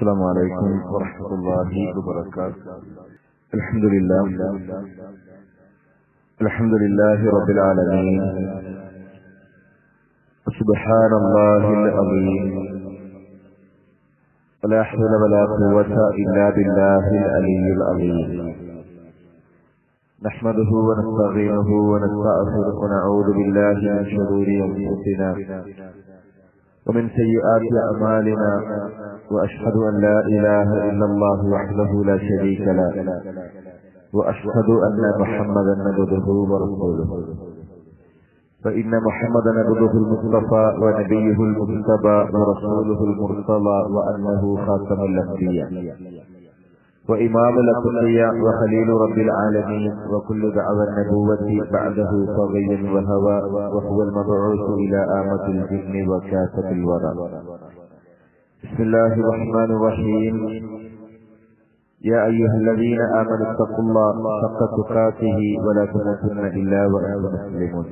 السلام عليكم ورحمة الله وبركاته الحمد لله الحمد لله رب العالمين سبحان الله العظيم ولا حول ولا قوة إلا بالله العلي العظيم نحمده ونستعينه ونستغفره ونعوذ بالله من شرور أنفسنا ومن سيئات أعمالنا وأشهد أن لا إله إلا الله وحده لا شريك له وأشهد أن محمدا عبده ورسوله فإن محمدا عبده المصطفى ونبيه المجتبى ورسوله المرتضى وأنه خاتم الأنبياء وإمام الأتقياء وخليل رب العالمين وكل دعوى النبوة بعده طغيا وهوى وهو المبعوث إلى آمة الجن وكافة الورى بسم الله الرحمن الرحيم يا أيها الذين آمنوا اتقوا الله حق تقاته ولا تموتن إلا وأنتم مسلمون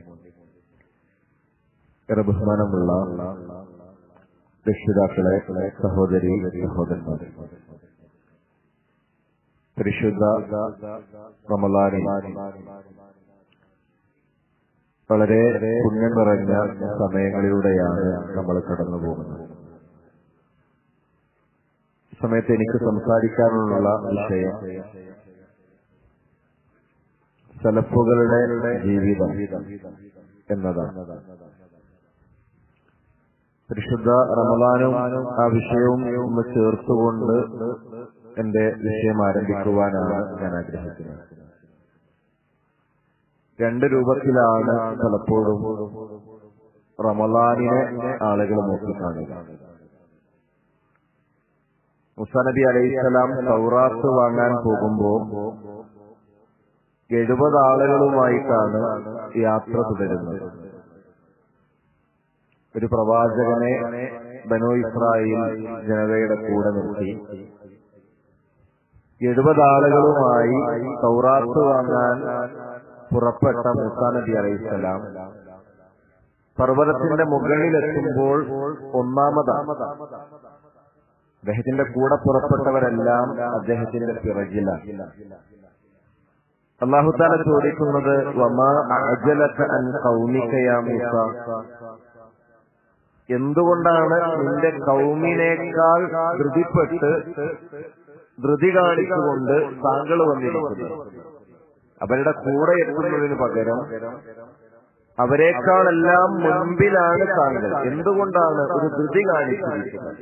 ഏറെ ബഹുമാനമുള്ള രക്ഷിതാക്കളെ സഹോദരി സഹോദരന്മാർ പരിശുദ്ധ റമലാനി വളരെ പുണ്യം നിറഞ്ഞ സമയങ്ങളിലൂടെയാണ് നമ്മൾ കടന്നു പോകുന്നത് സമയത്ത് എനിക്ക് സംസാരിക്കാനുള്ള വിഷയം സലഫുകളുടെ ജീവിതം എന്നതാണ് പരിശുദ്ധ റമദാനും ആ വിഷയവും ഒന്ന് ചേർത്തുകൊണ്ട് എന്റെ വിഷയം ആരംഭിക്കുവാനാണ് ഞാൻ ആഗ്രഹിക്കുന്നത് രണ്ട് രൂപത്തിലാണ് പലപ്പോഴും റമദാനിനെ ആളുകൾ നോക്കിക്കാണുക മുസാനബി അലൈഹിസ്സലാം സൗറാത്ത് വാങ്ങാൻ പോകുമ്പോ എഴുപത് ആളുകളുമായിട്ടാണ് യാത്ര തുടരുന്നത് ഒരു പ്രവാചകനെ ബനോ ഇസ്രായേൽ ജനതയുടെ കൂടെ നിർത്തി എഴുപത് ആളുകളുമായി സൗറാത്ത് വാങ്ങാൻ പുറപ്പെട്ട മുസാ നബി അലൈഹിസ്സലാം പർവ്വതത്തിന്റെ മുകളിലെത്തുമ്പോൾ ഒന്നാമതാണ് അദ്ദേഹത്തിന്റെ കൂടെ പുറപ്പെട്ടവരെല്ലാം അദ്ദേഹത്തിന്റെ പിറകിലാണ് അള്ളാഹുത്താല ചോദിക്കുന്നത് വമാ അജലക അൻ കൗമിക്കയാ മൂസ എന്തുകൊണ്ടാണ് നിന്റെ കൗമിനേക്കാൾ ധൃതിപ്പെട്ട് ധൃതി കാണിച്ചുകൊണ്ട് താങ്കൾ വന്നിരിക്കുന്നത് അവരുടെ കൂടെ എത്തുന്നതിന് പകരം അവരെക്കാളെല്ലാം മുൻപിലാണ് താങ്കൾ എന്തുകൊണ്ടാണ് ഒരു ധൃതി കാണിച്ചിരിക്കുന്നത്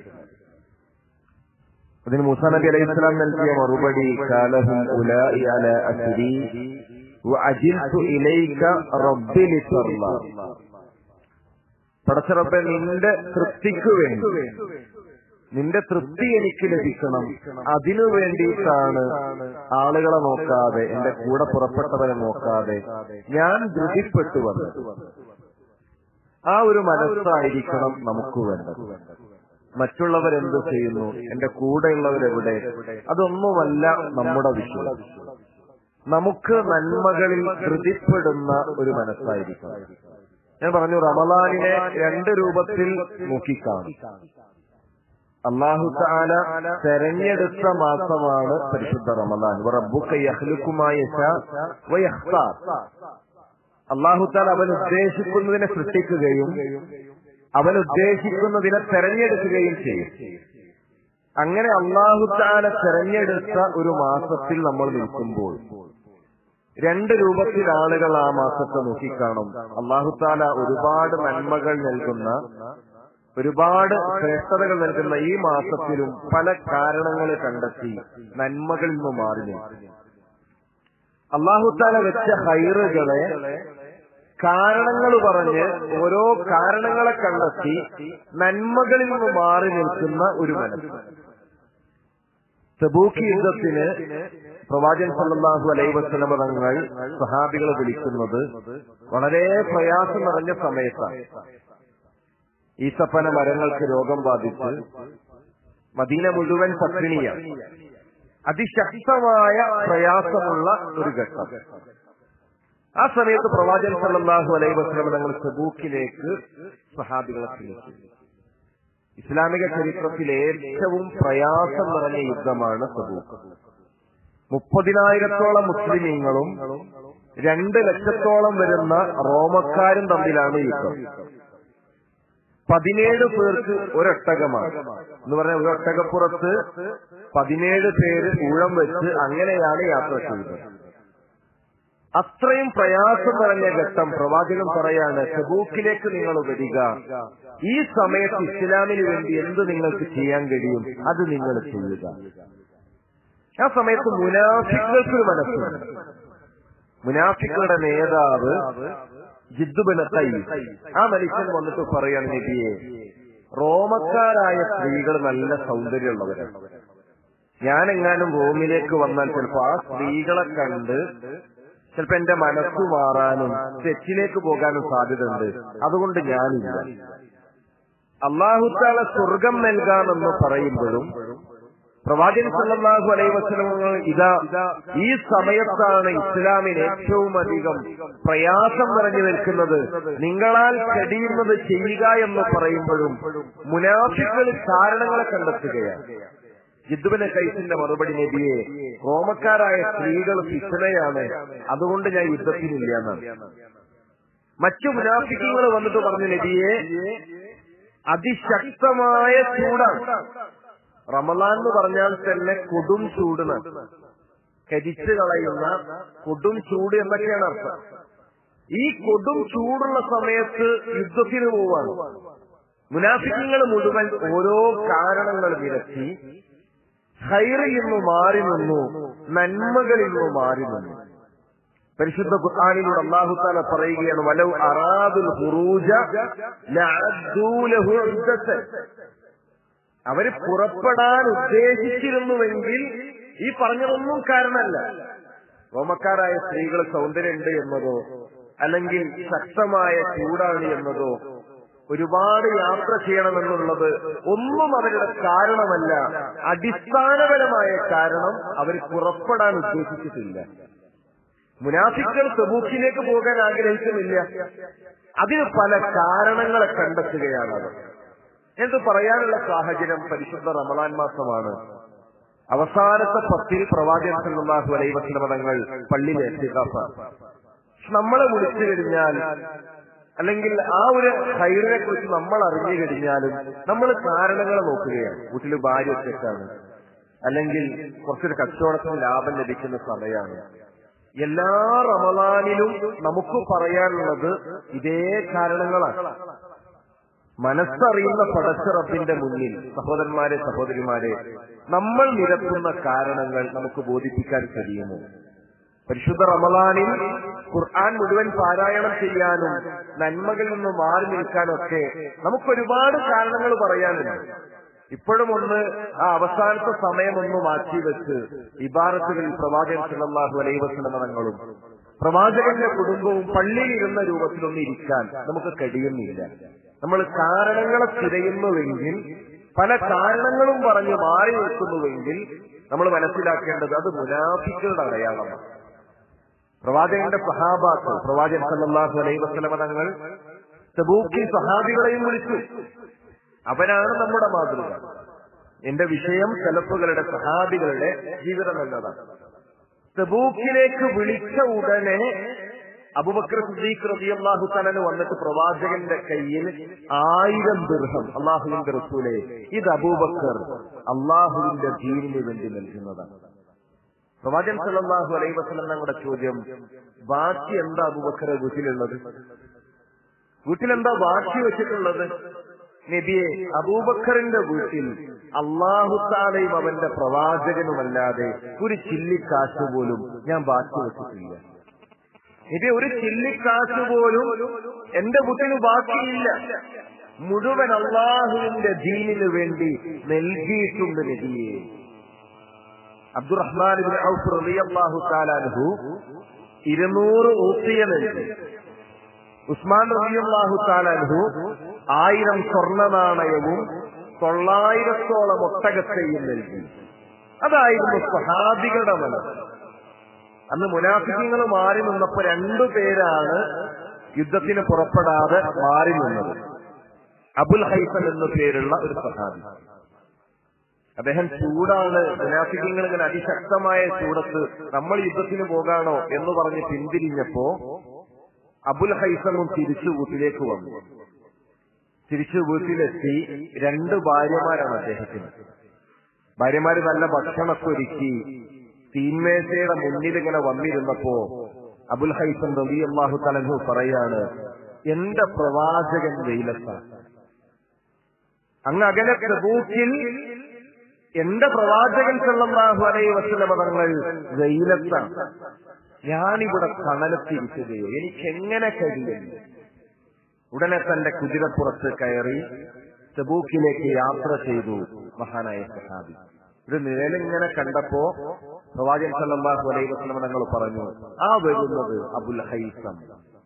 അതിന് മൂസാ നബി അലൈഹി സ്വലാം നൽകിയ മറുപടി കാലഹും ഉലാഇ അല അസ്രി വഅജിൽതു ഇലൈക റബ്ബി ലിതർല പടച്ചറബ്ബെ നിന്റെ തൃപ്തിക്ക് വേണ്ടി നിന്റെ തൃപ്തി എനിക്ക് ലഭിക്കണം അതിനു വേണ്ടിയിട്ടാണ് ആളുകളെ നോക്കാതെ എന്റെ കൂടെ പുറപ്പെട്ടവരെ നോക്കാതെ ഞാൻ ധൃതിപ്പെട്ടു വന്നത് ആ ഒരു മനസ്സായിരിക്കണം നമുക്ക് വേണ്ടത് മറ്റുള്ളവരെന്ത് ചെയ്യുന്നു എന്റെ കൂടെയുള്ളവരെവിടെ അതൊന്നുമല്ല നമ്മുടെ വിഷയം നമുക്ക് നന്മകളിൽ ധൃതിപ്പെടുന്ന ഒരു മനസ്സായിരിക്കണം ഞാൻ പറഞ്ഞു റമലാനിനെ രണ്ട് രൂപത്തിൽ നോക്കിക്കാണും അള്ളാഹു താല തെരഞ്ഞെടുത്ത മാസമാണ് പരിശുദ്ധ റമദാൻ അള്ളാഹു താല അവൻ ഉദ്ദേശിക്കുന്നതിനെ സൃഷ്ടിക്കുകയും അവൻ ഉദ്ദേശിക്കുന്നതിനെ തെരഞ്ഞെടുക്കുകയും ചെയ്യും അങ്ങനെ അള്ളാഹു താല തെരഞ്ഞെടുത്ത ഒരു മാസത്തിൽ നമ്മൾ നിൽക്കുമ്പോൾ രണ്ട് രൂപത്തിൽ ആളുകൾ ആ മാസത്തെ നോക്കിക്കാണും അള്ളാഹു താല ഒരുപാട് നന്മകൾ നൽകുന്ന ഒരുപാട് ശ്രേഷ്ഠതകൾ നൽകുന്ന ഈ മാസത്തിലും പല കാരണങ്ങൾ കണ്ടെത്തി നന്മകളിൽ നിന്ന് മാറി നിൽക്കും അള്ളാഹുത്താല വെച്ച ഹൈറുകളെ കാരണങ്ങൾ പറഞ്ഞ് ഓരോ കാരണങ്ങളെ കണ്ടെത്തി നന്മകളിൽ നിന്ന് മാറി നിൽക്കുന്ന ഒരു മനസ്സ് തബൂക്ക് യുദ്ധത്തിന് പ്രവാചകൻ സല്ലല്ലാഹു അലൈഹി വസല്ലമ തങ്ങൾ സഹാബികളെ വിളിക്കുന്നത് വളരെ പ്രയാസം നിറഞ്ഞ സമയത്താണ് ഈത്തപ്പന മരങ്ങൾക്ക് രോഗം ബാധിച്ച് മദീന മുഴുവൻ പട്ടിണിയാണ് അതിശക്തമായ പ്രയാസമുള്ള ഒരു ഘട്ടം ആ സമയത്ത് പ്രവാചകൻ സല്ലല്ലാഹു അലൈഹി വസല്ലം തങ്ങൾ സബൂക്കിലേക്ക് സഹാബികളെ ക്ഷണിച്ചു ഇസ്ലാമിക ചരിത്രത്തിലെ ഏറ്റവും പ്രയാസം നിറഞ്ഞ യുദ്ധമാണ് തബൂക്ക് മുപ്പതിനായിരത്തോളം മുസ്ലിമീങ്ങളും രണ്ട് ലക്ഷത്തോളം വരുന്ന റോമക്കാരും തമ്മിലാണ് യുദ്ധം പതിനേഴ് പേർക്ക് ഒരൊട്ടകമാണ് എന്ന് പറഞ്ഞാൽ ഒരു ഒട്ടകപ്പുറത്ത് പതിനേഴ് പേര് ഊഴം വെച്ച് അങ്ങനെയാണ് യാത്ര ചെയ്തത് അത്രയും പ്രയാസം നിറഞ്ഞ ഘട്ടം പ്രവാചകൻ പറയാണ് തെബൂക്കിലേക്ക് നിങ്ങൾ വരിക ഈ സമയത്ത് ഇസ്ലാമിന് വേണ്ടി എന്ത് നിങ്ങൾക്ക് ചെയ്യാൻ കഴിയും അത് നിങ്ങൾ ചെയ്യുക ആ സമയത്ത് മുനാഫിക്കൾക്കൊരു മനസ്സുണ്ട് മുനാഫിക്കളുടെ നേതാവ് ജിദ്ദുബിന് തൈ ആ മനുഷ്യൻ വന്നിട്ട് പറയാണ് നബിയെ റോമക്കാരായ സ്ത്രീകൾ നല്ല സൗന്ദര്യമുള്ളവരാണ് ഞാനെങ്ങാനും റോമിലേക്ക് വന്നാൽ ചിലപ്പോ ആ സ്ത്രീകളെ കണ്ട് ചിലപ്പോ എന്റെ മനസ്സ് മാറാനും തെറ്റിലേക്ക് പോകാനും സാധ്യതയുണ്ട് അതുകൊണ്ട് ഞാനില്ല അള്ളാഹുത്താല സ്വർഗം നൽകാമെന്ന് പറയുമ്പോഴും പ്രവാചകൻ സല്ലല്ലാഹു അലൈഹി വസല്ലമകൾ ഇതാ ഈ സമയത്താണ് ഇസ്ലാമിന് ഏറ്റവും അധികം പ്രയാസം നിറഞ്ഞു നിൽക്കുന്നത് നിങ്ങളാൽ കഴിയുന്നത് ചെയ്യുക എന്ന് പറയുമ്പോഴും മുനാഫിക്കൾ കാരണങ്ങളെ കണ്ടെത്തുകയാണ് ജിദ്ദുബിന് കൈസിന്റെ മറുപടി നബിയെ റോമക്കാരായ സ്ത്രീകൾ ഫിത്തനയാണ് അതുകൊണ്ട് ഞാൻ യുദ്ധത്തിനില്ല എന്നാണ് മറ്റു മുനാഫിക്കങ്ങൾ വന്നിട്ട് പറഞ്ഞു നബിയെ അതിശക്തമായ ചൂടാണ് റമലാൻ എന്ന് പറഞ്ഞാൽ തന്നെ കൊടും ചൂടിന് കരിച്ചു കളയുന്ന കൊടും ചൂട് എന്നൊക്കെയാണ് അർത്ഥം ഈ കൊടും ചൂടുള്ള സമയത്ത് യുദ്ധത്തിന് പോവാണ് മുനാഫിക്കങ്ങൾ മുഴുവൻ ഓരോ കാരണങ്ങൾ വിരക്കി ഹൈറിൽ നിന്ന് മാറി നിന്നു നന്മകളിൽ നിന്ന് മാറി നിന്നു പരിശുദ്ധ ഖുർആാനിലൂടെ അള്ളാഹു താല പറയുകയാണ് വലൗ അറാദുൽ ഹുറൂജ ലഅദ്ദൂ ലഹു ഉദ്ദത്തൻ അവര് പുറപ്പെടാൻ ഉദ്ദേശിച്ചിരുന്നുവെങ്കിൽ ഈ പറഞ്ഞതൊന്നും കാരണമല്ല റോമക്കാരായ സ്ത്രീകൾ സൗന്ദര്യമുണ്ട് എന്നതോ അല്ലെങ്കിൽ ശക്തമായ ചൂടാണ് എന്നതോ ഒരുപാട് യാത്ര ചെയ്യണമെന്നുള്ളത് ഒന്നും അവരുടെ കാരണമല്ല അടിസ്ഥാനപരമായ കാരണം അവർ പുറപ്പെടാൻ ഉദ്ദേശിച്ചിട്ടില്ല മുനാഫിക്കൽ തബൂക്കിലേക്ക് പോകാൻ ആഗ്രഹിക്കുന്നില്ല അതിന് പല കാരണങ്ങളെ കണ്ടെത്തുകയാണ് അവർ എന്ത് പറയാനുള്ള സാഹചര്യം പരിശുദ്ധ റമലാൻ മാസമാണ് അവസാനത്തെ പത്തിൽ പ്രവാചകൻ സല്ലല്ലാഹു അലൈഹി വസല്ലം തങ്ങൾ പള്ളിയിൽ എത്തിക്കാഫ നമ്മളെ വിളിച്ചു കഴിഞ്ഞാൽ അല്ലെങ്കിൽ ആ ഒരു ഹൈറിനെ കുറിച്ച് നമ്മൾ അറിഞ്ഞു കഴിഞ്ഞാലും നമ്മൾ കാരണങ്ങൾ നോക്കുകയാണ് വീട്ടിൽ ഭാര്യ ഒറ്റക്കാണ് അല്ലെങ്കിൽ കുറച്ചൊരു കച്ചവടത്തിന് ലാഭം ലഭിക്കുന്ന സമയമാണ് എല്ലാ റമലാനിലും നമുക്ക് പറയാനുള്ളത് ഇതേ കാരണങ്ങളാണ് മനസ്സറിയുന്ന പടച്ചിറപ്പിന്റെ മുന്നിൽ സഹോദരന്മാരെ സഹോദരിമാരെ നമ്മൾ നിരത്തുന്ന കാരണങ്ങൾ നമുക്ക് ബോധിപ്പിക്കാൻ കഴിയുമോ പരിശുദ്ധ റമലാനിൽ ഖുർആൻ മുഴുവൻ പാരായണം ചെയ്യാനും നന്മകളിൽ നിന്ന് മാറി നിൽക്കാനൊക്കെ നമുക്ക് ഒരുപാട് കാരണങ്ങൾ പറയാനുണ്ട് ഇപ്പോഴും ഒന്ന് ആ അവസാനത്തെ സമയം ഒന്ന് മാറ്റി വെച്ച് ഇബാറത്തുകളിൽ പ്രവാചകൻ സല്ലല്ലാഹു അലൈഹി വസല്ലം തങ്ങളും പ്രവാചകന്റെ കുടുംബവും പള്ളിയിൽ ഇരുന്ന രൂപത്തിലൊന്നും ഇരിക്കാൻ നമുക്ക് കഴിയുന്നില്ല നമ്മൾ കാരണങ്ങളെ തിരയുന്നുവെങ്കിൽ പല കാരണങ്ങളും പറഞ്ഞ് മാറി നിൽക്കുന്നുവെങ്കിൽ നമ്മൾ മനസ്സിലാക്കേണ്ടത് അത് മുനാഫിക്കളുടെ അടയാളമാണ് പ്രവാചകന്റെ സഹാബാക്കൾ പ്രവാചകൻ സല്ലല്ലാഹു അലൈഹി വസല്ലമ തങ്ങൾ തബൂക്കിൽ സഹാബികളെയും വിളിച്ചു അവരാണ് നമ്മുടെ മാതൃക എന്റെ വിഷയം സെലഫുകളുടെ സഹാബികളുടെ ജീവിതം എന്നതാണ് തബൂക്കിലേക്ക് വിളിച്ച ഉടനെ അബുബക്കർ സുദ്ദീഖ് റളിയല്ലാഹു തആല വന്നിട്ട് പ്രവാചകന്റെ കയ്യിൽ ആയിരം ദീർഘം അള്ളാഹുവിന്റെ റസൂലെ ഇത് അബൂബക്കർ അള്ളാഹുവിന്റെ ദീനിന് വേണ്ടി നൽകുന്നതാണ് പ്രവാചകൻ സല്ലല്ലാഹു അലൈഹി വസല്ലം തങ്ങളുടെ ചോദ്യം ബാക്കി എന്താ അബൂബക്കർ വീട്ടിലുള്ളത് വീട്ടിലെന്താ ബാക്കി വെച്ചിട്ടുള്ളത് നബിയെ അബൂബക്കറിന്റെ വീട്ടിൽ അള്ളാഹുത്താലയും അവന്റെ പ്രവാചകനുമല്ലാതെ ഒരു ചില്ലിക്കാശ് പോലും ഞാൻ ബാക്കി വെച്ചിട്ടില്ല നബി ഒരു ചില്ലിക്കാശ് പോലും എന്റെ വീട്ടിന് ബാക്കിയില്ല മുഴുവൻ അള്ളാഹുവിന്റെ ദീനിനു വേണ്ടി നൽകിയിട്ടുണ്ട് നബിയെ അബ്ദുറഹ്മാൻ ഔഫ് റളിയല്ലാഹു താലാൻഹു ഇരുന്നൂറ് ഊത്തിയ നൽകി ഉസ്മാൻ റളിയല്ലാഹു താലാൻഹു ആയിരം സ്വർണ്ണ നാണയവും തൊള്ളായിരത്തോളം ഒട്ടകത്തെയും നൽകി അതായിരുന്നു സഹാബികളുടെ മനസ്സ് അന്ന് മുനാഫിക്കങ്ങൾ മാറി നിന്നപ്പോ രണ്ടു പേരാണ് യുദ്ധത്തിന് പുറപ്പെടാതെ മാറി നിന്നത് അബുൽ ഹൈസൻ എന്ന പേരുള്ള ഒരു സഹാബി അദ്ദേഹം ചൂടാണ് മുനാഫിക്കങ്ങൾ ഇങ്ങനെ അതിശക്തമായ ചൂടത്ത് നമ്മൾ യുദ്ധത്തിന് പോകാണോ എന്ന് പറഞ്ഞ് പിന്തിരിഞ്ഞപ്പോ അബുൽ ഹൈസമും തിരിച്ചു വീട്ടിലേക്ക് വന്നു തിരിച്ചു വീട്ടിലെത്തി രണ്ട് ഭാര്യമാരാണ് അദ്ദേഹത്തിന് ഭാര്യമാര് നല്ല ഭക്ഷണമൊക്കെ ഒരുക്കി തീന്മേശയുടെ മുന്നിൽ ഇങ്ങനെ വന്നിരുന്നപ്പോ അബുൽ ഹൈസം റബി അള്ളാഹു തലഹു പറയാണ് എന്റെ പ്രവാചകൻ വെയിലത്താണ് അങ്ങ് അകലെ പ്രഭൂക്കിൽ എന്റെ പ്രവാചകൻ സല്ലല്ലാഹു അലൈഹി വസല്ലമ തങ്ങൾ വെയിലത്താണ് ഞാനിവിടെ തണലത്തിരിക്കുകയോ എനിക്ക് എങ്ങനെ കഴിയും ഉടനെ തന്റെ കുതിരപ്പുറത്ത് കയറി തെബൂക്കിലേക്ക് യാത്ര ചെയ്തു മഹാനായ സഹാബി ഒരു നിഴലിങ്ങനെ കണ്ടപ്പോ പ്രവാചകൻ സല്ലല്ലാഹു അലൈഹി വസല്ലമ തങ്ങൾ പറഞ്ഞു ആ വരുന്നത് അബുൽ ഹൈസം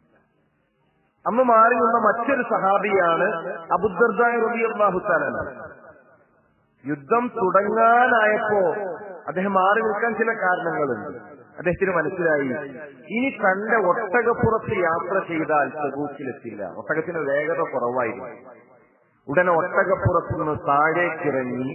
അന്ന് മാറി നിന്ന മറ്റൊരു സഹാബിയാണ് അബുദർദായ റബിയാഹു താലാണ് യുദ്ധം തുടങ്ങാനായപ്പോ അദ്ദേഹം മാറി നിൽക്കാൻ ചില കാരണങ്ങളുണ്ട് അദ്ദേഹത്തിന് മനസ്സിലായി ഇനി തന്റെ ഒട്ടകപ്പുറത്ത് യാത്ര ചെയ്താൽ തെബൂക്കിലെത്തില്ല ഒട്ടകത്തിന് വേഗത കുറവായിരുന്നു ഉടനെ ഒട്ടകപ്പുറത്ത് നിന്ന് താഴേക്കിറങ്ങി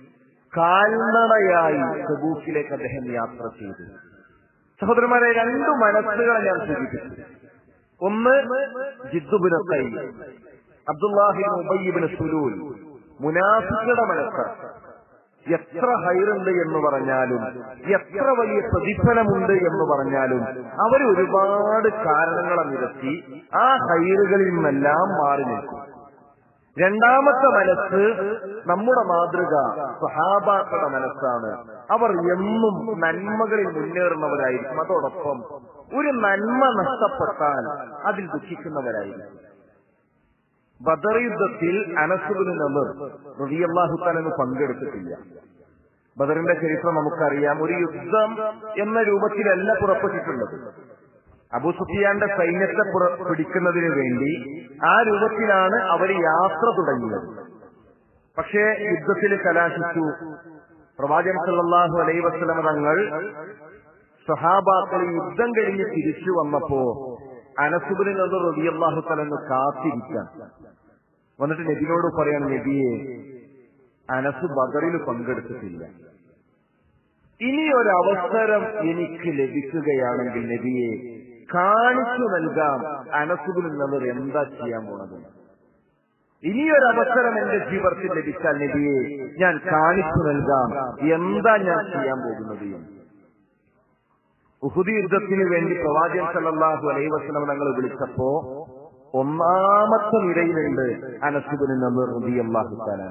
കാൽനടയായി തെബൂക്കിലേക്ക് അദ്ദേഹം യാത്ര ചെയ്തു സഹോദരന്മാരെ രണ്ടു മനസ്സുകളെ ഞാൻ സൂചിപ്പിച്ചു ഒന്ന് ജിദ്ദുബിന് അബ്ദുല്ലാഹിബിൻ ഉബയ്യബിന് സുലൂൽ മുനാഫികളുടെ മനസ്സ് എത്ര ഹൈറുണ്ട് എന്ന് പറഞ്ഞാലും എത്ര വലിയ പ്രതിഫലമുണ്ട് എന്ന് പറഞ്ഞാലും അവർ ഒരുപാട് കാരണങ്ങളെ നിരത്തി ആ ഹൈറുകളിൽ നിന്നെല്ലാം മാറി നിൽക്കും രണ്ടാമത്തെ മനസ്സ് നമ്മുടെ മാതൃക സഹാബാക്കളുടെ മനസ്സാണ് അവർ എന്നും നന്മകളിൽ മുന്നേറുന്നവരായിരിക്കും അതോടൊപ്പം ഒരു നന്മ നഷ്ടപ്പെട്ടാൽ അതിൽ ദുഃഖിക്കുന്നവരായിരിക്കും ബദർ യുദ്ധത്തിൽ അനസുബിന് നമർ റബിയല്ലാഹു തലന് പങ്കെടുത്തിട്ടില്ല ബദറിന്റെ ചരിത്രം നമുക്കറിയാം ഒരു യുദ്ധം എന്ന രൂപത്തിലല്ല പുറപ്പെട്ടിട്ടുള്ളത് അബു സുഫിയാന്റെ സൈന്യത്തെ പിടിക്കുന്നതിന് വേണ്ടി ആ രൂപത്തിലാണ് അവർ യാത്ര തുടങ്ങിയത് പക്ഷേ യുദ്ധത്തിൽ കലാശിച്ചു പ്രവാചകൻ സല്ലല്ലാഹു അലൈഹി വസല്ലമ തങ്ങൾ സഹാബാക്കൾ യുദ്ധം കഴിഞ്ഞ് തിരിച്ചു വന്നപ്പോ അനസുബിന് നിന്ന് റബിയല്ലാഹു തലന്ന് കാത്തിരിക്കാൻ വന്നിട്ട് നബിനോട് പറയാണ് നബിയെ അനസ് ബദറിൽ പങ്കെടുത്തിട്ടില്ല ഇനി ഒരു അവസരം എനിക്ക് ലഭിക്കുകയാണെങ്കിൽ നബിയെ കാണിച്ചു നൽകാം അനസുബിൽ നിന്നത് എന്താ ചെയ്യാൻ പോണത് ഇനിയൊരു അവസരം എന്റെ ജീവിതത്തിൽ ലഭിച്ചാൽ നബിയെ ഞാൻ കാണിച്ചു നൽകാം എന്താ ഞാൻ ചെയ്യാൻ പോകുന്നത് എന്ന് ഉഹുദി യുദ്ധത്തിന് വേണ്ടി പ്രവാചകൻ സല്ലല്ലാഹു അലൈഹി വസല്ലം തങ്ങൾ വിളിച്ചപ്പോ ഒന്നാമത്തെ നിരയിലുണ്ട് അനസുബിന് നമർ റളിയല്ലാഹു തആല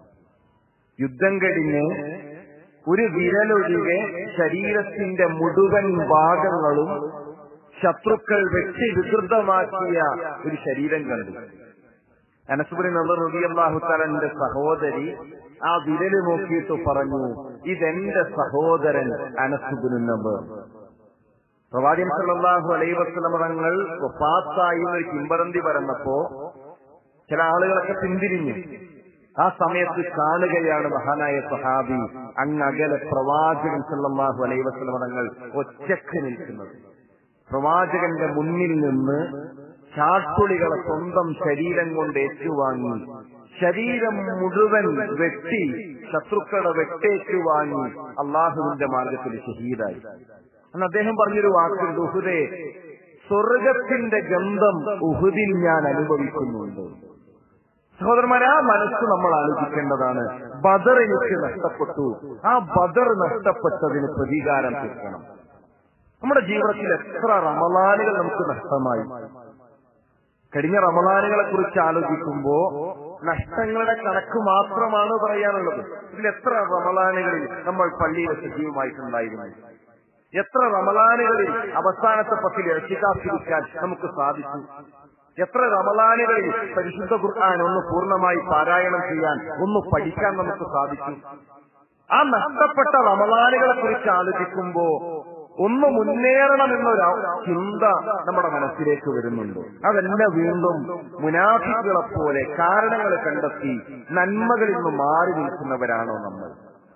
യുദ്ധം കഴിഞ്ഞ് ഒരു വിരലൊഴികെ ശരീരത്തിന്റെ മുഴുവൻ ഭാഗങ്ങളും ശത്രുക്കൾ വെട്ടി വികൃതമാക്കിയ ഒരു ശരീരം കണ്ടു അനസുബിന് നമർ റളിയല്ലാഹു തആലന്റെ സഹോദരി ആ വിരല് നോക്കിയിട്ട് പറഞ്ഞു ഇതെന്റെ സഹോദരൻ അനസുബിന് നമർ പ്രവാചകൻ സല്ലല്ലാഹു അലൈഹി വസല്ലം തങ്ങൾ വഫാത്തായി ഒരു കിംബറന്തി പറഞ്ഞപ്പോ ചില ആളുകളൊക്കെ പിന്തിരിഞ്ഞു ആ സമയത്ത് കാണുകയാണ് മഹാനായ സഹാബി അങ്ങകലെ പ്രവാചകൻ സല്ലല്ലാഹു അലൈഹി വസല്ലം തങ്ങൾ ഒറ്റക്ക് നിൽക്കുന്നത് പ്രവാചകന്റെ മുന്നിൽ നിന്ന് ചാട്ടുളികളെ സ്വന്തം ശരീരം കൊണ്ട് ഏറ്റുവാങ്ങി ശരീരം മുഴുവൻ വെട്ടി ശത്രുക്കളുടെ വെട്ടേറ്റുവാങ്ങി അള്ളാഹുവിന്റെ മാർഗത്തിൽ ഷഹീദായി അന്ന് അദ്ദേഹം പറഞ്ഞൊരു വാക്കുണ്ട് ഉഹുദേ സ്വർഗത്തിന്റെ ഗന്ധം ഉഹുദിൽ ഞാൻ അനുഭവിക്കുന്നുണ്ട് സഹോദരന്മാരെ ആ മനസ്സ് നമ്മൾ ആലോചിക്കേണ്ടതാണ് ബദർ എനിക്ക് നഷ്ടപ്പെട്ടു ആ ബദർ നഷ്ടപ്പെട്ടതിന് പ്രതികാരം തീർക്കണം നമ്മുടെ ജീവിതത്തിൽ എത്ര റമലാനുകൾ നമുക്ക് നഷ്ടമായി കഴിഞ്ഞ റമലാനുകളെ കുറിച്ച് ആലോചിക്കുമ്പോ നഷ്ടങ്ങളുടെ കണക്ക് മാത്രമാണ് പറയാനുള്ളത് ഇതിൽ എത്ര റമലാനുകളിൽ നമ്മൾ പള്ളിയിൽ സജീവമായിട്ടുണ്ടായിരുന്നു എത്ര റമലാനുകളിൽ അവസാനത്തെ പത്തിൽ ഇറച്ചിക്കാത്തിരിക്കാൻ നമുക്ക് സാധിച്ചു എത്ര റമലാനുകളിൽ പരിശുദ്ധ ഖുർആൻ ഒന്ന് പൂർണ്ണമായി പാരായണം ചെയ്യാൻ ഒന്ന് പഠിക്കാൻ നമുക്ക് സാധിച്ചു ആ നഷ്ടപ്പെട്ട റമലാനുകളെ കുറിച്ച് ആലോചിക്കുമ്പോ ഒന്ന് മുന്നേറണമെന്നൊരു ചിന്ത നമ്മുടെ മനസ്സിലേക്ക് വരുന്നുണ്ട് അതല്ല വീണ്ടും മുനാഫിക്കുകളെ പോലെ കാരണങ്ങൾ കണ്ടെത്തി നന്മകളിൽ നിന്ന് മാറി നിൽക്കുന്നവരാണോ നമ്മൾ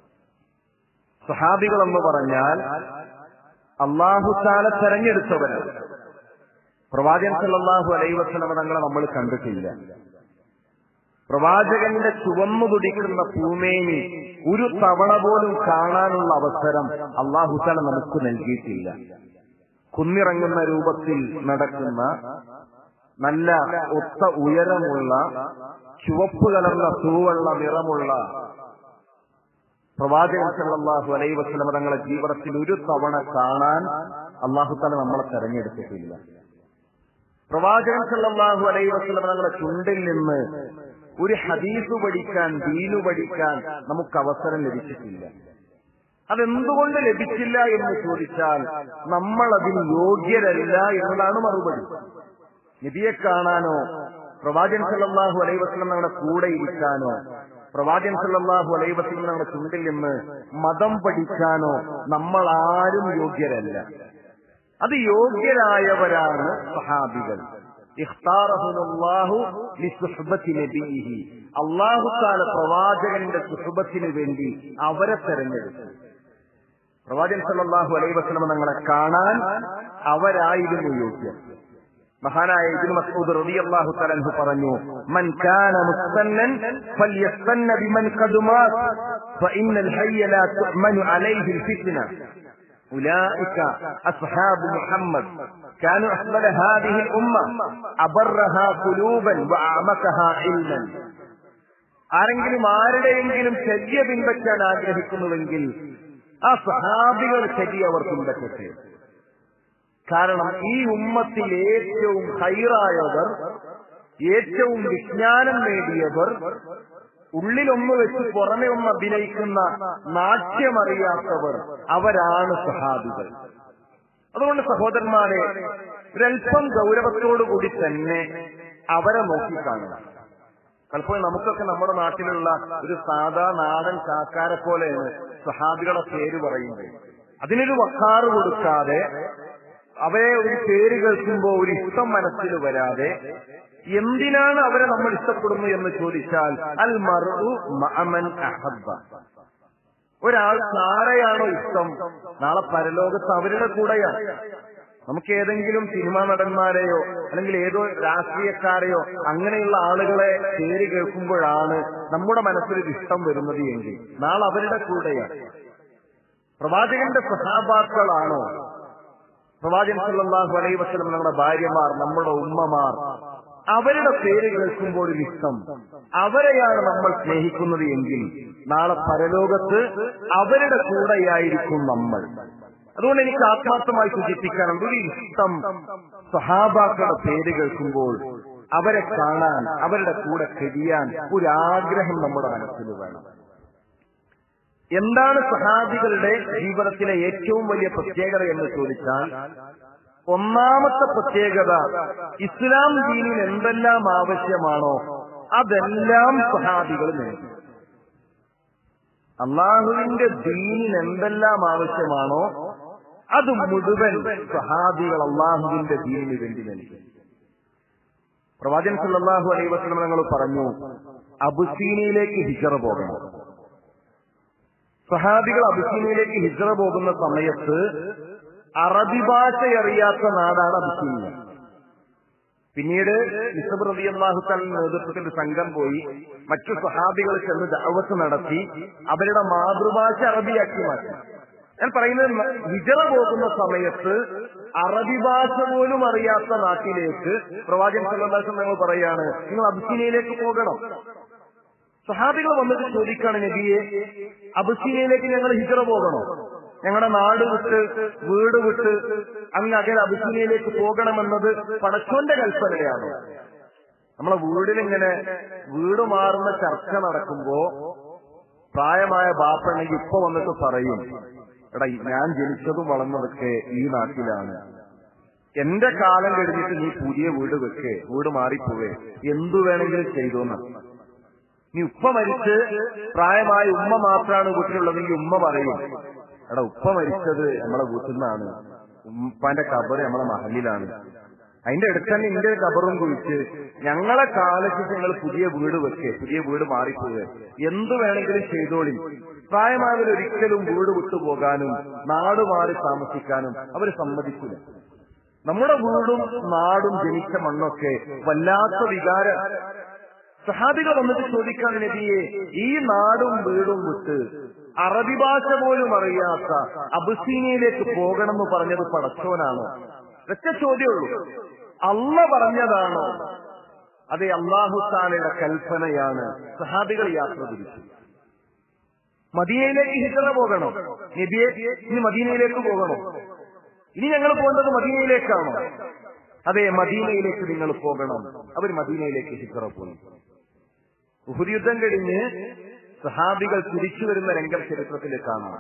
സഹാബികളെന്ന് പറഞ്ഞാൽ അള്ളാഹുത്താല തെരഞ്ഞെടുത്തവരാണ് പ്രവാചകൻ സല്ലല്ലാഹു അലൈഹി വസല്ലമ തങ്ങളെ നമ്മൾ കണ്ടിട്ടില്ല പ്രവാചകന്റെ ചുവന്നു തുടിക്കുന്ന പൂമേനി ഒരു തവണ പോലും കാണാനുള്ള അവസരം അള്ളാഹുത്തല നമുക്ക് നൽകിയിട്ടില്ല കുന്നിറങ്ങുന്ന രൂപത്തിൽ നടക്കുന്ന നല്ല ഒത്ത ഉയരമുള്ള ചുവപ്പ് കലർന്ന തൂവള്ള നിറമുള്ള പ്രവാചകൻ സല്ലല്ലാഹു അലൈഹി വസല്ലം തങ്ങളെ ജീവിതത്തിൽ ഒരു തവണ കാണാൻ അള്ളാഹുത്താല നമ്മളെ തെരഞ്ഞെടുത്തിട്ടില്ല പ്രവാചകൻ സല്ലല്ലാഹു അലൈഹി വസല്ലം തങ്ങളെ ചുണ്ടിൽ നിന്ന് ഒരു ഹദീസ് പഠിക്കാൻ ദീനു പഠിക്കാൻ നമുക്ക് അവസരം ലഭിച്ചിട്ടില്ല അതെന്തുകൊണ്ട് ലഭിച്ചില്ല എന്ന് ചോദിച്ചാൽ നമ്മൾ അതിന് യോഗ്യരല്ല എന്നതാണ് മറുപടി നബിയെ കാണാനോ പ്രവാചകൻ സല്ലല്ലാഹു അലൈഹി വസല്ലം നമ്മുടെ കൂടെ ഇരിക്കാനോ പ്രവാചകൻ സല്ലല്ലാഹു അലൈഹി വസല്ലം നമ്മുടെ ചുണ്ടിൽ നിന്ന് മതം പഠിക്കാനോ നമ്മൾ ആരും യോഗ്യരല്ല അത് യോഗ്യരായവരാണ് സഹാബികൾ അള്ളാഹു താല പ്രവാചകന്റെ സുഹൃബത്തിന് വേണ്ടി അവരെ തെരഞ്ഞെടുത്തു പ്രവാചകൻ സല്ലല്ലാഹു അലൈഹി വസല്ലം തങ്ങളെ കാണാൻ അവരായിരുന്നു യോഗ്യം മഹാനായ ഇബ്നു മസ്ഊദ് റളിയല്ലാഹു തആല അൻഹു പറഞ്ഞു മൻ കാന മുസ്തന്നൻ ഫൽയസ്തന്ന ബിമൻ ഖദ് മാത് ഫഇന്നൽ ഹയ്യ ലാ തുഅമനു അലൈഹി الفتنة أولئك أصحاب محمد كانوا أفضل هذه الأمة أبرها قلوبا وأعمقها علما ആരെങ്കിലും ആരുടെയെങ്കിലും ചര്യ പിൻപറ്റാൻ ആഗ്രഹിക്കുന്നുവെങ്കിൽ ആ സഹാബികൾ ചര്യ അവർ പിൻപറ്റട്ടെ കാരണം ഈ ഉമ്മത്തിൽ ഏറ്റവും ഹൈറായവർ ഏറ്റവും വിജ്ഞാനം നേടിയവർ ഉള്ളിലൊന്ന് വെച്ച് പുറമെ ഒന്ന് അഭിനയിക്കുന്ന നാട്യമറിയാത്തവർ അവരാണ് സഹാബികൾ അതുകൊണ്ട് സഹോദരന്മാരെ ഒരൽപ്പം ഗൗരവത്തോടുകൂടി തന്നെ അവരെ നോക്കിക്കാണുക പലപ്പോഴും നമുക്കൊക്കെ നമ്മുടെ നാട്ടിലുള്ള ഒരു സാധാ നാടൻ കാക്കാരെ പോലെയാണ് സഹാബികളെ പേര് പറയുന്നത് അതിനൊരു വക്കാറ് കൊടുക്കാതെ അവരെ ഒരു പേര് കേൾക്കുമ്പോൾ ഒരു ഇഷ്ടം മനസ്സിൽ വരാതെ എന്തിനാണ് അവരെ നമ്മൾ ഇഷ്ടപ്പെടുന്നു എന്ന് ചോദിച്ചാൽ അൽ മറു മഅമൻ അഹബ്ബ ഒരാൾ ആരെയാണോ ഇഷ്ടം നാളെ പരലോകത്ത് അവരുടെ കൂടെയാണ് നമുക്ക് ഏതെങ്കിലും സിനിമാ നടന്മാരെയോ അല്ലെങ്കിൽ ഏതോ രാഷ്ട്രീയക്കാരെയോ അങ്ങനെയുള്ള ആളുകളെ പേര് കേൾക്കുമ്പോഴാണ് നമ്മുടെ മനസ്സിലൊരു ഇഷ്ടം വരുന്നത് എങ്കിൽ നാളെ അവരുടെ കൂടെയാണ് പ്രവാചകന്റെ സഹാബാക്കളാണോ പ്രവാചകൻ സല്ലല്ലാഹു അലൈഹി വസല്ലം നമ്മുടെ ഭാര്യമാർ നമ്മുടെ ഉമ്മമാർ അവരുടെ പേര് കേൾക്കുമ്പോൾ ഒരു ഇഷ്ടം അവരെയാണ് നമ്മൾ സ്നേഹിക്കുന്നത് എങ്കിൽ നാളെ പരലോകത്ത് അവരുടെ കൂടെയായിരിക്കും നമ്മൾ അതുകൊണ്ട് എനിക്ക് ആത്മാർത്ഥമായി സൂചിപ്പിക്കാനുണ്ട് ഒരു ഇഷ്ടം സഹാബാക്കളുടെ പേര് കേൾക്കുമ്പോൾ അവരെ കാണാൻ അവരുടെ കൂടെ കഴിയാൻ ഒരു ആഗ്രഹം നമ്മുടെ മനസ്സിൽ വേണം എന്താണ് സഹാബികളുടെ ജീവിതത്തിലെ ഏറ്റവും വലിയ പ്രത്യേകത എന്ന് ചോദിച്ചാൽ ഒന്നാമത്തെ പ്രത്യേകത ഇസ്ലാം ദീനിൽ എന്തെല്ലാം ആവശ്യമാണോ അതെല്ലാം സഹാബികൾ നേടി അള്ളാഹുവിന്റെ ദീനിൽ എന്തെല്ലാം ആവശ്യമാണോ അത് മുഴുവൻ സഹാബികൾ അള്ളാഹുവിന്റെ ദീനിന് വേണ്ടി നൽകി പ്രവാചകൻ സല്ലല്ലാഹു അലൈഹി വസല്ലം ഞങ്ങൾ പറഞ്ഞു അബുസീനയിലേക്ക് ഹിജറ പോകണം സഹാബികൾ അബുസീനയിലേക്ക് ഹിജറ പോകുന്ന സമയത്ത് അറബി ഭാഷ അറിയാത്ത നാടാണ് അബുസീനിയ പിന്നീട് നിസബ് റബി അള്ളാഹുത്തലിന്റെ നേതൃത്വത്തിൽ ഒരു സംഘം പോയി മറ്റു സഹാബികൾ ചെന്ന് ദഅവത്ത് നടത്തി അവരുടെ മാതൃഭാഷ അറബിയാക്കി മാറ്റി ഞാൻ പറയുന്നത് ഹിജറ പോകുന്ന സമയത്ത് അറബി ഭാഷ പോലും അറിയാത്ത നാട്ടിലേക്ക് പ്രവാചകൻ സല്ലാസം ഞങ്ങൾ പറയാണ് നിങ്ങൾ അബുസീനയിലേക്ക് പോകണം സഹാബികൾ വന്നിട്ട് ചോദിക്കാണ് നബിയെ അബുസീനയിലേക്ക് ഞങ്ങൾ ഹിജറ പോകണോ ഞങ്ങളുടെ നാട് വിട്ട് വീട് വിട്ട് അങ്ങ് അകലെ അബുസീനയിലേക്ക് പോകണമെന്നത് പടച്ചോന്റെ കൽപ്പനയാണ് നമ്മളെ വീടിലിങ്ങനെ വീട് മാറുന്ന ചർച്ച നടക്കുമ്പോ പ്രായമായ ബാപ്പണെങ്കിൽ ഇപ്പൊ വന്നിട്ട് പറയും എടാ ഞാൻ ജനിച്ചതും വളർന്നതൊക്കെ ഈ നാട്ടിലാണ് എന്റെ കാലം കഴിഞ്ഞിട്ട് നീ പുതിയ വീട് വെക്കേ വീട് മാറിപ്പോവേ എന്തു വേണമെങ്കിലും ചെയ്തോന്ന് നീ ഉപ്പ മരിച്ച് പ്രായമായ ഉമ്മ മാത്രമാണ് വീട്ടിലുള്ളതെങ്കിൽ ഉമ്മ പറയും എടാ ഉപ്പ മരിച്ചത് നമ്മളെ വീട്ടിൽ നിന്നാണ് ഉപ്പാന്റെ കബർ നമ്മളെ മഹലിലാണ് അതിന്റെ അടുത്ത് തന്നെ എന്റെ കബറും കുഴിച്ച് ഞങ്ങളെ കാലത്ത് ഞങ്ങൾ പുതിയ വീട് വെക്കേ പുതിയ വീട് മാറിപ്പോവേ എന്തു വേണമെങ്കിലും ചെയ്തോളി പ്രായമായവർ ഒരിക്കലും വീട് വിട്ടുപോകാനും നാട് മാറി താമസിക്കാനും അവർ സമ്മതിക്കില്ല നമ്മുടെ വീടും നാടും ജനിച്ച മണ്ണൊക്കെ വല്ലാത്ത വികാരം സഹാബികൾ വന്നിട്ട് ചോദിക്കാൻ നബിയെ ഈ നാടും വീടും വിട്ട് അറബി ഭാഷ പോലും അറിയാത്ത അബുസീനയിലേക്ക് പോകണമെന്ന് പറഞ്ഞത് പടച്ചോനാണോ ഒറ്റ ചോദ്യമുള്ളൂ അല്ല പറഞ്ഞതാണോ അതെ അള്ളാഹുത്താലയുടെ കൽപ്പനയാണ് സഹാബികൾ യാത്ര തിരിച്ചു മദീനയിലേക്ക് ഹിജറ പോകണോ നബിയെ ഇനി മദീനയിലേക്ക് പോകണോ ഇനി ഞങ്ങൾ പോകേണ്ടത് മദീനയിലേക്കാണോ അതെ മദീനയിലേക്ക് നിങ്ങൾ പോകണം അവർ മദീനയിലേക്ക് ഹിജറ പോയി ഉഹുദ് യുദ്ധം കഴിഞ്ഞ് സഹാബികൾ തിരിച്ചു വരുന്ന രംഗം ചരിത്രത്തിൽ കാണാം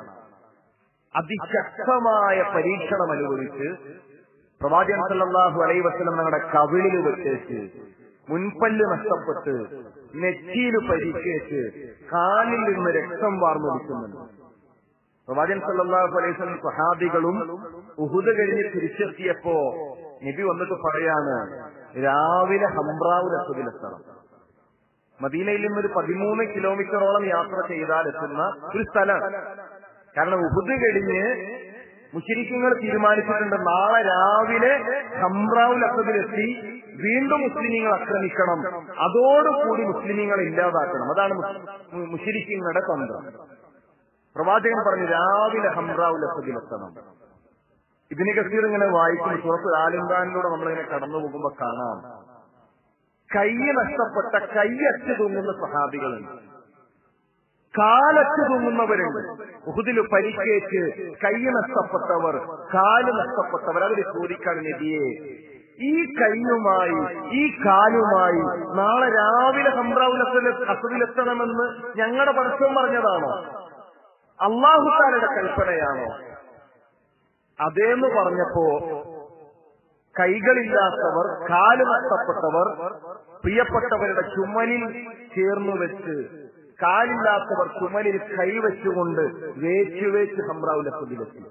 അതിശക്തമായ പരീക്ഷണം അനുഭവിച്ച് പ്രവാചകൻ സല്ലല്ലാഹു അലൈഹി വസല്ലം ഞങ്ങളുടെ കവിളിൽ വെച്ചേച്ച് മുൻപല്ല് നഷ്ടപ്പെട്ട് നെറ്റിയിൽ പരിക്കേറ്റ് കാലിൽ നിന്ന് രക്തം വാർന്നൊലിക്കുന്നുണ്ട് പ്രവാചകൻ സല്ലല്ലാഹു അലൈഹി വസല്ലം സഹാബികളും ഉഹുദ് കഴിഞ്ഞ് തിരിച്ചെത്തിയപ്പോ നബി വന്നിട്ട് പറയാണ് രാവിലെ ഹംറാവുലെത്തതിലെത്തണം മദീനയിൽ നിന്ന് ഒരു പതിമൂന്ന് കിലോമീറ്ററോളം യാത്ര ചെയ്താൽ എത്തുന്ന ഒരു സ്ഥലമാണ് കാരണം ഉഹുദ് കഴിഞ്ഞ് മുശരിക്കങ്ങൾ തീരുമാനിച്ചിട്ടുണ്ട് നാളെ രാവിലെ ഹംറാവുൽ അസദിലെത്തി വീണ്ടും മുസ്ലിമീങ്ങൾ ആക്രമിക്കണം അതോടുകൂടി മുസ്ലിമീങ്ങളെ ഇല്ലാതാക്കണം അതാണ് മുശരിക്കങ്ങളുടെ തന്ത്രം പ്രവാചകൻ പറഞ്ഞു രാവിലെ ഹംറാവുൽ അസദിലെത്തണം ഇതിനെ കസീർ ഇങ്ങനെ വായിക്കും സുഹൃത്ത് ആലിംഗാനിലൂടെ നമ്മളിങ്ങനെ കടന്നു പോകുമ്പോ കാണാം കൈ നഷ്ടപ്പെട്ട കൈയറ്റ് തൂങ്ങുന്ന സഹാബികളുണ്ട് കാലറ്റ് തൂങ്ങുന്നവരുണ്ട് ഉഹുദിൽ പരിക്കേറ്റ് കൈ നഷ്ടപ്പെട്ടവർ കാല് നഷ്ടപ്പെട്ടവർ അവര് ചോദിക്കാൻ നബിയെ ഈ കൈയുമായി ഈ കാലുമായി നാളെ രാവിലെ സംഭ്രാവുലത്തിൽ അസതിലെത്തണമെന്ന് ഞങ്ങളുടെ പരസ്യം പറഞ്ഞതാണോ അള്ളാഹുക്കാരുടെ കൽപ്പനയാണോ അതേന്ന് പറഞ്ഞപ്പോ കൈകളില്ലാത്തവർ കാല് നഷ്ടപ്പെട്ടവർ പ്രിയപ്പെട്ടവരുടെ ചുമലിൽ ചേർന്നു വെച്ച് കാലില്ലാത്തവർ ചുമലിൽ കൈവച്ചുകൊണ്ട് വേച്ചു വേച്ച് ഹംറാവുലപ്പതിലെത്തി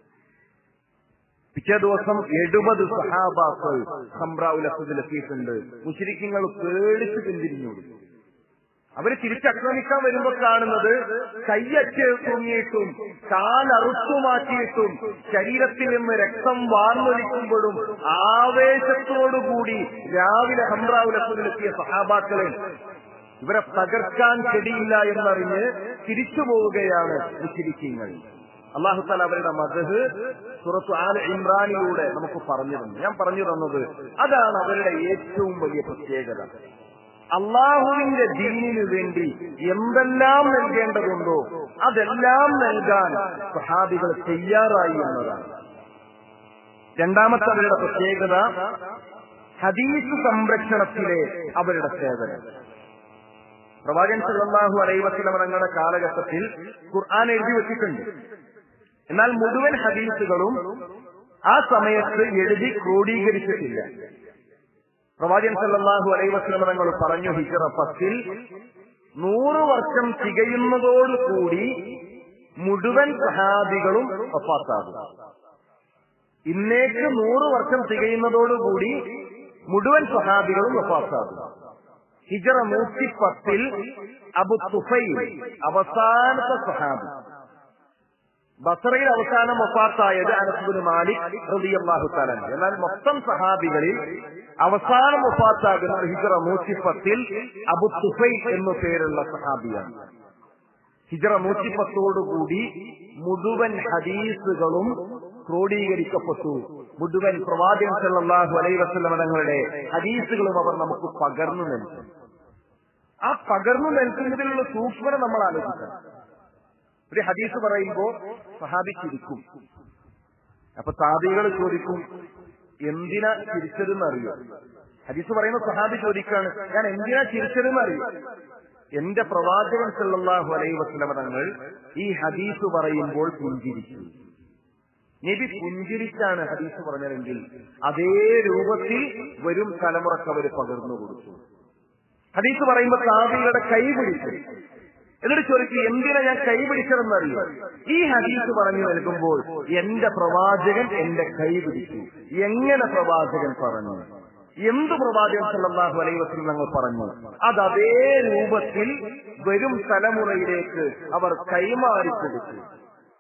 പിറ്റേ ദിവസം എഴുപത് സഹാബാക്കൾ ഹംറാവുലപ്പതിലെത്തിയിട്ടുണ്ട് മുശരിക്കങ്ങൾ പേടിച്ച് പിന്തിരിഞ്ഞു അവര് തിരിച്ചാക്രമിക്കാൻ വരുമ്പോ കാണുന്നത് കയ്യച്ച് തൂങ്ങിയിട്ടും കാലറുത്തു മാറ്റിയിട്ടും ശരീരത്തിൽ നിന്ന് രക്തം വാർന്നൊലിക്കുമ്പോഴും ആവേശത്തോടുകൂടി രാവിലെ ഹംറാവുലപ്പതിലെത്തിയ സഹാബാക്കളെ ഇവരെ തകർക്കാൻ കഴിയില്ല എന്നറിഞ്ഞ് തിരിച്ചു പോവുകയാണ് മുസ്ലിക്കീങ്ങൾ അള്ളാഹു താല അവരുടെ മതഹ് സുറത്ത് ആൽ ഇമ്രാനിലൂടെ നമുക്ക് പറഞ്ഞു തന്നു ഞാൻ പറഞ്ഞു തന്നത് അതാണ് അവരുടെ ഏറ്റവും വലിയ പ്രത്യേകത അള്ളാഹുവിന്റെ ദീനിനു വേണ്ടി എന്തെല്ലാം നൽകേണ്ടതുണ്ടോ അതെല്ലാം നൽകാൻ സഹാബികൾ തയ്യാറായി എന്നതാണ് രണ്ടാമത്തെ അവരുടെ പ്രത്യേകത ഹദീസ് സംരക്ഷണത്തിലെ അവരുടെ സേവനം പ്രവാചകൻ സല്ലല്ലാഹു അലൈഹി വസല്ലം തങ്ങളുടെ കാലഘട്ടത്തിൽ ഖുർആൻ എഴുതി വെച്ചിട്ടുണ്ട് എന്നാൽ മുഴുവൻ ഹദീസുകളും ആ സമയത്ത് എഴുതി ക്രോഡീകരിച്ചിട്ടില്ല പ്രവാചകൻ സല്ലല്ലാഹു അലൈഹി വസല്ലം തങ്ങൾ പറഞ്ഞു ഹിജറ പത്തിൽ നൂറ് വർഷം തികയുന്നതോടുകൂടി മുഴുവൻ സഹാബികളും വഫാത്താകും ഇന്നേക്ക് നൂറ് വർഷം തികയുന്നതോടുകൂടി മുഴുവൻ സഹാബികളും വഫാത്താകും ഹിജറ നൂറ്റി പത്തിൽ അബു തുഫൈൽ അവസാനത്തെ സഹാബി ബസറയിൽ അവസാനം വഫാത്തായത് അനസുബിന് മാലിക് റളിയല്ലാഹു തആല എന്നാൽ മൊത്തം സഹാബികളിൽ അവസാനം വഫാത്താകുന്ന ഹിജറ നൂറ്റി പത്തിൽ അബു തുഫൈൽ എന്നു പേരുള്ള സഹാബിയാണ് ഹിജറ നൂറ്റി പത്തോടുകൂടി മുഴുവൻ ഹദീസുകളും ക്രോഡീകരിക്കപ്പെട്ടു മുഴുവൻ പ്രവാചകൻ സല്ലല്ലാഹു അലൈഹി വസല്ലം തങ്ങളുടെ ഹദീസുകളും അവർ നമുക്ക് പകർന്നു നൽകും ആ പകർന്നു നൽകുന്നതിലുള്ള സൂക്ഷ്മത നമ്മൾ ആലോചിക്കണം ഒരു ഹദീസ് പറയുമ്പോ സഹാബി ചിരിക്കും അപ്പൊ താബികൾ ചോദിക്കും എന്തിനാ ചിരിച്ചതെന്ന് അറിയോ ഹദീസ് പറയുന്ന സഹാബി ചോദിക്കാണ് ഞാൻ എന്തിനാ ചിരിച്ചതെന്ന് അറിയോ എന്റെ പ്രവാചകൻ സല്ലല്ലാഹു അലൈഹി വസല്ലം തങ്ങൾ ഈ ഹദീസ് പറയുമ്പോൾ പുഞ്ചിരിച്ചു നബി പുഞ്ചിരിച്ചാണ് ഹദീസ് പറഞ്ഞതെങ്കിൽ അതേ രൂപത്തിൽ വരും തലമുറക്ക് അവർ പകർന്നു കൊടുത്തു ഹദീസ് പറയുമ്പോൾ താബികളുടെ കൈ പിടിച്ചു എന്നിട്ട് ചോദിച്ചു എന്തിനാ ഞാൻ കൈ പിടിച്ചതെന്നറിയോ ഈ ഹദീസ് പറഞ്ഞു നൽകുമ്പോൾ എന്റെ പ്രവാചകൻ എന്റെ കൈ പിടിച്ചു എങ്ങനെ പ്രവാചകൻ പറഞ്ഞു എന്ത് പ്രവാചകൻ സല്ലല്ലാഹു അലൈഹി വസല്ലം ഞങ്ങൾ പറഞ്ഞു അത് അതേ രൂപത്തിൽ വരും തലമുറയിലേക്ക് അവർ കൈമാറി കൊടുത്തു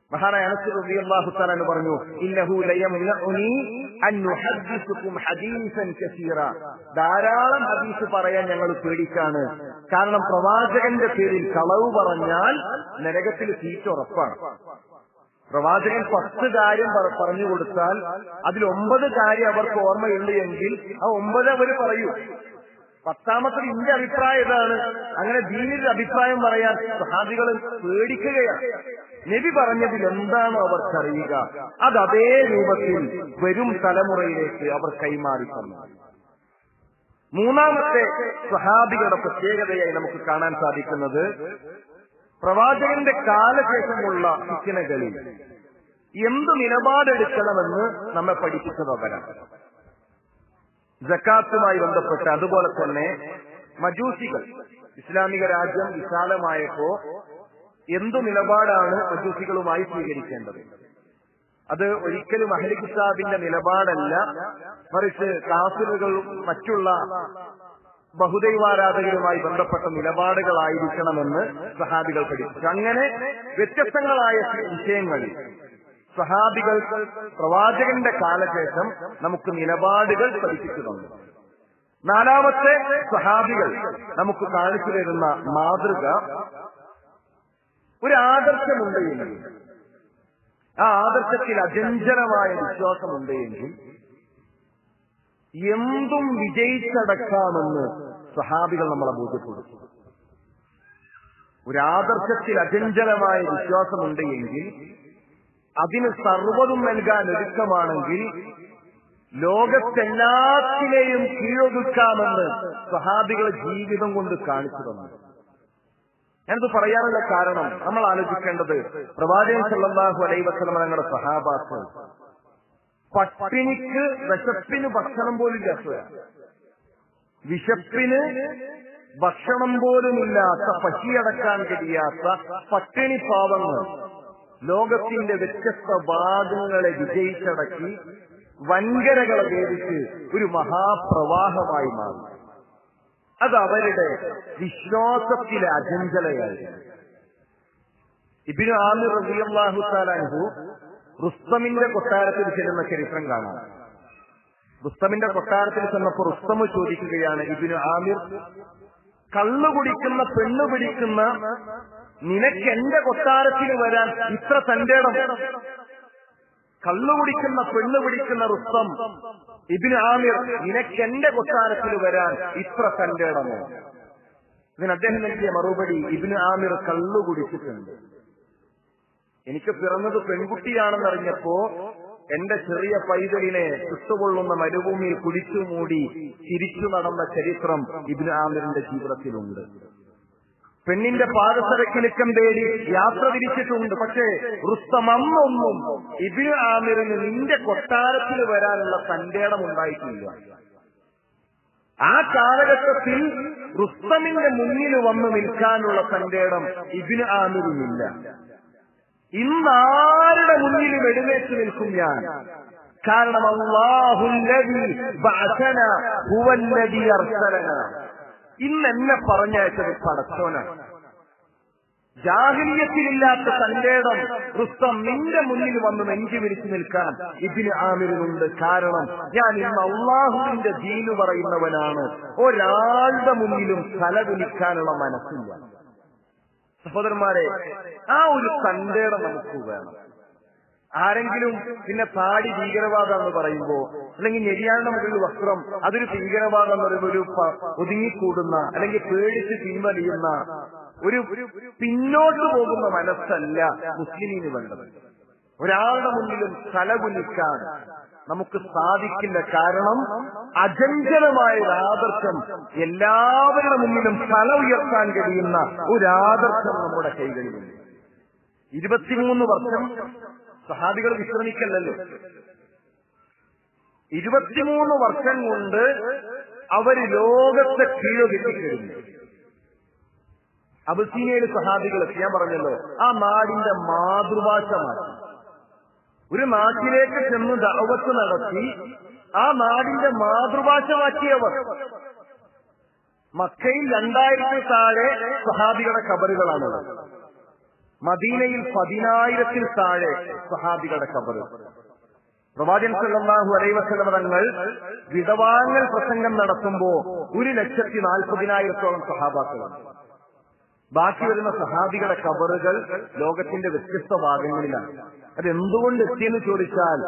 മഹാനായ അനസ് റളിയല്ലാഹു തആല എന്ന് പറഞ്ഞു ഇന്നഹു ലയംനഉനി അൻ നുഹദ്ദിസുകും ഹദീസൻ കസീറ ധാരാളം ഹദീസ് പറയാൻ ഞങ്ങൾ പേടിക്കാണ് കാരണം പ്രവാചകന്റെ പേരിൽ കളവ് പറഞ്ഞാൽ നരകത്തിൽ സീറ്റ് ഉറപ്പാണ് പ്രവാചകൻ പത്ത് കാര്യം പറ- പറഞ്ഞു കൊടുത്താൽ അതിൽ ഒമ്പത് കാര്യം അവർക്ക് ഓർമ്മയുണ്ട് എങ്കിൽ ആ ഒമ്പത് അവർ പറയൂ പത്താമത്തെ ഇന്റെ അഭിപ്രായം ഇതാണ് അങ്ങനെ ദീനിന്റെ അഭിപ്രായം പറയാൻ സഹാബികൾ പേടിക്കുകയാണ് നബി പറഞ്ഞതിൽ എന്താണോ അവർക്കറിയുക അത് അതേ രൂപത്തിൽ വരും തലമുറയിലേക്ക് അവർ കൈമാറി തന്നു മൂന്നാമത്തെ സഹാബികളുടെ പ്രത്യേകതയായി നമുക്ക് കാണാൻ സാധിക്കുന്നത് പ്രവാചകന്റെ കാലശേഷമുള്ള ശിക്ഷണകളിൽ എന്ത് നിലപാടെടുക്കണമെന്ന് നമ്മെ പഠിപ്പിച്ചത് അവരാണ് ജക്കാത്തുമായി ബന്ധപ്പെട്ട് അതുപോലെ തന്നെ മജൂസികൾ ഇസ്ലാമിക രാജ്യം വിശാലമായപ്പോ എന്തു നിലപാടാണ് മജൂസികളുമായി സ്വീകരിക്കേണ്ടത് അത് ഒരിക്കലും അഹ്ലി കിതാബിന്റെ നിലപാടല്ല മറിച്ച് കാഫിറുകളും മറ്റുള്ള ബഹുദൈവാരാധകരുമായി ബന്ധപ്പെട്ട നിലപാടുകളായിരിക്കണമെന്ന് സഹാബികൾ പഠിപ്പിച്ചു അങ്ങനെ വ്യത്യസ്തങ്ങളായ വിഷയങ്ങളിൽ സഹാബികൾ പ്രവാചകന്റെ കാലശേഷം നമുക്ക് നിലപാടുകൾ പഠിപ്പിച്ചു തന്നു നാലാമത്തെ സഹാബികൾ നമുക്ക് കാണിച്ചു തരുന്ന മാതൃക ഒരു ആദർശമുണ്ട് എങ്കിൽ ആ ആദർശത്തിൽ അചഞ്ചലമായ വിശ്വാസമുണ്ട് എങ്കിൽ എന്തും വിജയിച്ചടക്കാമെന്ന് സഹാബികൾ നമ്മളെ ബോധ്യപ്പെടുത്തും ഒരു ആദർശത്തിൽ അചഞ്ചലമായ വിശ്വാസമുണ്ട് എങ്കിൽ അതിന് സർവ്വതും നൽകാൻ ഒരുക്കമാണെങ്കിൽ ലോകത്തെല്ലാത്തിനെയും കീഴൊതുക്കാമെന്ന് സഹാബികളെ ജീവിതം കൊണ്ട് കാണിച്ചു തന്നു ഞാനിത് പറയാനുള്ള കാരണം നമ്മൾ ആലോചിക്കേണ്ടത് പ്രവാചകൻ സല്ലല്ലാഹു അലൈഹി വസല്ലം ഞങ്ങളുടെ സഹാബാക്കൾ പട്ടിണിക്ക് വിശപ്പിന് ഭക്ഷണം പോലും ഇല്ലാത്ത വിശപ്പിന് ഭക്ഷണം പോലുമില്ലാത്ത പശിയടക്കാൻ കഴിയാത്ത പട്ടിണി പാവങ്ങൾ ലോകത്തിന്റെ വ്യത്യസ്ത ഭാഗങ്ങളെ വിജയിച്ചടക്കി വൻകരകളെ വേദിച്ച് ഒരു മഹാപ്രവാഹമായി മാറി അത് അവരുടെ വിശ്വാസത്തിലെ അജഞ്ചലയായിരുന്നു ഇബിനു ആമിർ റബിയല്ലാഹു താലാൻഹു റുസ്തമിന്റെ കൊട്ടാരത്തിൽ ചെല്ലുന്ന ചരിത്രം കാണാം റുസ്തമിന്റെ കൊട്ടാരത്തിൽ ചെന്നപ്പോൾ റുസ്തമ് ചോദിക്കുകയാണ് ഇബിനു ആമിർ കള്ളു കുടിക്കുന്ന പെണ്ണു പിടിക്കുന്ന നിനക്ക് എന്റെ കൊട്ടാരത്തിൽ വരാൻ ഇത്ര തന്റെ ഇടം കള്ളു കുടിക്കുന്ന പെണ്ണു പിടിക്കുന്ന റുസ്തം ഇബിന് ആമിർ നിനക്ക് എന്റെ കൊട്ടാരത്തിൽ വരാൻ ഇത്ര തന്റെ ഇടമോ ഇതിന് അദ്ദേഹം നൽകിയ മറുപടി ഇബിന് ആമിർ കള്ളു കുടിച്ചിട്ടുണ്ട് എനിക്ക് പിറന്നത് പെൺകുട്ടിയാണെന്നറിഞ്ഞപ്പോ എന്റെ ചെറിയ പൈതലിനെ ചുട്ടുകൊള്ളുന്ന മരുഭൂമിയിൽ കുടിച്ചു മൂടി തിരിച്ചു നടന്ന ചരിത്രം ഇബിന് ആമിറിന്റെ ജീവിതത്തിലുണ്ട് പെണ്ണിന്റെ പാദസരക്കിലുക്കം തേടി യാത്ര തിരിച്ചിട്ടുണ്ട് പക്ഷേ റുസ്തം അന്നൊന്നും ഇബിന് ആമിറിന് നിന്റെ കൊട്ടാരത്തിൽ വരാനുള്ള തന്റെ ഇടം ഉണ്ടായിട്ടില്ല ആ കാലഘട്ടത്തിൽ റുസ്തമിന്റെ മുന്നിൽ വന്ന് നിൽക്കാനുള്ള തന്റെ ഇടം ഇബിന് ആമിറിനില്ല ഇന്നാരുടെ മുന്നിലും എഴുന്നേറ്റ് നിൽക്കും ഞാൻ കാരണം അള്ളാഹുല്ലതി ബഅസന ഹുവല്ലതി അർസലന ഇന്ന് എന്നെ പറഞ്ഞയച്ചത് പടച്ചോനാണ് ജാഹിലിയത്തിലില്ലാത്ത തന്റെ ഇടം റുസ്തം നിന്റെ മുന്നിൽ വന്ന് നെഞ്ചു വിരിച്ചു നിൽക്കാൻ ഇതിന് ആമിരിനുണ്ട് കാരണം ഞാൻ ഇന്ന് അള്ളാഹുവിന്റെ ദീന് പറയുന്നവനാണ് ഒരാളുടെ മുന്നിലും തലകുലിക്കാനുള്ള മനസ്സില്ല സഹോദരന്മാരെ ആ ഒരു തന്റെ ഇടം നമുക്ക് വേണം ആരെങ്കിലും പിന്നെ താടി ഭീകരവാദം എന്ന് പറയുമ്പോ അല്ലെങ്കിൽ ഞെരിയാണ്ട മുകളിൽ വസ്ത്രം അതൊരു ഭീകരവാദം എന്ന് പറയുമ്പോൾ ഒരു പ- ഒതുങ്ങിക്കൂടുന്ന അല്ലെങ്കിൽ പേടിച്ച് പിൻവലിയുന്ന ഒരു പിന്നോട്ട് പോകുന്ന മനസ്സല്ല മുസ്ലിമിന് വേണ്ടത് ഒരാളുടെ മുന്നിലും തലകുലിക്കാൻ നമുക്ക് സാധിക്കില്ല കാരണം അജഞ്ചലമായ ഒരു ആദർശം എല്ലാവരുടെ മുന്നിലും തല ഉയർത്താൻ കഴിയുന്ന ഒരു ആദർശം നമ്മുടെ കൈകളിലുണ്ട് ഇരുപത്തിമൂന്ന് വർഷം സഹാബികൾ വിശ്രമിക്കല്ലല്ലോ ഇരുപത്തിമൂന്ന് വർഷം കൊണ്ട് അവര് ലോകത്തെ കീഴൊതുക്കിക്കഴിഞ്ഞു അബസീനയിൽ സഹാബികൾ ഞാൻ പറഞ്ഞല്ലോ ആ നാടിന്റെ മാതൃഭാഷ മാറ്റി ഒരു നാട്ടിലേക്ക് ചെന്ന് ദഅവത്ത് നടത്തി ആ നാടിന്റെ മാതൃഭാഷ മാറ്റിയവർ മക്കയിൽ രണ്ടായിരത്തി താഴെ സഹാബികളുടെ കബറുകളാണുള്ളത് മദീനയിൽ പതിനായിരത്തിൽ താഴെ സഹാബികളുടെ കബർ പ്രവാചകൻ സല്ലല്ലാഹു അലൈഹി വസല്ലം തങ്ങൾ വിടവാങ്ങൽ പ്രസംഗം നടത്തുമ്പോ ഒരു ലക്ഷത്തി നാൽപ്പതിനായിരത്തോളം സഹാബാക്കളാണ് ബാക്കി വരുന്ന സഹാബികളുടെ കബറുകൾ ലോകത്തിന്റെ വ്യത്യസ്ത ഭാഗങ്ങളിലാണ് അത് എന്തുകൊണ്ട് എത്തിയെന്ന് ചോദിച്ചാൽ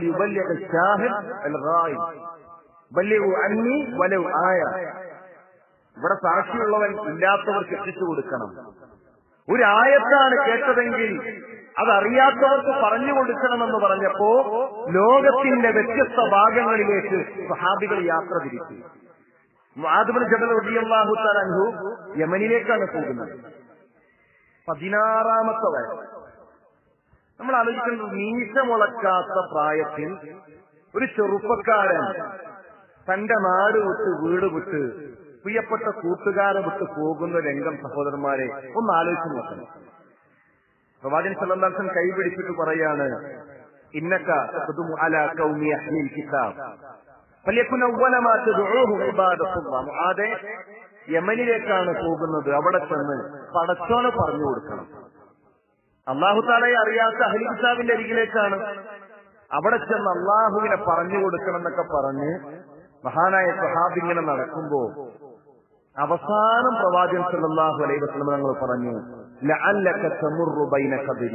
അന്നി വലവ് ആയ ഇവിടെ സാക്ഷിയുള്ളവൻ ഇല്ലാത്തവർക്ക് എത്തിച്ചു കൊടുക്കണം ഒരു ആയത്താണ് കേട്ടതെങ്കിൽ അതറിയാത്തവർക്ക് പറഞ്ഞു കൊടുക്കണമെന്ന് പറഞ്ഞപ്പോ ലോകത്തിന്റെ വ്യത്യസ്ത ഭാഗങ്ങളിലേക്ക് സഹാബികൾ യാത്ര തിരിച്ചു മാധവൻ ജബൽ റബിയല്ലാഹു തലഹു യമനിലേക്കാണ് പോകുന്നത് പതിനാറാമത്തെ വയസ്സ് നമ്മൾ ആലോചിക്കുന്നത് മീശ മുളക്കാത്ത പ്രായത്തിൽ ഒരു ചെറുപ്പക്കാരൻ തന്റെ നാട് വിട്ട് വീട് വിട്ട് പ്രിയപ്പെട്ട കൂട്ടുകാരെ വിട്ട് പോകുന്ന രംഗം സഹോദരന്മാരെ ഒന്ന് ആലോചിച്ച് നോക്കണം പ്രവാചകൻ സല്ലല്ലാഹു കൈപിടിച്ചിട്ട് പറയാണ് ഇന്നക തഖ്ദുമു അലാ ഖൗമി അഹ്ലിൽ കിതാബ് ഫലിയകുൻ അവ്വല മാ തദ്ഉഹും ഇബാദത്തുല്ലാഹ് മുആദെ യമനിലേക്കാണ് പോകുന്നത് അവിടെ ചെന്ന് പടച്ചോനെ പറഞ്ഞു കൊടുക്കണം അള്ളാഹു താലയെ അറിയാത്ത അഹ്ലി കിതാബിന്റെ അരികിലേക്കാണ് അവിടെ ചെന്ന് അള്ളാഹുവിനെ പറഞ്ഞു കൊടുക്കണം എന്നൊക്കെ പറഞ്ഞ് മഹാനായ സഹാബ് ഇങ്ങനെ നടക്കുമ്പോ അവസാനം പ്രവാചകൻ സല്ലല്ലാഹു അലൈഹി വസല്ലം ഞങ്ങൾ പറഞ്ഞു ലഅല്ലക തമുറു ബൈന ഖബരി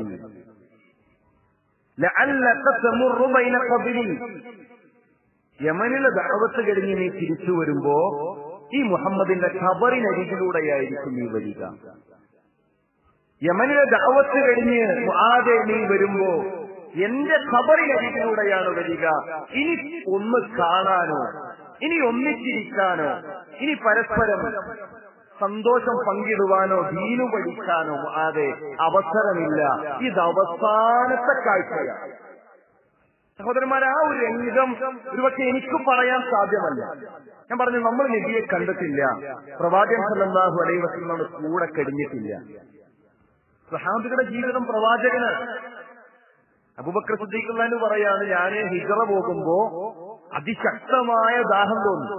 ലഅല്ലക തമുറു ബൈന ഖബരി യമനിലെ ദഅവത്ത് കഴിഞ്ഞ് നീ തിരിച്ചു വരുമ്പോ ഈ മുഹമ്മദിന്റെ ഖബറിനരികിലൂടെയായിരിക്കും നീ വരിക യമനിലെ ദഅവത്ത് കഴിഞ്ഞ് മുആദെ നീ വരുമ്പോ എന്റെ ഖബറിനരികിലൂടെയാണ് വരിക ഇനി ഒന്ന് കാണാനോ ഇനി ഒന്നിച്ചിരിക്കാനോ ഇനി പരസ്പരം സന്തോഷം പങ്കിടുവാനോ ദീനു പഠിക്കാനോ അതെ അവസരമില്ല ഇത് അവസാനത്തെ കാഴ്ചയാണ് സഹോദരന്മാരെ ആ ഒരു രംഗം ഒരുപക്ഷെ എനിക്ക് പറയാൻ സാധ്യമല്ല ഞാൻ പറഞ്ഞു നമ്മൾ നബിയെ കണ്ടിട്ടില്ല പ്രവാചകൻ സല്ലല്ലാഹു അലൈഹി വസല്ലമയുടെ കൂടെ കഴിഞ്ഞിട്ടില്ല സഹാബികളുടെ ജീവിതം പ്രവാചകന് അബുബക്കർ സിദ്ദീഖ് പറയാണ് ഞാൻ ഹിജറ പോകുമ്പോ അതിശക്തമായ ദാഹം തോന്നി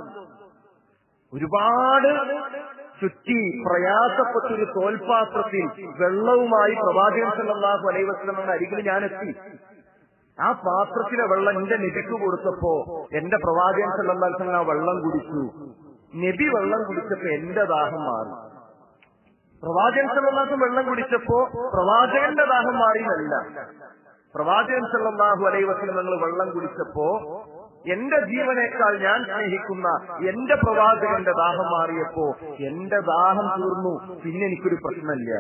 ഒരുപാട് ചുറ്റി പ്രയാസപ്പെട്ടൊരു തോൽപാത്രത്തിൽ വെള്ളവുമായി പ്രവാചകൻ സല്ലല്ലാഹു അലൈഹി വസല്ലമയുടെ അരികിൽ ഞാൻ എത്തി ആ പാത്രത്തിലെ വെള്ളം എന്റെ നബിക്ക് കൊടുത്തപ്പോ എന്റെ പ്രവാചകൻ സല്ലല്ലാഹു അലൈഹി വസല്ലം ആ വെള്ളം കുടിച്ചു നബി വെള്ളം കുടിച്ചപ്പോ എന്റെ ദാഹം മാറി പ്രവാചകൻ സല്ലല്ലാഹു വെള്ളം കുടിച്ചപ്പോ പ്രവാചകന്റെ ദാഹം മാറിയതല്ല പ്രവാചകൻ സല്ലല്ലാഹു അലൈഹി വസല്ലം നിങ്ങൾ വെള്ളം കുടിച്ചപ്പോ എന്റെ ജീവനേക്കാൾ ഞാൻ സ്നേഹിക്കുന്ന എന്റെ പ്രവാചകന്റെ ദാഹം മാറിയപ്പോ എന്റെ ദാഹം തീർന്നു പിന്നെ എനിക്കൊരു പ്രശ്നമില്ല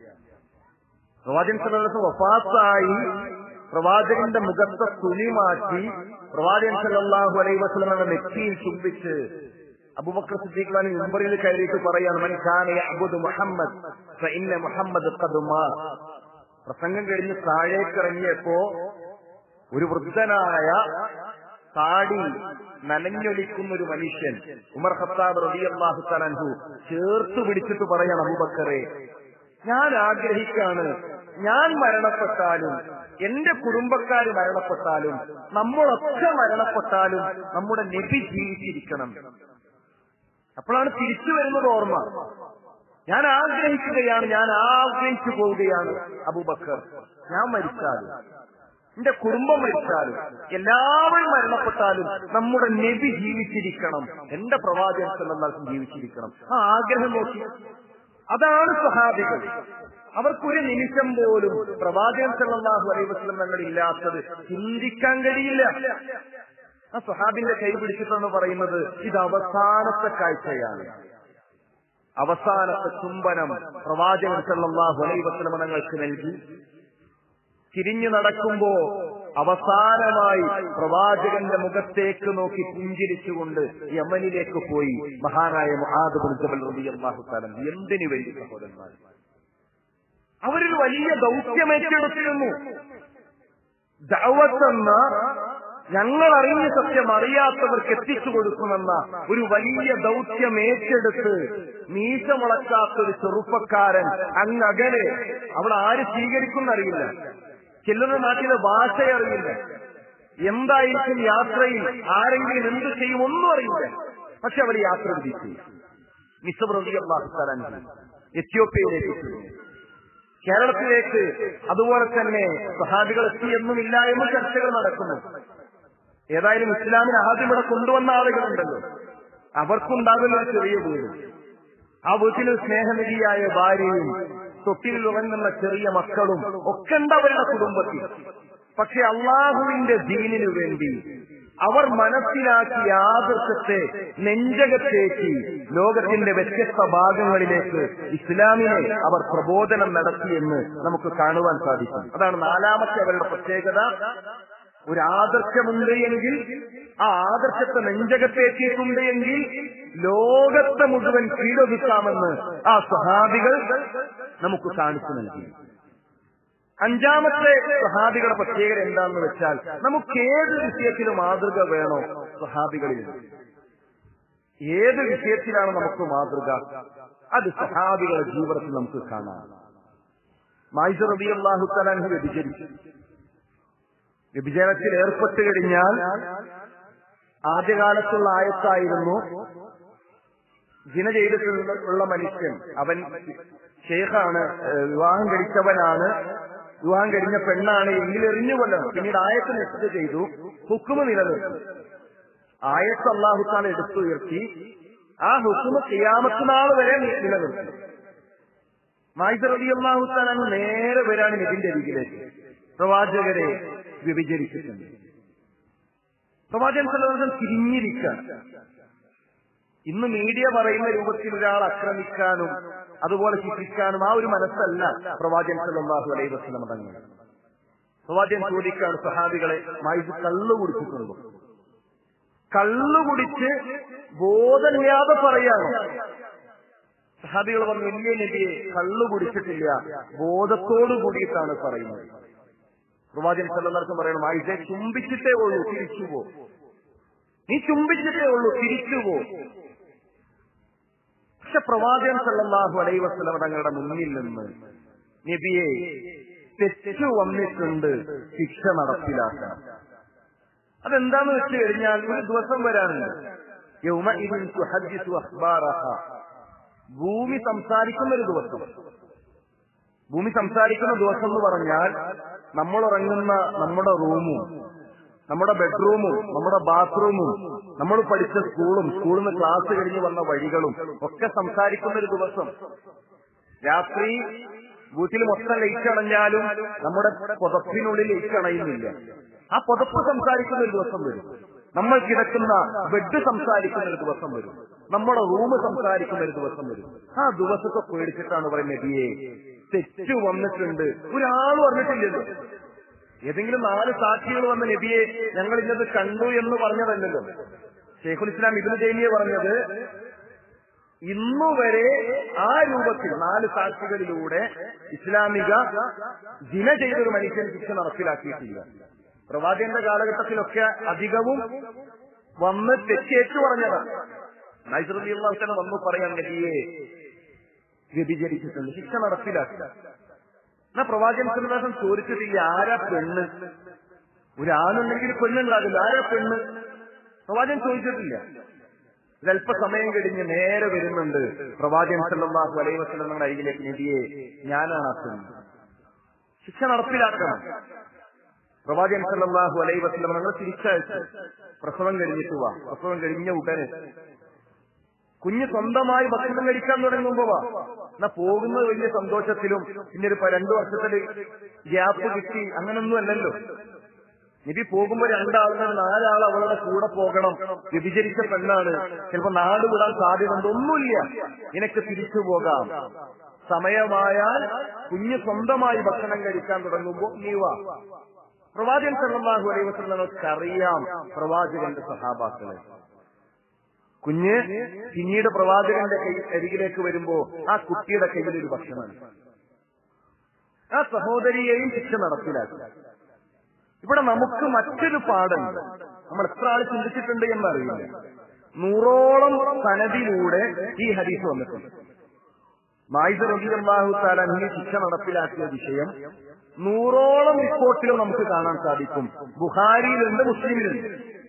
പ്രവാചകൻ സല്ലല്ലാഹു വഫാത്തായി പ്രവാചകന്റെ മുഖത്തെ തുണി മാറ്റി പ്രവാചകൻ സല്ലല്ലാഹു അലൈഹി വസല്ലം നെറ്റിയിൽ ചുംബിച്ച് അബൂബക്കർ സിദ്ദീഖ് ഖാൻ മുമ്പറിൽ കയറിയിട്ട് പറയാണ് മൻ കാന യഅബുദു മുഹമ്മദ് ഫഇന്ന മുഹമ്മദ് ഖദ് മാ പ്രസംഗം കഴിഞ്ഞ് താഴേക്കിറങ്ങിയപ്പോ ഒരു വൃദ്ധനായ താടി നനഞ്ഞൊലിക്കുന്ന ഒരു മനുഷ്യൻ ഉമർ ഖത്താബ് റളിയല്ലാഹു തആലഹു ചേർത്ത് പിടിച്ചിട്ട് പറയണം അബൂബക്കറെ ഞാൻ ആഗ്രഹിക്കാണ് ഞാൻ മരണപ്പെട്ടാലും എന്റെ കുടുംബക്കാർ മരണപ്പെട്ടാലും നമ്മളൊക്കെ മരണപ്പെട്ടാലും നമ്മുടെ നബി ജീവിച്ചിരിക്കണം അപ്പോഴാണ് തിരിച്ചു വരുന്നത് ഓർമ്മ ഞാൻ ആഗ്രഹിക്കുകയാണ് ഞാൻ ആഗ്രഹിച്ചു പോവുകയാണ് അബൂബക്കർ ഞാൻ മരിച്ചാലും എന്റെ കുടുംബം മരിച്ചാലും എല്ലാവരും മരണപ്പെട്ടാലും നമ്മുടെ നബി ജീവിച്ചിരിക്കണം എന്റെ പ്രവാചകൻ സല്ലല്ലാഹു ജീവിച്ചിരിക്കണം ആ ആഗ്രഹം നോക്കി അതാണ് സ്വഹാബികൾ അവർക്കൊരു നിമിഷം പോലും പ്രവാചകൻ സല്ലല്ലാഹു അലൈഹി വസല്ലം തങ്ങൾ ഇല്ലാത്തത് ചിന്തിക്കാൻ കഴിയില്ല ആ സ്വഹാബിന്റെ കൈ പിടിച്ചിട്ടെന്ന് പറയുന്നത് ഇത് അവസാനത്തെ കാഴ്ചയാണ് അവസാനത്തെ ചുംബനം പ്രവാചകൻ സല്ലല്ലാഹു അലൈഹി വസല്ലം തങ്ങൾക്ക് നൽകി തിരിഞ്ഞു നടക്കുമ്പോ അവസാനമായി പ്രവാചകന്റെ മുഖത്തേക്ക് നോക്കി പുഞ്ചിരിച്ചുകൊണ്ട് യമനിലേക്ക് പോയി മഹാനായ മുഹാദുബുൽ ജബൽ റളിയല്ലാഹു തആല എന്തിനു വേണ്ടി സഹോദരന്മാർ അവരൊരു വലിയ ദൗത്യം ഏറ്റെടുത്തിരുന്നു ദൗവത്തെന്ന ഞങ്ങൾ അറിഞ്ഞ സത്യം അറിയാത്തവർക്ക് എത്തിച്ചു കൊടുക്കുമെന്ന ഒരു വലിയ ദൗത്യം ഏറ്റെടുത്ത് മീശ മുളക്കാത്ത ഒരു ചെറുപ്പക്കാരൻ അങ്ങകലെ അവിടെ ആര് സ്വീകരിക്കുന്നറിയില്ല ചിലരുടെ നാട്ടിലെ ഭാഷ അറിയില്ല എന്തായിരിക്കും യാത്രയിൽ ആരെങ്കിലും എന്ത് ചെയ്യും ഒന്നും അറിയില്ല പക്ഷെ അവർ യാത്ര വിധിച്ചു മിസബ് റബി അള്ളാഹു എത്യോപ്യയിലേക്ക് എത്തുന്നു കേരളത്തിലേക്ക് അതുപോലെ തന്നെ സഹാബികൾ എത്തിയെന്നുമില്ല എന്ന് ചർച്ചകൾ നടക്കുന്നു ഏതായാലും ഇസ്ലാമിനെ ആദ്യം ഇവിടെ കൊണ്ടുവന്ന ആളുകളുണ്ടല്ലോ അവർക്കുണ്ടാകുന്ന ഒരു ചെറിയ വീട് ആ വീട്ടിൽ സ്നേഹനിധിയായ ഭാര്യയും തൊട്ടിൽ ഉറങ്ങുന്ന ചെറിയ മക്കളും ഒക്കെ ഉണ്ട് അവരുടെ കുടുംബത്തിൽ പക്ഷെ അള്ളാഹുവിന്റെ ദീനിനു വേണ്ടി അവർ മനസ്സിലാക്കിയ ആദർശത്തെ നെഞ്ചകത്തേക്ക് ലോകത്തിന്റെ വ്യത്യസ്ത ഭാഗങ്ങളിലേക്ക് ഇസ്ലാമിനെ അവർ പ്രബോധനം നടത്തിയെന്ന് നമുക്ക് കാണുവാൻ സാധിക്കും അതാണ് നാലാമത്തെ അവരുടെ പ്രത്യേകത ഒരു ആദർശമുണ്ട് എങ്കിൽ ആ ആദർശത്തെ നെഞ്ചകത്തേറ്റിയിട്ടുണ്ട് എങ്കിൽ ലോകത്തെ മുഴുവൻ കീഴൊതുക്കാമെന്ന് ആ സ്വഹാബികൾ നമുക്ക് കാണിച്ചു നൽകി അഞ്ചാമത്തെ സ്വഹാബികളുടെ പ്രത്യേകത എന്താണെന്ന് വെച്ചാൽ നമുക്ക് ഏത് വിഷയത്തിൽ മാതൃക വേണോ സ്വഹാബികളിൽ ഏത് വിഷയത്തിലാണ് നമുക്ക് മാതൃക അത് സ്വഹാബികളുടെ ജീവിതത്തിൽ നമുക്ക് കാണാം മായിസ റബി അള്ളാഹു തലാൻഹു വ്യഭിചരിച്ചു വ്യഭിചാരത്തിൽ ഏർപ്പെട്ട് കഴിഞ്ഞാൽ ആദ്യകാലത്തുള്ള ആയത്തായിരുന്നു ജിന ചെയ്തിട്ടുള്ള മനുഷ്യൻ അവൻ ഷെയ്ഖാണ് വിവാഹം കഴിച്ചവനാണ് വിവാഹം കഴിഞ്ഞ പെണ്ണാണ് എങ്കിൽ എറിഞ്ഞു കൊല്ലണം പിന്നീട് ആയത്ത് നിശ്ചയ ചെയ്തു ഹുക്കുമ നിലനിർത്തി ആയത്ത് അള്ളാഹുത്താൻ എടുത്തുയർത്തി ആ ഹുക്കുമ ചെയ്യാമത്തുനാൾ വരെ നിലനിർത്തി മായിദ് റബി അള്ളാഹുത്താൻ നേരെ വരാണ് ഇതിന്റെ അരികിലേക്ക് പ്രവാചകരെ വ്യഭിചരിച്ചിട്ടുണ്ട് പ്രവാചകൻ സലവർഗം തിരിഞ്ഞിരിക്കാൻ ഇന്ന് മീഡിയ പറയുന്ന രൂപത്തിൽ ഒരാൾ ആക്രമിക്കാനും അതുപോലെ ശിക്ഷിക്കാനും ആ ഒരു മനസ്സല്ല പ്രവാചകൻ സല്ലാഹു അലൈഹി വസ്ലം തങ്ങൾ പ്രവാചകൻ ചോദിക്കാണ് സഹാബികളെ മായിസ് കള്ളു കുടിച്ചിട്ടുണ്ടോ കള്ളു കുടിച്ച് ബോധമില്ലാതെ പറയാണ് സഹാബികൾ പറഞ്ഞു വലിയ നബിയെ കള്ളു കുടിച്ചിട്ടില്ല ബോധത്തോടു കൂടിയിട്ടാണ് പറയുന്നത് പ്രവാചകൻ സല്ലാർക്കും പറയണം ആയിഷെ ചുംബിച്ചിട്ടേ ഉള്ളൂ തിരിച്ചു പോ നീ ചുംബിച്ചിട്ടേ ഉള്ളൂ തിരിച്ചു പോ പക്ഷെ പ്രവാചകൻ സല്ലാഹു അലൈ വസ്ലം തങ്ങളുടെ മുന്നിൽ നിന്ന് നബിയെ തെറ്റു വന്നിട്ടുണ്ട് ശിക്ഷ നടപ്പിലാക്കണം അതെന്താന്ന് വെച്ച് കഴിഞ്ഞാൽ ഒരു ദിവസം വരാനുണ്ട് യൗമ ഇതിൻ തുഹദ്ദിസു അഖ്ബാറഹ ഭൂമി സംസാരിക്കുന്ന ഒരു ദിവസം ഭൂമി സംസാരിക്കുന്ന ദിവസം എന്ന് പറഞ്ഞാൽ നമ്മൾ ഉറങ്ങുന്ന നമ്മുടെ റൂമും നമ്മുടെ ബെഡ്റൂമും നമ്മുടെ ബാത്റൂമും നമ്മൾ പഠിച്ച സ്കൂളും സ്കൂളിൽ നിന്ന് ക്ലാസ് കഴിഞ്ഞ് വന്ന വഴികളും ഒക്കെ സംസാരിക്കുന്ന ഒരു ദിവസം രാത്രി വീട്ടിൽ മൊത്തം ലൈറ്റ് അണഞ്ഞാലും നമ്മുടെ പുതപ്പിനുള്ളിൽ ലൈറ്റ് അണയുന്നില്ല ആ പുതപ്പ് സംസാരിക്കുന്ന ഒരു ദിവസം വരും നമ്മൾ കിടക്കുന്ന ബെഡ് സംസാരിക്കുന്ന ഒരു ദിവസം വരും നമ്മുടെ റൂം സംസാരിക്കുന്ന ഒരു ദിവസം വരും ആ ദിവസത്തെ പേടിച്ചിട്ടാണ് പറയുന്നത് നബിയെ തെറ്റ് വന്നിട്ടുണ്ട് ഒരാളും അറിഞ്ഞിട്ടില്ലല്ലോ ഏതെങ്കിലും നാല് സാക്ഷികൾ വന്ന നബിയെ ഞങ്ങൾ ഇന്നത് കണ്ടു എന്ന് പറഞ്ഞതല്ലല്ലോ ഷെയ്ഖുൽ ഇസ്ലാം ഇബിന് ജൈനിയെ പറഞ്ഞത് ഇന്നുവരെ ആ രൂപത്തിൽ നാല് സാക്ഷികളിലൂടെ ഇസ്ലാമിക ദിന ചെയ്തൊരു മനുഷ്യൻ ശിക്ഷ നടപ്പിലാക്കിയിട്ടില്ല പ്രവാചകന്റെ കാലഘട്ടത്തിലൊക്കെ അധികവും വന്ന് തെറ്റേറ്റു പറഞ്ഞതാണ് നൈസറുദ്ദീൻ വന്നു പറയാൻ നബിയെ വ്യഭിചരിച്ചിട്ടുണ്ട് ശിക്ഷ നടപ്പിലാക്കില്ല എന്നാ പ്രവാചകൻ സന്ദർശം ചോദിച്ചിട്ടില്ല ആരാ പെണ്ണ് ഒരാണുണ്ടെങ്കിൽ പെണ്ണുണ്ടാകില്ല ആരാ പെണ്ണ് പ്രവാചകൻ ചോദിച്ചിട്ടില്ല ഒരല്പസമയം കഴിഞ്ഞ് നേരെ വരുന്നുണ്ട് പ്രവാചകൻ സല്ലാഹു അലൈഹി വസ്ലങ്ങളുടെ അരികിലേക്ക് നബിയെ ഞാനാണ് ആ പെണ്ണ് ശിക്ഷ നടപ്പിലാക്കണം പ്രവാചകൻ സല്ലാഹു അലൈഹി വസ്ലം ഞങ്ങൾ തിരിച്ചയച്ചു പ്രസവം കഴിഞ്ഞിട്ട് വാ പ്രസവം കഴിഞ്ഞ ഉടനെ കുഞ്ഞ് സ്വന്തമായി ഭക്ഷണം കഴിക്കാൻ തുടങ്ങുമ്പോ വാ എന്നാ പോകുന്നത് വലിയ സന്തോഷത്തിലും പിന്നെ ഒരു രണ്ടു വർഷത്തിൽ ഗ്യാപ്പ് കിട്ടി അങ്ങനൊന്നും അല്ലല്ലോ നബി പോകുമ്പോ രണ്ടാളുകൾ നാലാൾ അവളുടെ കൂടെ പോകണം വ്യഭിചരിച്ച പെണ്ണാണ് ചിലപ്പോ നാട് വിടാൻ സാധ്യതയുണ്ട് ഒന്നുമില്ല നിനക്ക് തിരിച്ചു പോകാം സമയമായാൽ കുഞ്ഞ് സ്വന്തമായി ഭക്ഷണം കഴിക്കാൻ തുടങ്ങുമ്പോ നീ വാ പ്രവാചകൻ സല്ലല്ലാഹു അലൈഹി വസല്ലം നമുക്കറിയാം പ്രവാചകന്റെ സഹാബാക്കളെ കുഞ്ഞ് പിന്നീട് പ്രവാചകന്റെ കൈ അരികിലേക്ക് വരുമ്പോ ആ കുട്ടിയുടെ കയ്യിൽ ഒരു ഭക്ഷണമാണ് ആ സഹോദരിയെയും ശിക്ഷ നടപ്പിലാക്കി ഇവിടെ നമുക്ക് മറ്റൊരു പാടുണ്ട് നമ്മൾ എത്ര ആൾ ചിന്തിച്ചിട്ടുണ്ട് എന്നറിയില്ല നൂറോളം സനദിലൂടെ ഈ ഹദീസ് വന്നിട്ടുണ്ട് മായിദ് റബിഅള്ളാഹു താലാഹി ശിക്ഷ നടപ്പിലാക്കിയ വിഷയം നൂറോളം റിപ്പോർട്ടിലും നമുക്ക് കാണാൻ സാധിക്കും ബുഹാരിയിലുണ്ട് മുസ്ലിമിലുണ്ട്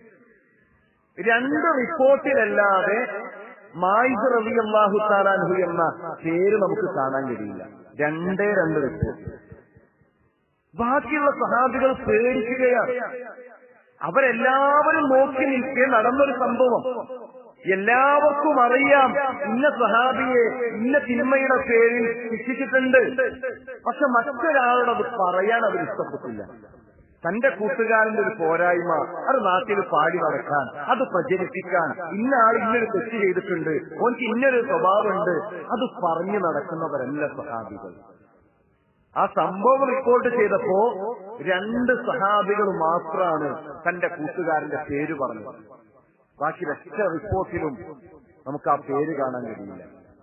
രണ്ട് റിപ്പോർട്ടിലല്ലാതെ മായിദ് റബി അള്ളാഹു താലാൻഹു എന്ന പേര് നമുക്ക് കാണാൻ കഴിയില്ല രണ്ടേ രണ്ട് റിപ്പോർട്ട് ബാക്കിയുള്ള സഹാബികൾ പേടിക്കുകയാണ് അവരെല്ലാവരും നോക്കി നിൽക്കെ നടന്നൊരു സംഭവം എല്ലാവർക്കും അറിയാം ഇന്ന സഹാബിയെ ഇന്ന തിന്മയുടെ പേരിൽ ശിക്ഷിച്ചിട്ടുണ്ട് പക്ഷെ മറ്റൊരാളോട് അത് പറയാൻ അവർ ഇഷ്ടപ്പെട്ടില്ല തന്റെ കൂട്ടുകാരന്റെ ഒരു പോരായ്മ അത് നാട്ടിൽ പാടി നടക്കാൻ അത് പ്രചരിപ്പിക്കാൻ ഇന്ന ആൾ ഇന്നൊരു തെറ്റ് ചെയ്തിട്ടുണ്ട് ഓൻക്ക് ഇന്നൊരു സ്വഭാവമുണ്ട് അത് പറഞ്ഞു നടക്കുന്നവരല്ല സഹാബികൾ ആ സംഭവം റിപ്പോർട്ട് ചെയ്തപ്പോ രണ്ട് സഹാബികൾ മാത്രമാണ് തന്റെ കൂട്ടുകാരന്റെ പേര് പറഞ്ഞത് ബാക്കി രക്ഷ റിപ്പോർട്ടിലും നമുക്ക് ആ പേര് കാണാൻ കഴിയില്ല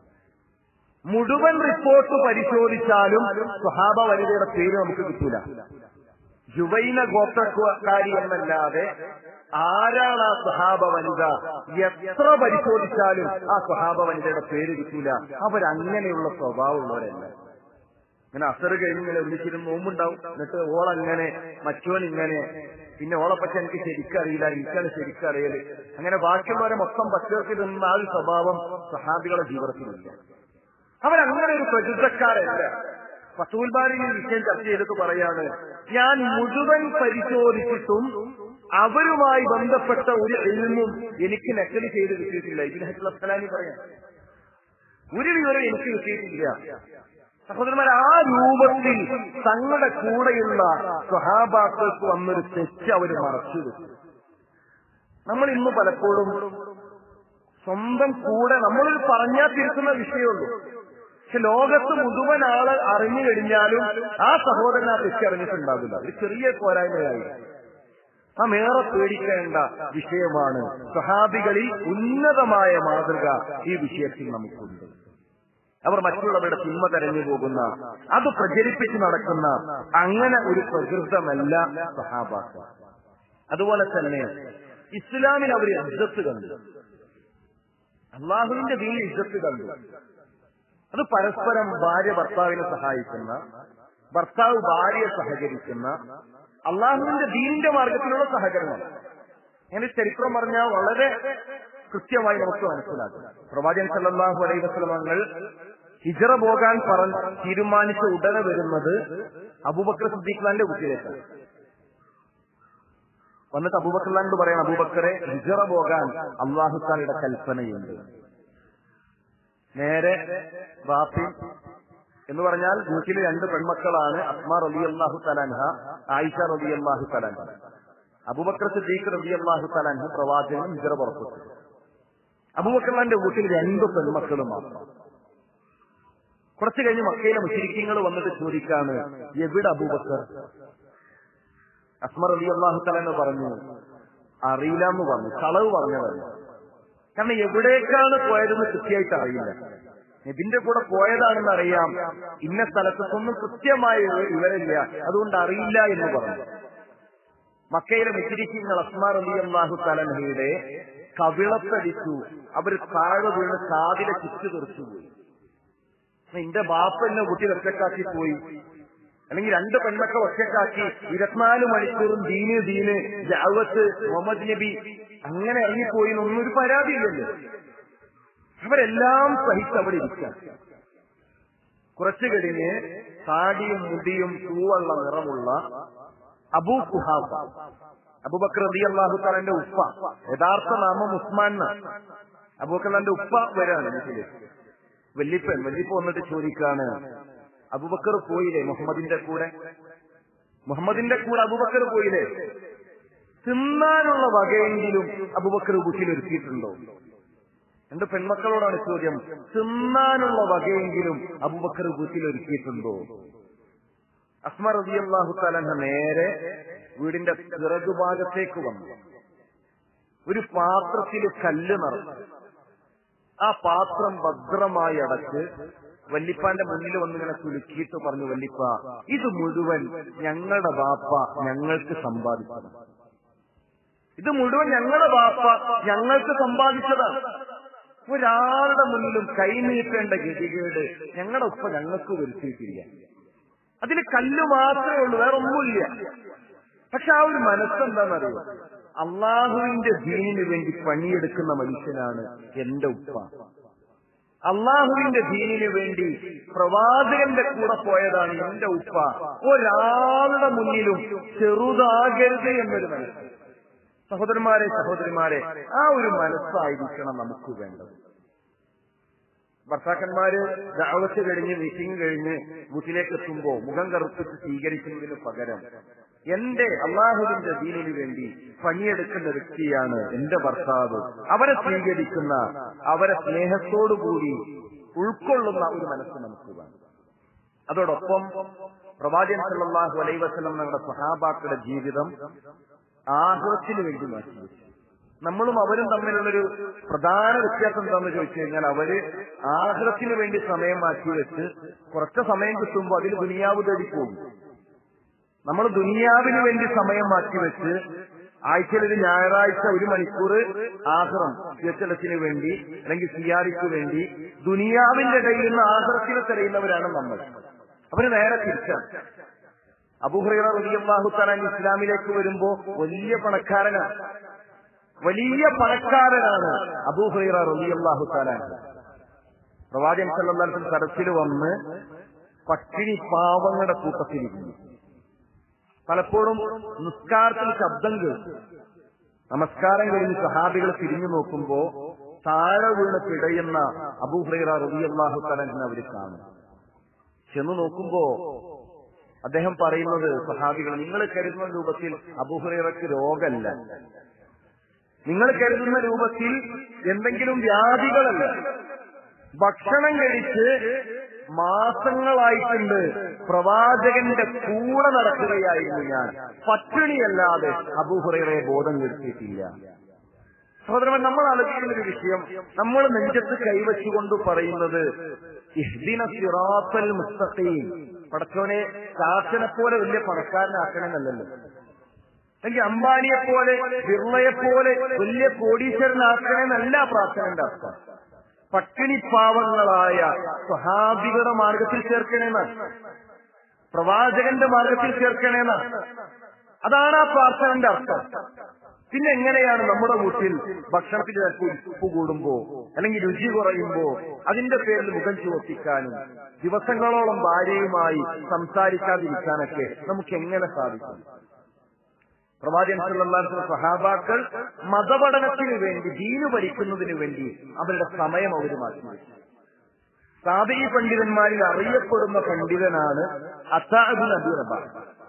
മുഴുവൻ റിപ്പോർട്ട് പരിശോധിച്ചാലും സ്വഹാബ വനിതയുടെ പേര് നമുക്ക് കിട്ടൂല ജുവൈന ഗോത്രക്കാരി എന്നല്ലാതെ ആരാണ് ആ സ്വഹാബ വനിത എത്ര പരിശോധിച്ചാലും ആ സ്വഹാബ വനിതയുടെ പേര് കിട്ടൂല അവരങ്ങനെയുള്ള സ്വഭാവമുള്ളവരല്ല ഇങ്ങനെ അസർ കഴിഞ്ഞ് ഇങ്ങനെ ഒന്നിച്ചിരുന്ന് നോമ്പുണ്ടാവും എന്നിട്ട് ഓളങ്ങനെ മറ്റോൻ ഇങ്ങനെ പിന്നെ ഓളെ പറ്റി എനിക്ക് ശരിക്കറിയില്ല എനിക്കാണ് ശരിക്കറിയല് അങ്ങനെ ബാക്കിയുള്ളവരെ മൊത്തം പച്ചവർക്ക് നിന്ന ആ ഒരു സ്വഭാവം സഹാബികളുടെ ജീവിതത്തിലില്ല അവരങ്ങനെ ഒരു പ്രകൃതക്കാരല്ല ഫസൂൽബാരി ഈ വിഷയം ചർച്ച ചെയ്തിട്ട് പറയാണ് ഞാൻ മുഴുവൻ പരിശോധിച്ചിട്ടും അവരുമായി ബന്ധപ്പെട്ട ഒരു എഴുന്നും എനിക്ക് നക്കല് ചെയ്ത് കിട്ടിയിട്ടില്ല ഇതിന് ഹസ്ലാനി പറയാം ഒരു വിവരം എനിക്ക് കിട്ടിയിട്ടില്ല സഹോദരന്മാർ ആ രൂപത്തിൽ തങ്ങളുടെ കൂടെയുള്ള സ്വഹാബാക്കൾക്ക് വന്നൊരു തെറ്റ് അവര് മറച്ചു വെച്ചു നമ്മൾ ഇന്ന് പലപ്പോഴും സ്വന്തം കൂടെ നമ്മളൊരു പറഞ്ഞാൽ തിരുത്തുന്ന വിഷയമുള്ളൂ പക്ഷെ ലോകത്ത് മുഴുവൻ ആള് അറിഞ്ഞു കഴിഞ്ഞാലും ആ സഹോദരൻ ആ തെറ്റ് അറിഞ്ഞിട്ടുണ്ടാവില്ല ഒരു ചെറിയ പോരായ്മയായി നാം ഏറെ പേടിക്കേണ്ട വിഷയമാണ് സഹാബികളിൽ ഉന്നതമായ മാതൃക ഈ വിഷയത്തിൽ നമുക്കുണ്ട് അവർ മറ്റുള്ളവരുടെ തിന്മ തെരഞ്ഞു പോകുന്ന അത് പ്രചരിപ്പിച്ച് നടക്കുന്ന അങ്ങനെ ഒരു പ്രകൃതമല്ല സഹാബാക്ക അതുപോലെ തന്നെ ഇസ്ലാമിൽ അവർ ഇജ്ജത്ത് കണ്ടു അള്ളാഹുവിന്റെ ദീൻ ഇജ്ജത്ത് കണ്ടു അത് പരസ്പരം ഭാര്യ ഭർത്താവിനെ സഹായിക്കുന്ന ഭർത്താവ് ഭാര്യയെ സഹകരിക്കുന്ന അള്ളാഹുവിന്റെ ദീനിന്റെ മാർഗത്തിലുള്ള സഹകരണം അങ്ങനെ ചരിത്രം പറഞ്ഞാൽ വളരെ കൃത്യമായി നമുക്ക് മനസ്സിലാക്കും പ്രവാചകൻ സല്ലല്ലാഹു അലൈഹി വസല്ലമകൾ ഹിജറ പോകാൻ പറഞ്ഞ് തീരുമാനിച്ച ഉടനെ വരുന്നത് അബൂബക്കർ സിദ്ദീഖ്ലാന്റെ വീട്ടിലേക്കാണ് വന്നിട്ട് അബൂബക്കർലാനോട് പറയാൻ അബൂബക്കറെ ഹിജറ പോകാൻ അള്ളാഹുത്താലയുടെ കൽപ്പനയുണ്ട് നേരെ ബാപ്പി എന്ന് പറഞ്ഞാൽ വീട്ടിലെ രണ്ട് പെൺമക്കളാണ് അസ്മാ റബി അള്ളാഹു തലാൻഹ ആയിഷ റബി അള്ളാഹു തലാൻഹ അബൂബക്കർ സിദ്ദീഖ് റബി അള്ളാഹു തലാൻഹ പ്രവാചകൻ ഹിജറ പുറപ്പെട്ടു അബൂബക്കർലാന്റെ വീട്ടിൽ രണ്ട് പെൺമക്കളും മാത്രം കുറച്ചു കഴിഞ്ഞ് മക്കയിലെ മുശരിക്കങ്ങൾ വന്നിട്ട് ചോദിക്കാണ് എവിടെ അബൂബക്കർ അസ്മർ അലി അള്ളാഹു തലെന്ന് പറഞ്ഞു അറിയില്ല എന്ന് പറഞ്ഞു കളവ് പറഞ്ഞതല്ല കാരണം എവിടേക്കാണ് പോയതെന്ന് കൃത്യമായിട്ട് അറിയില്ല നബിന്റെ കൂടെ പോയതാണെന്ന് അറിയാം ഇന്ന സ്ഥലത്തൊന്നും കൃത്യമായ വിവരമില്ല അതുകൊണ്ട് അറിയില്ല എന്ന് പറഞ്ഞു മക്കയിലെ മുശരിക്കങ്ങൾ അസ്മാർ അലി അള്ളാഹു തലൻഹയുടെ കവിളത്തടിച്ചു അവർ താഴെ വീണ് കാതിലെ ചുറ്റു തെറിച്ചുപോയി എന്റെ ബാപ്പ എന്നെ കുട്ടി ഒറ്റക്കാക്കി പോയി അല്ലെങ്കിൽ രണ്ട് പെൺമക്കൾ ഒറ്റക്കാക്കി ഇരുപത്തിനാല് മണിക്കൂറും ദീന് ദീന് ജാവത്ത് മുഹമ്മദ് നബി അങ്ങനെ ഇറങ്ങിപ്പോയി എന്നൊന്നും ഒരു പരാതിയില്ലല്ലോ അവരെല്ലാം സഹിച്ച് അവിടെ ഇരിക്കാം കുറച്ചു കഴിഞ്ഞ് താടിയും മുടിയും തൂവള്ള നിറമുള്ള അബൂ കുഹാബ അബുബക്കർ റബി അള്ളാഹു താലന്റെ ഉപ്പ യഥാർത്ഥ നാമം ഉസ്മാൻ അബൂബക്കറിന്റെ ഉപ്പ വരാണ് വീട്ടിലേക്ക് വല്ലിപ്പൻ വല്ലിപ്പ വന്നിട്ട് ചോദിക്കാണ് അബുബക്കർ പോയില്ലേ മുഹമ്മദിന്റെ കൂടെ മുഹമ്മദിന്റെ കൂടെ അബുബക്കർ പോയില്ലേ തിന്നാനുള്ള വകയെങ്കിലും അബുബക്കർ വീട്ടിലൊരുക്കിയിട്ടുണ്ടോ എന്റെ പെൺമക്കളോടാണ് ചോദ്യം തിന്നാനുള്ള വകയെങ്കിലും അബുബക്കർ വീട്ടിലൊരുക്കിയിട്ടുണ്ടോ അസ്മ റബി അള്ളാഹു തലഹ നേരെ വീടിന്റെ പിറകുഭാഗത്തേക്ക് വന്നു ഒരു പാത്രത്തിൽ കല്ല് നിറച്ചു ആ പാത്രം ഭദ്രമായി അടച്ച് വല്ലിപ്പാന്റെ മുന്നിൽ വന്നിങ്ങനെ കുലുക്കിയിട്ട് പറഞ്ഞു വല്ലിപ്പ ഇത് മുഴുവൻ ഞങ്ങളുടെ ബാപ്പ ഞങ്ങൾക്ക് സമ്പാദിച്ചതാണ് ഇത് മുഴുവൻ ഞങ്ങളുടെ ബാപ്പ ഞങ്ങൾക്ക് സമ്പാദിച്ചതാണ് ഒരാളുടെ മുന്നിലും കൈനീട്ടേണ്ട ഗതികേട് ഞങ്ങളുടെ ഉപ്പ ഞങ്ങൾക്ക് വരുത്തിയിട്ടില്ല അതിന് കല്ല് മാത്രമേ ഉള്ളൂ വേറെ ഒന്നുമില്ല പക്ഷെ ആ ഒരു മനസ്സെന്താണെന്നറിയോ അള്ളാഹുവിന്റെ ദീനിന് വേണ്ടി പണിയെടുക്കുന്ന മനുഷ്യനാണ് എന്റെ ഉപ്പ അള്ളാഹുവിന്റെ ദീനിനു വേണ്ടി പ്രവാചകന്റെ കൂടെ പോയതാണ് എന്റെ ഉപ്പ ഒരാളുടെ മുന്നിലും ചെറുതാകരുത് എന്നൊരു മനസ്സ് സഹോദരന്മാരെ സഹോദരിമാരെ ആ ഒരു മനസ്സായിരിക്കണം നമുക്ക് വേണ്ടത് ഭർത്താക്കന്മാര് ദാവത്ത് കഴിഞ്ഞ് മീറ്റിംഗ് കഴിഞ്ഞ് വീട്ടിലേക്ക് എത്തുമ്പോ മുഖം കറുപ്പിച്ച് സ്വീകരിക്കുന്നതിന് പകരം എന്റെ അള്ളാഹുവിന്റെ ദീനിനു വേണ്ടി പണിയെടുക്കുന്ന വ്യക്തിയാണ് എന്റെ ഭർത്താവ് അവരെ സ്വീകരിക്കുന്ന അവരെ സ്നേഹത്തോടുകൂടി ഉൾക്കൊള്ളുന്ന ഒരു മനസ്സ് നമുക്ക് വേണം അതോടൊപ്പം പ്രവാചകൻ സല്ലല്ലാഹു അലൈഹി വസല്ലം നമ്മുടെ സഹാബാക്കളുടെ ജീവിതം ആഹ്ലത്തിന് വേണ്ടി മാറ്റി നമ്മളും അവരും തമ്മിലുള്ളൊരു പ്രധാന വ്യത്യാസം എന്താണെന്ന് ചോദിച്ചു കഴിഞ്ഞാൽ അവര് ആഹ്ലത്തിന് വേണ്ടി സമയം മാറ്റി വെച്ച് കുറച്ച് സമയം കിട്ടുമ്പോൾ അതിൽ ദുനിയാവ് തേടി പോകും നമ്മൾ ദുനിയാവിന് വേണ്ടി സമയം മാറ്റി വെച്ച് ആഴ്ചയിൽ ഒരു ഞായറാഴ്ച ഒരു മണിക്കൂർ ആഹ്റം തിരച്ചിലത്തിന് വേണ്ടി അല്ലെങ്കിൽ സിയാറിക്ക് വേണ്ടി ദുനിയാവിന്റെ കയ്യിൽ നിന്ന് ആഹ്റത്തിനെ തെരയുന്നവരാണ് നമ്മൾ അവര് നേരെ തിരിച്ചാണ് അബുഹൈറ റബിയാഹു തലാൻ ഇസ്ലാമിലേക്ക് വരുമ്പോ വലിയ പണക്കാരനാണ് വലിയ പണക്കാരനാണ് അബൂഹൈറ റബിയാഹു തലാൻ പ്രവാചകൻ സല്ലാസ് സരസിൽ വന്ന് പട്ടിണി പാവങ്ങളുടെ കൂട്ടത്തിലിരുന്നു പലപ്പോഴും നിസ്കാരത്തിൽ ശബ്ദം കേൾക്കും നമസ്കാരം കഴിഞ്ഞ് സഹാബികൾ തിരിഞ്ഞു നോക്കുമ്പോ താഴെ വീണ് പിടയുന്ന അബൂഹൈറ റബിയാഹു തലാൻ അവർ കാണും ചെന്ന് നോക്കുമ്പോ അദ്ദേഹം പറയുന്നത് സഹാബികൾ നിങ്ങൾ കരുതുന്ന രൂപത്തിൽ അബുഹുറയ്ക്ക് രോഗമല്ല നിങ്ങൾ കരുതുന്ന രൂപത്തിൽ എന്തെങ്കിലും വ്യാധികളല്ല ഭക്ഷണം കഴിച്ച് മാസങ്ങളായിട്ടുണ്ട് പ്രവാചകന്റെ കൂടെ നടക്കുകയായിരുന്നു ഞാൻ പട്ടിണിയല്ലാതെ അബൂഹുറയെ ബോധം കെടുത്തിയിട്ടില്ല സഹോദരൻ നമ്മൾ ആലോചിക്കുന്ന ഒരു വിഷയം നമ്മൾ നെഞ്ചത്ത് കൈവച്ചുകൊണ്ട് പറയുന്നത് ഇഹ്ദിന സിറാത്തൽ മുസ്തഖീം പടച്ചോനെ ചാച്ചനെ പോലെ വലിയ പണക്കാരനാക്കണമെന്നല്ലോ അല്ലെങ്കിൽ അംബാനിയെ പോലെ ബിർളയെ പോലെ വലിയ കോടീശ്വരനാക്കണമെന്നല്ല പ്രാർത്ഥനയുടെ അർത്ഥം പട്ടിണി പാവങ്ങളായ സ്വഹാബികളുടെ മാർഗത്തിൽ ചേർക്കണേന്ന് പ്രവാചകന്റെ മാർഗത്തിൽ ചേർക്കണേന്ന് അതാണ് ആ പ്രാർത്ഥനന്റെ അർത്ഥം പിന്നെ എങ്ങനെയാണ് നമ്മുടെ വീട്ടിൽ ഭക്ഷണത്തിന് ചിലപ്പോൾ ഉപ്പ് കൂടുമ്പോ അല്ലെങ്കിൽ രുചി കുറയുമ്പോ അതിന്റെ പേരിൽ മുഖം ചുവപ്പിക്കാനും ദിവസങ്ങളോളം ഭാര്യയുമായി സംസാരിക്കാതിരിക്കാനൊക്കെ നമുക്ക് എങ്ങനെ സാധിക്കും പ്രവാചകൻ സല്ലല്ലാഹു സഹാബാക്കൾ മതപഠനത്തിന് വേണ്ടി ദീനു പഠിക്കുന്നതിന് വേണ്ടി അവരുടെ സമയം അവർ മാറ്റിവെച്ചു സാബിരി പണ്ഡിതന്മാരിൽ അറിയപ്പെടുന്ന പണ്ഡിതനാണ് അസാബിൻ അബി റബാഹ്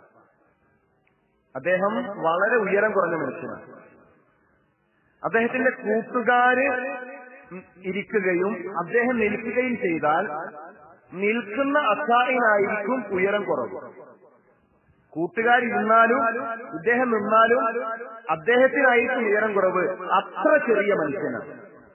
അദ്ദേഹം വളരെ ഉയരം കുറഞ്ഞ മനുഷ്യനാണ് അദ്ദേഹത്തിന്റെ കൂട്ടുകാര് ഇരിക്കുകയും അദ്ദേഹം നിൽക്കുകയും ചെയ്താൽ നിൽക്കുന്ന അസായിനായിരിക്കും ഉയരം കുറവ് കൂട്ടുകാരിരുന്നാലും ഇദ്ദേഹം നിന്നാലും അദ്ദേഹത്തിനായിരിക്കും ഉയരം കുറവ് അത്ര ചെറിയ മനുഷ്യനാണ്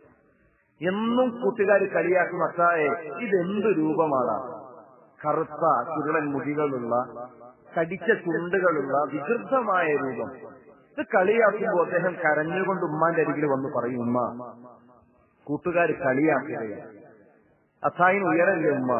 എന്നും കൂട്ടുകാർ കളിയാക്കും അസായെ ഇതെന്ത് രൂപമാണ് കറുത്ത ചുരുളൻ മുടികളുള്ള കടിച്ച ചുണ്ടുകളുള്ള വികൃതമായ രൂപം ഇത് കളിയാക്കുമ്പോൾ അദ്ദേഹം കരഞ്ഞുകൊണ്ട് ഉമ്മാന്റെ അരികിൽ വന്ന് പറയും ഉമ്മ കൂട്ടുകാർ കളിയാക്കുകയാണ് അസായിന് ഉയരല്ലേ ഉമ്മ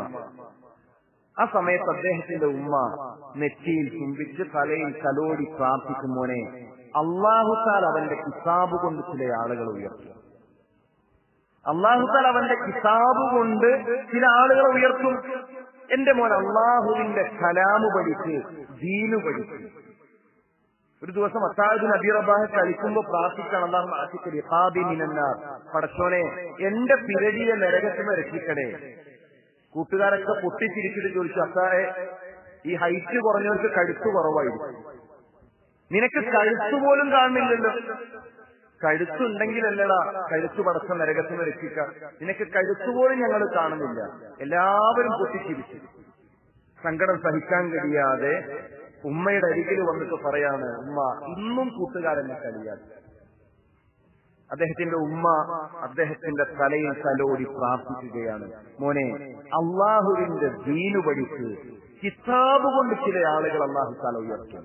ആ സമയത്ത് അദ്ദേഹത്തിന്റെ ഉമ്മ നെറ്റിയിൽ ചുംബിച്ച് തലയിൽ തലോടി പ്രാർത്ഥിക്കും മോനെ അള്ളാഹുത്താൽ അവന്റെ കിതാബ് കൊണ്ട് ചില ആളുകൾ ഉയർത്തും അള്ളാഹുത്താൽ അവന്റെ കിതാബ് കൊണ്ട് ചില ആളുകളെ ഉയർത്തും എന്റെ മോൻ അള്ളാഹുവിന്റെ കലാമ് പഠിച്ച് ദീനു പഠിച്ച് ഒരു ദിവസം അസാദ് നബി റബാഹ് കളിക്കുമ്പോ പ്രാർത്ഥിക്കണം അള്ളാഹു ആശിക്കരി ഹാബി മിനന്നാർ പടച്ചോനെ എന്റെ പിരടിയെ നരകത്തിന് രക്ഷിക്കണേ കൂട്ടുകാരൊക്കെ പൊട്ടിച്ചിരിച്ചിട്ട് ചോദിച്ചു അസായെ ഈ ഹൈറ്റ് കുറഞ്ഞവർക്ക് കഴുത്ത് കുറവായിരിക്കും നിനക്ക് കഴുത്ത് പോലും കാണുന്നില്ലല്ലോ കഴുത്തുണ്ടെങ്കിലല്ലടാ കഴുത്ത് പടച്ച നരകത്തിന് രക്ഷിക്ക നിനക്ക് കഴുത്ത് പോലും ഞങ്ങൾ കാണുന്നില്ല എല്ലാവരും പൊട്ടിച്ചിരിച്ചു സങ്കടം സഹിക്കാൻ കഴിയാതെ ഉമ്മയുടെ അരികിൽ വന്നിട്ട് പറയാണ് ഉമ്മ ഇന്നും കൂട്ടുകാരനെ കളിയാക്കി അദ്ദേഹത്തിന്റെ ഉമ്മ അദ്ദേഹത്തിന്റെ തലയിൽ തലോടി പ്രാർത്ഥിക്കുകയാണ് മോനെ അള്ളാഹുവിന്റെ ദീനു പഠിച്ച് കിതാബ് കൊണ്ട് ചില ആളുകൾ അള്ളാഹു താല ഉയർത്തും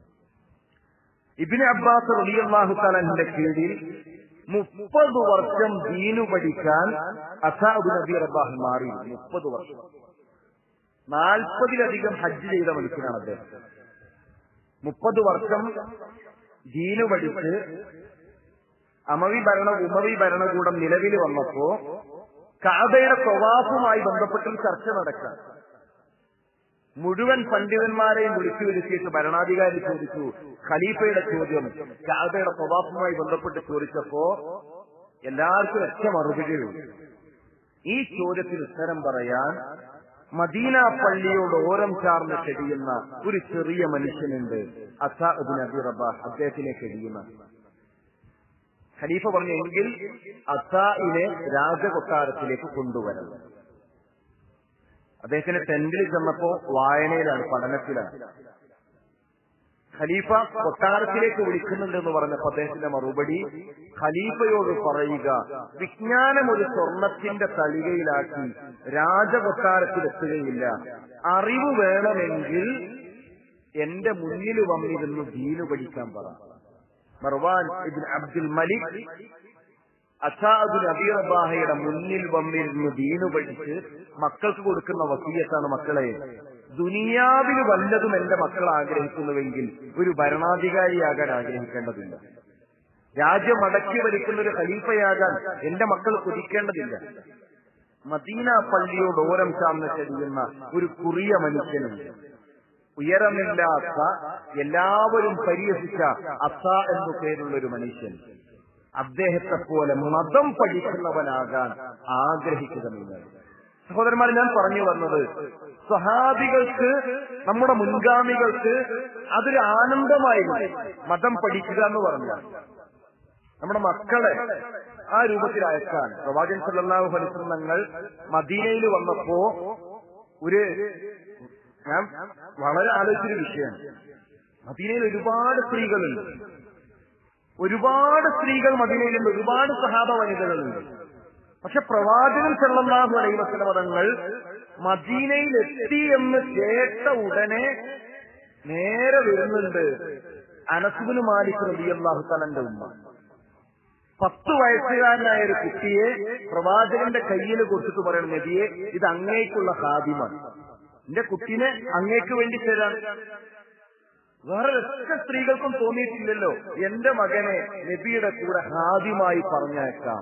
ഇബിന് അബ്ബാസ് റളിയല്ലാഹു തആലന്റെ കീഴിൽ മുപ്പത് വർഷം ദീനു പഠിക്കാൻ അസാബ് നബി റബ്ബാഹ് മാറി മുപ്പത് വർഷം നാൽപ്പതിലധികം ഹജ്ജ് ചെയ്ത മനുഷ്യനാണ് അദ്ദേഹം മുപ്പത് വർഷം ദീനു പഠിച്ച് അമവി ഭരണ ഉമവി ഭരണകൂടം നിലവിൽ വന്നപ്പോ കാബയുടെ പ്രവാസവുമായി ബന്ധപ്പെട്ടും ചർച്ച നടക്കാം മുഴുവൻ പണ്ഡിതന്മാരെയും വിളിച്ചു വരുത്തിയിട്ട് ഭരണാധികാരി ചോദിച്ചു ഖലീഫയുടെ ചോദ്യം കാബയുടെ പ്രവാസവുമായി ബന്ധപ്പെട്ട് ചോദിച്ചപ്പോ എല്ലാവർക്കും ഒറ്റ മറുപടിയുള്ളൂ ഈ ചോദ്യത്തിന് ഉത്തരം പറയാൻ മദീന പള്ളിയോട് ഓരം ചാർന്ന് കഴിയുന്ന ഒരു ചെറിയ മനുഷ്യനുണ്ട് അസാബിൻ അബി റബാഹ് അദ്ദേഹത്തിനെ കഴിയുന്ന ഖലീഫ പറഞ്ഞു എങ്കിൽ അസായിനെ രാജകൊട്ടാരത്തിലേക്ക് കൊണ്ടുവരണം അദ്ദേഹത്തിന്റെ ടെന്റിൽ ചെന്നപ്പോ വായനയിലാണ് പഠനത്തിലാണ് ഖലീഫ കൊട്ടാരത്തിലേക്ക് വിളിക്കുന്നുണ്ട് എന്ന് പറഞ്ഞപ്പോ അദ്ദേഹത്തിന്റെ മറുപടി ഖലീഫയോട് പറയുക വിജ്ഞാനം ഒരു സ്വർണത്തിന്റെ തളികയിലാക്കി രാജകൊട്ടാരത്തിലെത്തുകയില്ല അറിവ് വേണമെങ്കിൽ എന്റെ മുന്നിൽ വന്നിരുന്ന് ദീനു പഠിക്കാൻ പറ മർവാൻ ഇബിൻ അബ്ദുൽ മലിക് അസാദുൽ അബീറബാഹയുടെ മുന്നിൽ വന്നിരുന്ന് ദീനു പഠിച്ച് മക്കൾക്ക് കൊടുക്കുന്ന വസീയത്താണ് മക്കളെ ദുനിയാവിൽ വല്ലതും എന്റെ മക്കൾ ആഗ്രഹിക്കുന്നുവെങ്കിൽ ഒരു ഭരണാധികാരിയാകാൻ ആഗ്രഹിക്കേണ്ടതില്ല രാജ്യം അടക്കി ഭരിക്കുന്ന ഒരു ഖലീഫയാകാൻ എന്റെ മക്കൾ കൊതിക്കേണ്ടതില്ല മദീന പള്ളിയോട് ഓരം ചാർന്ന് കഴിയുന്ന ഒരു കുറിയ മനുഷ്യനുണ്ട് ഉയരമില്ലാത്ത എല്ലാവരും പരിഹസിച്ച അസ എന്നു പേരുള്ള ഒരു മനുഷ്യൻ അദ്ദേഹത്തെ പോലെ മതം പഠിക്കുന്നവനാകാൻ ആഗ്രഹിക്കുക നിങ്ങൾ സഹോദരന്മാർ ഞാൻ പറഞ്ഞു വന്നത് സ്വഹാബികൾക്ക് നമ്മുടെ മുൻഗാമികൾക്ക് അതൊരു ആനന്ദമായിരുന്നു മതം പഠിക്കുക എന്ന് പറഞ്ഞാൽ നമ്മുടെ മക്കളെ ആ രൂപത്തിൽ അയക്കാൻ പ്രവാചകൻ സല്ലല്ലാഹു അലൈഹി വസല്ലങ്ങൾ മദീനയിൽ വന്നപ്പോ ഒരു ഞാൻ വളരെ ആലോചിച്ചൊരു വിഷയമാണ് മദീനയിൽ ഒരുപാട് സ്ത്രീകളുണ്ട് ഒരുപാട് സ്ത്രീകൾ മദീനയിലുണ്ട് ഒരുപാട് സഹാബ വനിതകളുണ്ട് പക്ഷെ പ്രവാചകൻ സല്ലല്ലാഹു അലൈഹി വസല്ലം തങ്ങൾ മദീനയിൽ എത്തി എന്ന് കേട്ട ഉടനെ നേരെ വരുന്നുണ്ട് അനസുബിന് മാലിക് റളിയല്ലാഹു തലന്റെ ഉമ്മ പത്ത് വയസ്സുകാരനായ ഒരു കുട്ടിയെ പ്രവാചകന്റെ കയ്യിൽ കൊടുത്തിട്ട് പറയണം നബിയെ ഇത് അങ്ങേക്കുള്ള ഹാദിമാണ് എന്റെ കുട്ടീനെ അങ്ങേക്ക് വേണ്ടി തരാൻ വേറെ ഒറ്റ സ്ത്രീകൾക്കും തോന്നിയിട്ടില്ലല്ലോ എന്റെ മകനെ നബിയുടെ കൂടെ ഹാദിമായി പറഞ്ഞേക്കാം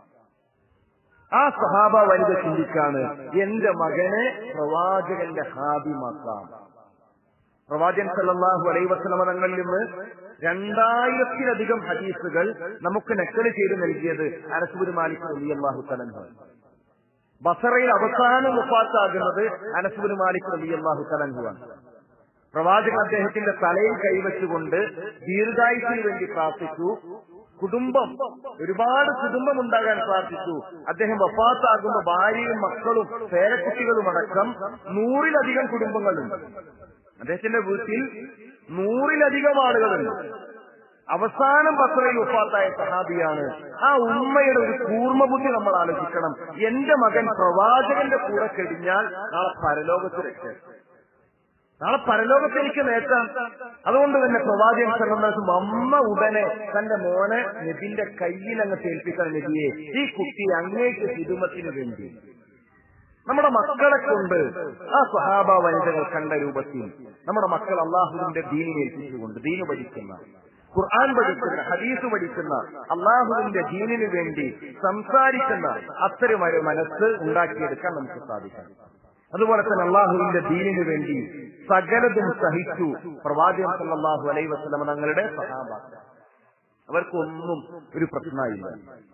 ആ സഹാബ വനിത ചിന്തിക്കാണ് എന്റെ മകനെ പ്രവാചകന്റെ ഹാദിമാക്കാം പ്രവാചകൻ സല്ലല്ലാഹു അലൈഹി വസല്ലമ തങ്ങളിൽ നിന്ന് രണ്ടായിരത്തിലധികം ഹദീസുകൾ നമുക്ക് നക്കല് ചെയ്ത് നൽകിയത് അനസുബുൽ മാലിക് റളിയല്ലാഹു തആല ബസറയിൽ അവസാനം മുഫാത്താകുന്നത് അനസുബുൽ മാലിക് റളിയല്ലാഹു തആല പ്രവാചകൻ അദ്ദേഹത്തിന്റെ തലയിൽ കൈവച്ചുകൊണ്ട് ദീർഘായുസിന് വേണ്ടി പ്രാർത്ഥിച്ചു കുടുംബം ഒരുപാട് കുടുംബം ഉണ്ടാകാൻ പ്രാർത്ഥിച്ചു അദ്ദേഹം വഫാത്താകുന്ന ഭാര്യയും മക്കളും പേരക്കുട്ടികളും അടക്കം നൂറിലധികം കുടുംബങ്ങളുണ്ട് അദ്ദേഹത്തിന്റെ വീട്ടിൽ നൂറിലധികം ആളുകളുണ്ട് അവസാനം ബസ്രയിൽ ഉപ്പാത്തായ സഹാബിയാണ് ആ ഉമ്മയുടെ ഒരു കൂർമ്മബുദ്ധി നമ്മൾ ആലോചിക്കണം എന്റെ മകൻ പ്രവാചകന്റെ കൂടെ കഴിഞ്ഞാൽ നാളെ പരലോകത്ത് രക്ഷ നാളെ പരലോകത്ത് എനിക്ക് നേട്ടാം അതുകൊണ്ട് തന്നെ പ്രവാചകൻ സല്ലല്ലാഹു അമ്മ ഉടനെ തന്റെ മോനെ നബിന്റെ കയ്യിൽ അങ്ങ് തേൽപ്പിക്കാൻ നബിയെ ഈ കുട്ടി അങ്ങേക്ക് ഹിതുമത്തിന് വേണ്ടി നമ്മുടെ മക്കളെ കൊണ്ട് ആ സ്വഹാബ വനിതകൾ കണ്ട രൂപത്തിൽ നമ്മുടെ മക്കൾ അള്ളാഹുവിന്റെ ദീനിനെ ഏൽപ്പിച്ചുകൊണ്ട് ദീന് പഠിക്കുന്ന ഖുർആൻ പഠിക്കുന്ന ഹദീസ് പഠിക്കുന്ന അള്ളാഹുവിന്റെ ദീനിന് വേണ്ടി സംസാരിക്കുന്ന അത്തരമൊരു മനസ്സ് ഉണ്ടാക്കിയെടുക്കാൻ നമുക്ക് സാധിക്കണം അതുപോലെ തന്നെ അള്ളാഹുവിന്റെ ദീനിന് വേണ്ടി സകലതും സഹിച്ചു പ്രവാചകൻ സല്ലല്ലാഹു അലൈഹി വസല്ലം തങ്ങളുടെ സഹാബ അവർക്കൊന്നും ഒരു പ്രശ്നമില്ല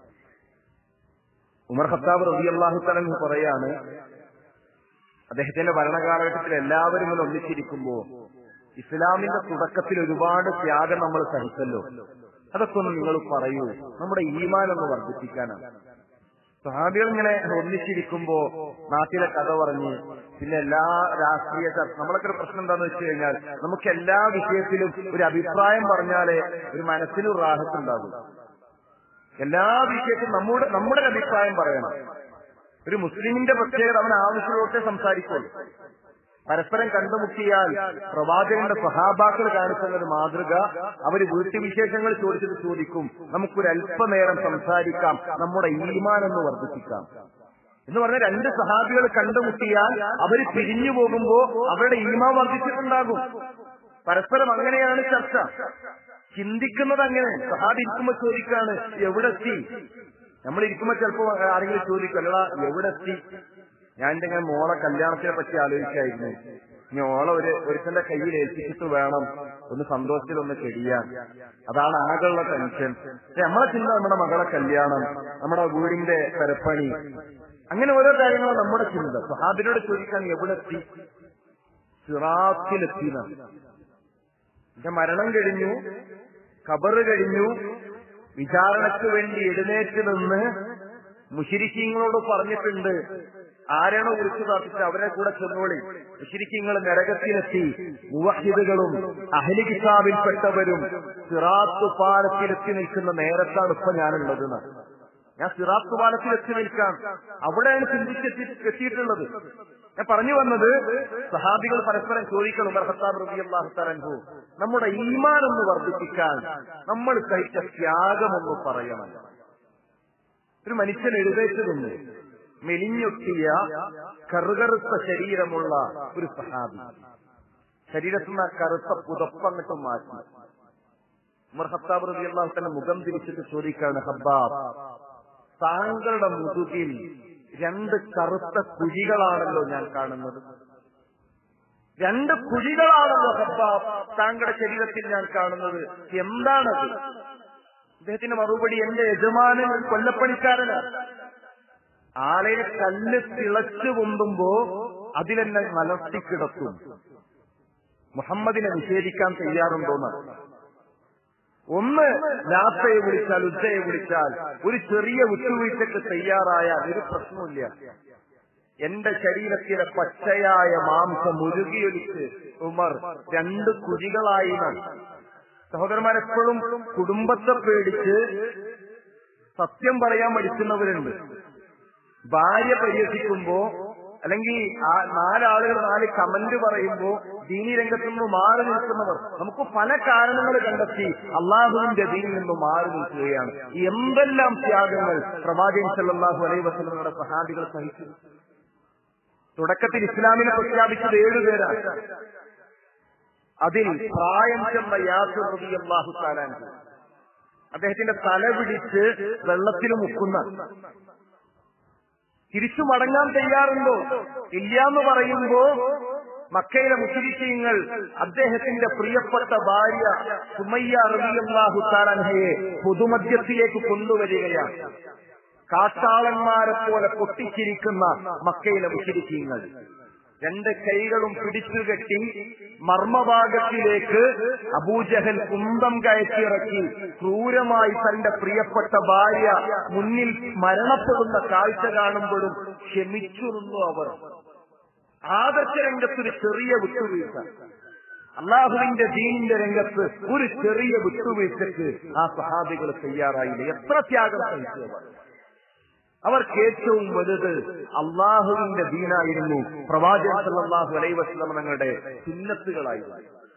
ഉമർ ഖത്താബ് റബി അള്ളാഹു തലൻ പറയാണ് അദ്ദേഹത്തിന്റെ ഭരണകാലഘട്ടത്തിൽ എല്ലാവരും ഇങ്ങനെ ഒന്നിച്ചിരിക്കുമ്പോ ഇസ്ലാമിന്റെ തുടക്കത്തിൽ ഒരുപാട് ത്യാഗം നമ്മൾ സഹിച്ചല്ലോ അതൊക്കെ ഒന്ന് നിങ്ങൾ പറയൂ നമ്മുടെ ഈമാൻ ഒന്ന് വർദ്ധിപ്പിക്കാനാണ് സഹാബികൾ ഇങ്ങനെ ഒന്നിച്ചിരിക്കുമ്പോ നാട്ടിലെ കഥ പറഞ്ഞ് പിന്നെ എല്ലാ രാഷ്ട്രീയ ചർച്ച നമ്മളൊക്കെ ഒരു പ്രശ്നം എന്താന്ന് വെച്ച് കഴിഞ്ഞാൽ നമുക്ക് എല്ലാ വിഷയത്തിലും ഒരു അഭിപ്രായം പറഞ്ഞാലേ ഒരു മനസ്സിന് റാഹത്തുണ്ടാകും എല്ലാ വിഷയത്തിലും നമ്മുടെ നമ്മുടെ ഒരു അഭിപ്രായം പറയണം ഒരു മുസ്ലിമിന്റെ പ്രത്യേകത അവൻ ആവശ്യമുള്ളവർക്ക് സംസാരിക്കുള്ളൂ പരസ്പരം കണ്ടുമുട്ടിയാൽ പ്രവാചകന്റെ സഹാബാക്കൾ കാണിക്കുന്ന ഒരു മാതൃക അവര് വീട്ടുവിശേഷങ്ങൾ ചോദിച്ചത് ചോദിക്കും നമുക്കൊരു അല്പനേരം സംസാരിക്കാം നമ്മുടെ ഈമാൻ എന്ന് വർദ്ധിപ്പിക്കാം എന്ന് പറഞ്ഞ രണ്ട് സഹാബികൾ കണ്ടുമുട്ടിയാൽ അവര് പിരിഞ്ഞു പോകുമ്പോ അവരുടെ ഈമാൻ വർദ്ധിച്ചിട്ടുണ്ടാകും പരസ്പരം അങ്ങനെയാണ് ചർച്ച ചിന്തിക്കുന്നത് അങ്ങനെ സഹാബി ഇരിക്കുമ്പോ ചോദിക്കാണ് എവിടെ എത്തി നമ്മൾ ഇരിക്കുമ്പോ ചിലപ്പോ ആരെങ്കിലും ചോദിക്കും അല്ലടാ എവിടെ എത്തി ഞാൻ എന്റെ ഇങ്ങനെ മോളെ കല്യാണത്തിനെ പറ്റി ആലോചിക്കായിരുന്നു ഇനി ഓളെ ഒരു ഒരുത്തന്റെ കയ്യിൽ ഏൽപ്പിച്ചിട്ട് വേണം ഒന്ന് സന്തോഷത്തിൽ ഒന്ന് കഴിയാൻ അതാണ് ആകെയുള്ള ടെൻഷൻ പക്ഷെ നമ്മളെ ചിന്ത നമ്മുടെ മകളെ കല്യാണം നമ്മുടെ വീടിന്റെ പെരപ്പണി അങ്ങനെ ഓരോ കാര്യങ്ങളും നമ്മുടെ ചിന്ത സ്വഹാബിനോട് ചോദിക്കാൻ എവിടെ എത്തി സിറാത്തിലെത്തി എന്റെ മരണം കഴിഞ്ഞു കബറ് കഴിഞ്ഞു വിചാരണയ്ക്ക് വേണ്ടി എഴുന്നേറ്റ് നിന്ന് മുഷിരിക്കീങ്ങളോട് പറഞ്ഞിട്ടുണ്ട് ആരാണോ വിളിച്ചു പ്രാർത്ഥിച്ചത് അവരെ കൂടെ ചെന്നോളി മുഷിരിക്കീങ്ങൾ നരകത്തിലെത്തി മുവഹിദുകളും അഹലി കിതാബിൽപ്പെട്ടവരും സിറാത്ത് പാലത്തിലെത്തി നിൽക്കുന്ന നേരത്താണ് ഇപ്പൊ ഞാനുള്ളത് എന്നാണ്. ഞാൻ സിറാത്ത് പാലത്തിലെത്തി നിൽക്കാം അവിടെയാണ് ചിന്തിച്ചെത്തി എത്തിയിട്ടുള്ളത് ഞാൻ പറഞ്ഞു വന്നത് സഹാബികൾ പരസ്പരം ചോദിക്കണം ഉമർ ഖത്താബ് റളിയല്ലാഹു തആല അൻഹു നമ്മുടെ ഈമാൻ ഒന്ന് വർദ്ധിപ്പിക്കാൻ നമ്മൾ സഹിച്ച ത്യാഗമൊന്ന് പറയണം ഒരു മനുഷ്യൻ എഴുതേറ്റ് നിന്ന് മെലിഞ്ഞൊട്ടിയ കറുകറുത്ത ശരീരമുള്ള ഒരു സഹാബി ശരീരത്തിൽ നിന്ന് ആ കറുത്ത പുതപ്പങ്ങിട്ട് മാറ്റി ഉമർ ഖത്താബ് റളിയല്ലാഹു തആല മുഖം തിരിച്ചിട്ട് ചോദിക്കാണ് ഹബ്ബാബ് താങ്കളുടെ മുതുകിൽ രണ്ട് കറുത്ത കുഴികളാണല്ലോ ഞാൻ കാണുന്നത് രണ്ട് കുഴികളാണല്ലോ ഹബ്ബാബ് താങ്കളുടെ ശരീരത്തിൽ ഞാൻ കാണുന്നത് എന്താണത് അദ്ദേഹത്തിന്റെ മറുപടി എന്റെ യജമാനൻ ഒരു കൊല്ലപ്പണിക്കാരനാണ് ആളെ കല്ല് തിളച്ചു കൊണ്ടുമ്പോ അതിലെന്നെ മലർത്തിക്കിടത്തും മുഹമ്മദിനെ നിഷേധിക്കാൻ തയ്യാറുണ്ടോന്നാണ് ഒന്ന് ലാത്തയെ വിളിച്ചാൽ ഉച്ചയെ വിളിച്ചാൽ ഒരു ചെറിയ വിട്ടുവീഴ്ചക്ക് തയ്യാറായ ഒരു പ്രശ്നമില്ല എന്റെ ശരീരത്തിലെ പച്ചയായ മാംസം മുരുകിയൊലിച്ച് ഉമർ രണ്ട് കുഴികളായി എന്നാണ്. സഹോദരന്മാരെപ്പോഴും കുടുംബത്തെ പേടിച്ച് സത്യം പറയാൻ മടിക്കുന്നവരുണ്ട് ഭാര്യ പരിഹസിക്കുമ്പോ അല്ലെങ്കിൽ ആ നാലാളുകൾ നാല് കമന്റ് പറയുമ്പോ ദീനി രംഗത്ത് നിന്ന് മാറി നിൽക്കുന്നവർ നമുക്ക് പല കാരണങ്ങൾ കണ്ടെത്തി അള്ളാഹുവിന്റെ ദീനിൽ നിന്ന് മാറി നിൽക്കുകയാണ് എന്തെല്ലാം ത്യാഗങ്ങൾ പ്രവാചകൻ സല്ലല്ലാഹു അലൈഹി വസല്ലമയുടെ സഹാബികൾ സഹിച്ചു തുടക്കത്തിൽ ഇസ്ലാമിനെ പ്രഖ്യാപിച്ചത് ഏഴുപേരാണ് അതിൽ പ്രായം ചെന്ന യാസർ റളിയല്ലാഹു തആല അൻഹു. അദ്ദേഹത്തിന്റെ തല പിടിച്ച് വെള്ളത്തിൽ മുക്കുന്ന തിരിച്ചു മടങ്ങാൻ തയ്യാറുണ്ടോ ഇല്ലാന്ന് പറയുമ്പോ മക്കയിലെ മുസ്ലിങ്ങൾ അദ്ദേഹത്തിന്റെ പ്രിയപ്പെട്ട ഭാര്യ സുമയ്യ റബിയല്ലാഹു താലൻഹയെ പൊതുമധ്യത്തിലേക്ക് കൊണ്ടുവരികയാണ് കാട്ടാളന്മാരെ പോലെ പൊട്ടിച്ചിരിക്കുന്ന മക്കയിലെ മുസ്ലിങ്ങൾ രണ്ട് കൈകളും പിടിച്ചുകെട്ടി മർമ്മഭാഗത്തിലേക്ക് അബൂജഹൽ കുന്തം കയറ്റിയിറക്കി ക്രൂരമായി തന്റെ പ്രിയപ്പെട്ട ഭാര്യ മുന്നിൽ മരണപ്പെടുന്ന കാഴ്ച കാണുമ്പോഴും ക്ഷമിച്ചു നിന്നു അവർ ആദർശ രംഗത്തൊരു ചെറിയ വിട്ടുവീഴ്ച അള്ളാഹുവിന്റെ ദീനിന്റെ രംഗത്ത് ഒരു ചെറിയ വിട്ടുവീഴ്ചക്ക് ആ സഹാബികൾ തയ്യാറായില്ല എത്ര ത്യാഗം സഹിച്ചു അവർ അവർക്ക് ഏറ്റവും വലുത് അള്ളാഹുവിന്റെ ദീനായിരുന്നു പ്രവാചകൻ സല്ലല്ലാഹു അലൈഹി വസല്ലം തങ്ങളുടെ സുന്നത്തുകളായിരുന്നു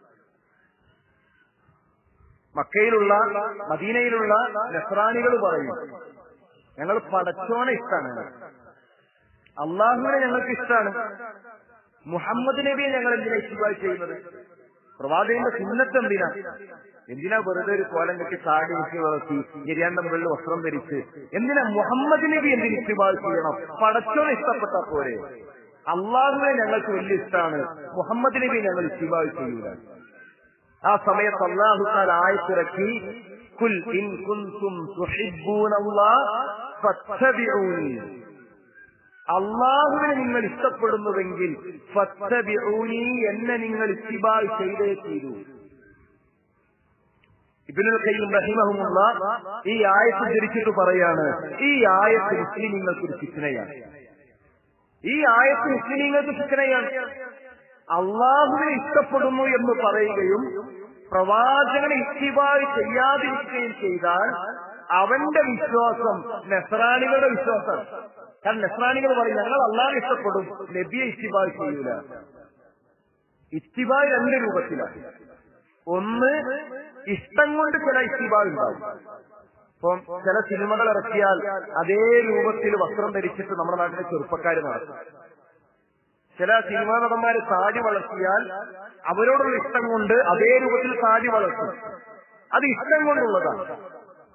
മക്കയിലുള്ള മദീനയിലുള്ള നസ്രാനികൾ പറയും ഞങ്ങൾ പടച്ചോനെ ഇഷ്ടമാണ് അള്ളാഹുവിനെ ഞങ്ങൾക്ക് ഇഷ്ടമാണ് മുഹമ്മദ് നബിയെ ഞങ്ങൾ എന്തിനാ ഇഷ്ടമായി ചെയ്യുന്നത് പ്രവാചകന്റെ സുന്നത്ത് എന്തിനാ എന്തിനാ വെറുതെ ഒരു കോലം കെട്ടി താടി വെച്ച് വളർത്തി എരിയാണ്ടം വെള്ള വസ്ത്രം ധരിച്ച് എന്തിനാ മുഹമ്മദ് നബി എന്തിന് ഇഷ്ടമായി ചെയ്യണം പടച്ചോനെ ഇഷ്ടപ്പെട്ട പോരെ അള്ളാഹുവിനെ ഞങ്ങൾക്ക് വലിയ ഇഷ്ടമാണ് മുഹമ്മദ് നബി ഞങ്ങൾ ഇഷ്ടമായി ചെയ്യൂല ആ സമയത്ത് അള്ളാഹു താൽ ആയത്തിറക്കി കുൽ ഇൻ കുൻതും തുഹിബ്ബൂനല്ലാഹ് ഫത്തബിഊനി അള്ളാഹുവിനെ നിങ്ങൾ ഇഷ്ടപ്പെടുന്നുവെങ്കിൽ ഫത്തബിഊനി എന്നെ നിങ്ങൾ ഇത്തിബാൽ ചെയ്തേ തീരൂ ഇബിനുൽ ഖയ്യിം റഹിമഹുമുള്ള ഈ ആയത്ത് ധരിച്ചിട്ട് പറയാണ് ഈ ആയത്ത് മുസ്ലിമീങ്ങൾക്ക് ഒരു ഫിത്നയാണ് ഈ ആയത്ത് മുസ്ലിമീങ്ങൾക്ക് ഫിത്നയാണ് അള്ളാഹുവിനെ ഇഷ്ടപ്പെടുന്നു എന്ന് പറയുകയും പ്രവാചകനെ ഇത്തിബായി ചെയ്യാതിരിക്കുകയും ചെയ്താൽ അവന്റെ വിശ്വാസം നെസ്രാനികളുടെ വിശ്വാസം കാരണം നെസ്രാനികൾ പറയും ഞങ്ങൾ അള്ളാഹെ ഇഷ്ടപ്പെടും നബിയെ ഇത്തിബായി ചെയ്യൂല ഇത്തിബായി രണ്ട് രൂപത്തിലാണ് ഒന്ന് ഇഷ്ടം കൊണ്ട് ചില ഇത്തിബായി ഉണ്ടാവും ഇപ്പം ചില സിനിമകൾ ഇറക്കിയാൽ അതേ രൂപത്തിൽ വസ്ത്രം ധരിച്ചിട്ട് നമ്മുടെ നാട്ടിലെ ചെറുപ്പക്കാർ നടക്കും ചില സിനിമാ നടന്മാര് താടി വളർത്തിയാൽ അവരോടുള്ള ഇഷ്ടം കൊണ്ട് അതേ രൂപത്തിൽ താടി വളർത്തും അത് ഇഷ്ടം കൊണ്ടുള്ളതാണ്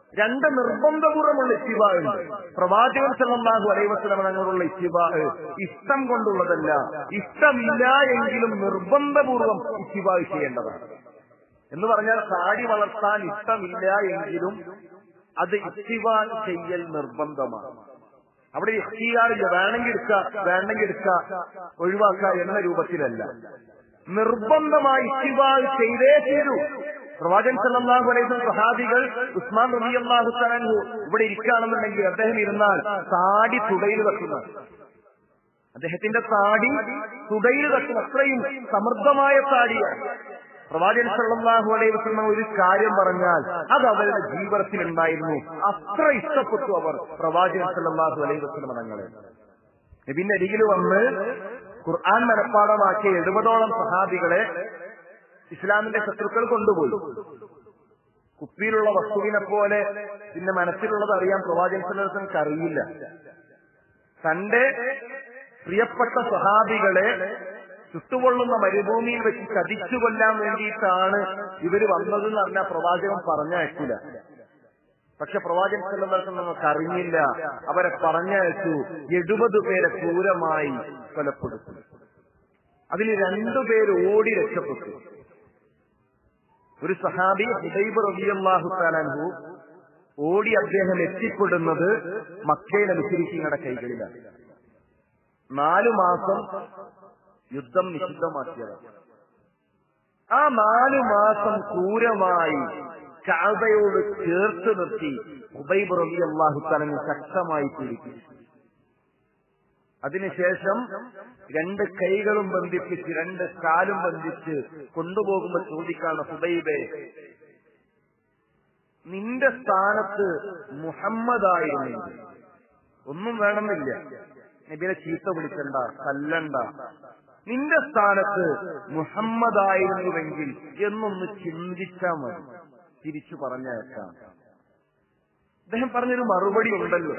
രണ്ട് നിർബന്ധപൂർവ്വമുള്ള ഇത്തിബാ ഉണ്ട് പ്രവാചകൻ സല്ലല്ലാഹു അലൈഹി വസല്ലം തങ്ങളുള്ള ഇത്തിബാ ഇഷ്ടം കൊണ്ടുള്ളതല്ല ഇഷ്ടമില്ല എങ്കിലും നിർബന്ധപൂർവ്വം ഇത്തിബാ ചെയ്യേണ്ടതാണ് എന്ന് പറഞ്ഞാൽ താടി വളർത്താൻ ഇഷ്ടമില്ല എങ്കിലും അത് ഇത്തിബാ ചെയ്യൽ നിർബന്ധമാണ് അവിടെ ഇഖ്തിയാറില്ല വേണമെങ്കിൽ എടുക്കുക വേണമെങ്കിൽ എടുക്കുക ഒഴിവാക്കുക എന്ന രൂപത്തിലല്ല നിർബന്ധമായി ഇത്തിബാ ചെയ്തേ തീരൂ പ്രവാചകൻ സല്ലല്ലാഹു അലൈഹി വസല്ലം സഹാബികൾ ഉസ്മാൻ റളിയല്ലാഹു തആലഹു ഇവിടെ ഇരിക്കുകയാണെന്നുണ്ടെങ്കിൽ അദ്ദേഹം ഇരുന്നാൽ താടി തുടയിൽ വെക്കുന്നത് അദ്ദേഹത്തിന്റെ താടി തുടയിൽ വെക്കും അത്രയും സമൃദ്ധമായ താടിയാണ് പ്രവാചകൻ സല്ലല്ലാഹു അലൈഹി വസല്ലം ഒരു കാര്യം പറഞ്ഞാൽ അത് അവരുടെ ജീവിതത്തിൽ ഉണ്ടായിരുന്നു അത്ര ഇഷ്ടപ്പെട്ടു അവർ പ്രവാചകൻ സല്ലല്ലാഹു അലൈഹി വസല്ലം തങ്ങളെ നബിന്റെ അരികിൽ വന്ന് ഖുർആൻ മനഃപ്പാടമാക്കിയ എഴുപതോളം സഹാബികളെ ഇസ്ലാമിന്റെ ശത്രുക്കൾ കൊണ്ടുപോയി കുപ്പിയിലുള്ള വസ്തുവിനെ പോലെ പിന്നെ മനസ്സിലുള്ളത് അറിയാൻ പ്രവാചകൻ സല്ലല്ലാഹു അറിയില്ല തന്റെ പ്രിയപ്പെട്ട സഹാബികളെ ചുട്ടുകൊള്ളുന്ന മരുഭൂമിയിൽ വെച്ച് ചതിച്ചു കൊല്ലാൻ വേണ്ടിയിട്ടാണ് ഇവര് വന്നതെന്ന് പറഞ്ഞ പ്രവാചകൻ പറഞ്ഞയക്കില്ല പക്ഷെ പ്രവാചകൻ സല്ലല്ലാഹു നമുക്ക് അറിഞ്ഞില്ല അവരെ പറഞ്ഞയച്ചു എഴുപത് പേരെ ക്രൂരമായി കൊലപ്പെടുത്തി അതിൽ രണ്ടുപേര് ഓടി രക്ഷപ്പെട്ടു ഒരു സഹാബി ഹുദൈബ് റബിയല്ലാഹു താലാൻഹു ഓടി അദ്ദേഹം എത്തിപ്പെടുന്നത് മക്കയിലെ മുസ്ലിങ്ങളുടെ കൈകളിലാണ് നാലു മാസം യുദ്ധം നിഷിദ്ധമാക്കിയതാണ് ആ നാലു മാസം ക്രൂരമായി കാബയോട് ചേർത്ത് നിർത്തി ഉബൈബ് റബി അള്ളാഹു തലന് ശക്തമായി പിടിപ്പിച്ചു അതിനുശേഷം രണ്ട് കൈകളും ബന്ധിപ്പിച്ച് രണ്ട് കാലും ബന്ധിച്ച് കൊണ്ടുപോകുമ്പോൾ ചോദിക്കാണ് ഹുബൈബെ നിന്റെ സ്ഥാനത്ത് മുഹമ്മദായിരുന്നെങ്കിൽ ഒന്നും വേണമെന്നില്ല നബിയെ ചീത്ത വിളിക്കണ്ട തല്ലണ്ട നിന്റെ സ്ഥാനത്ത് മുഹമ്മദായിരുന്നുവെങ്കിൽ എന്നൊന്ന് ചിന്തിച്ചാൽ മതി തിരിച്ചു പറഞ്ഞേക്കാം അദ്ദേഹം പറഞ്ഞൊരു മറുപടി ഉണ്ടല്ലോ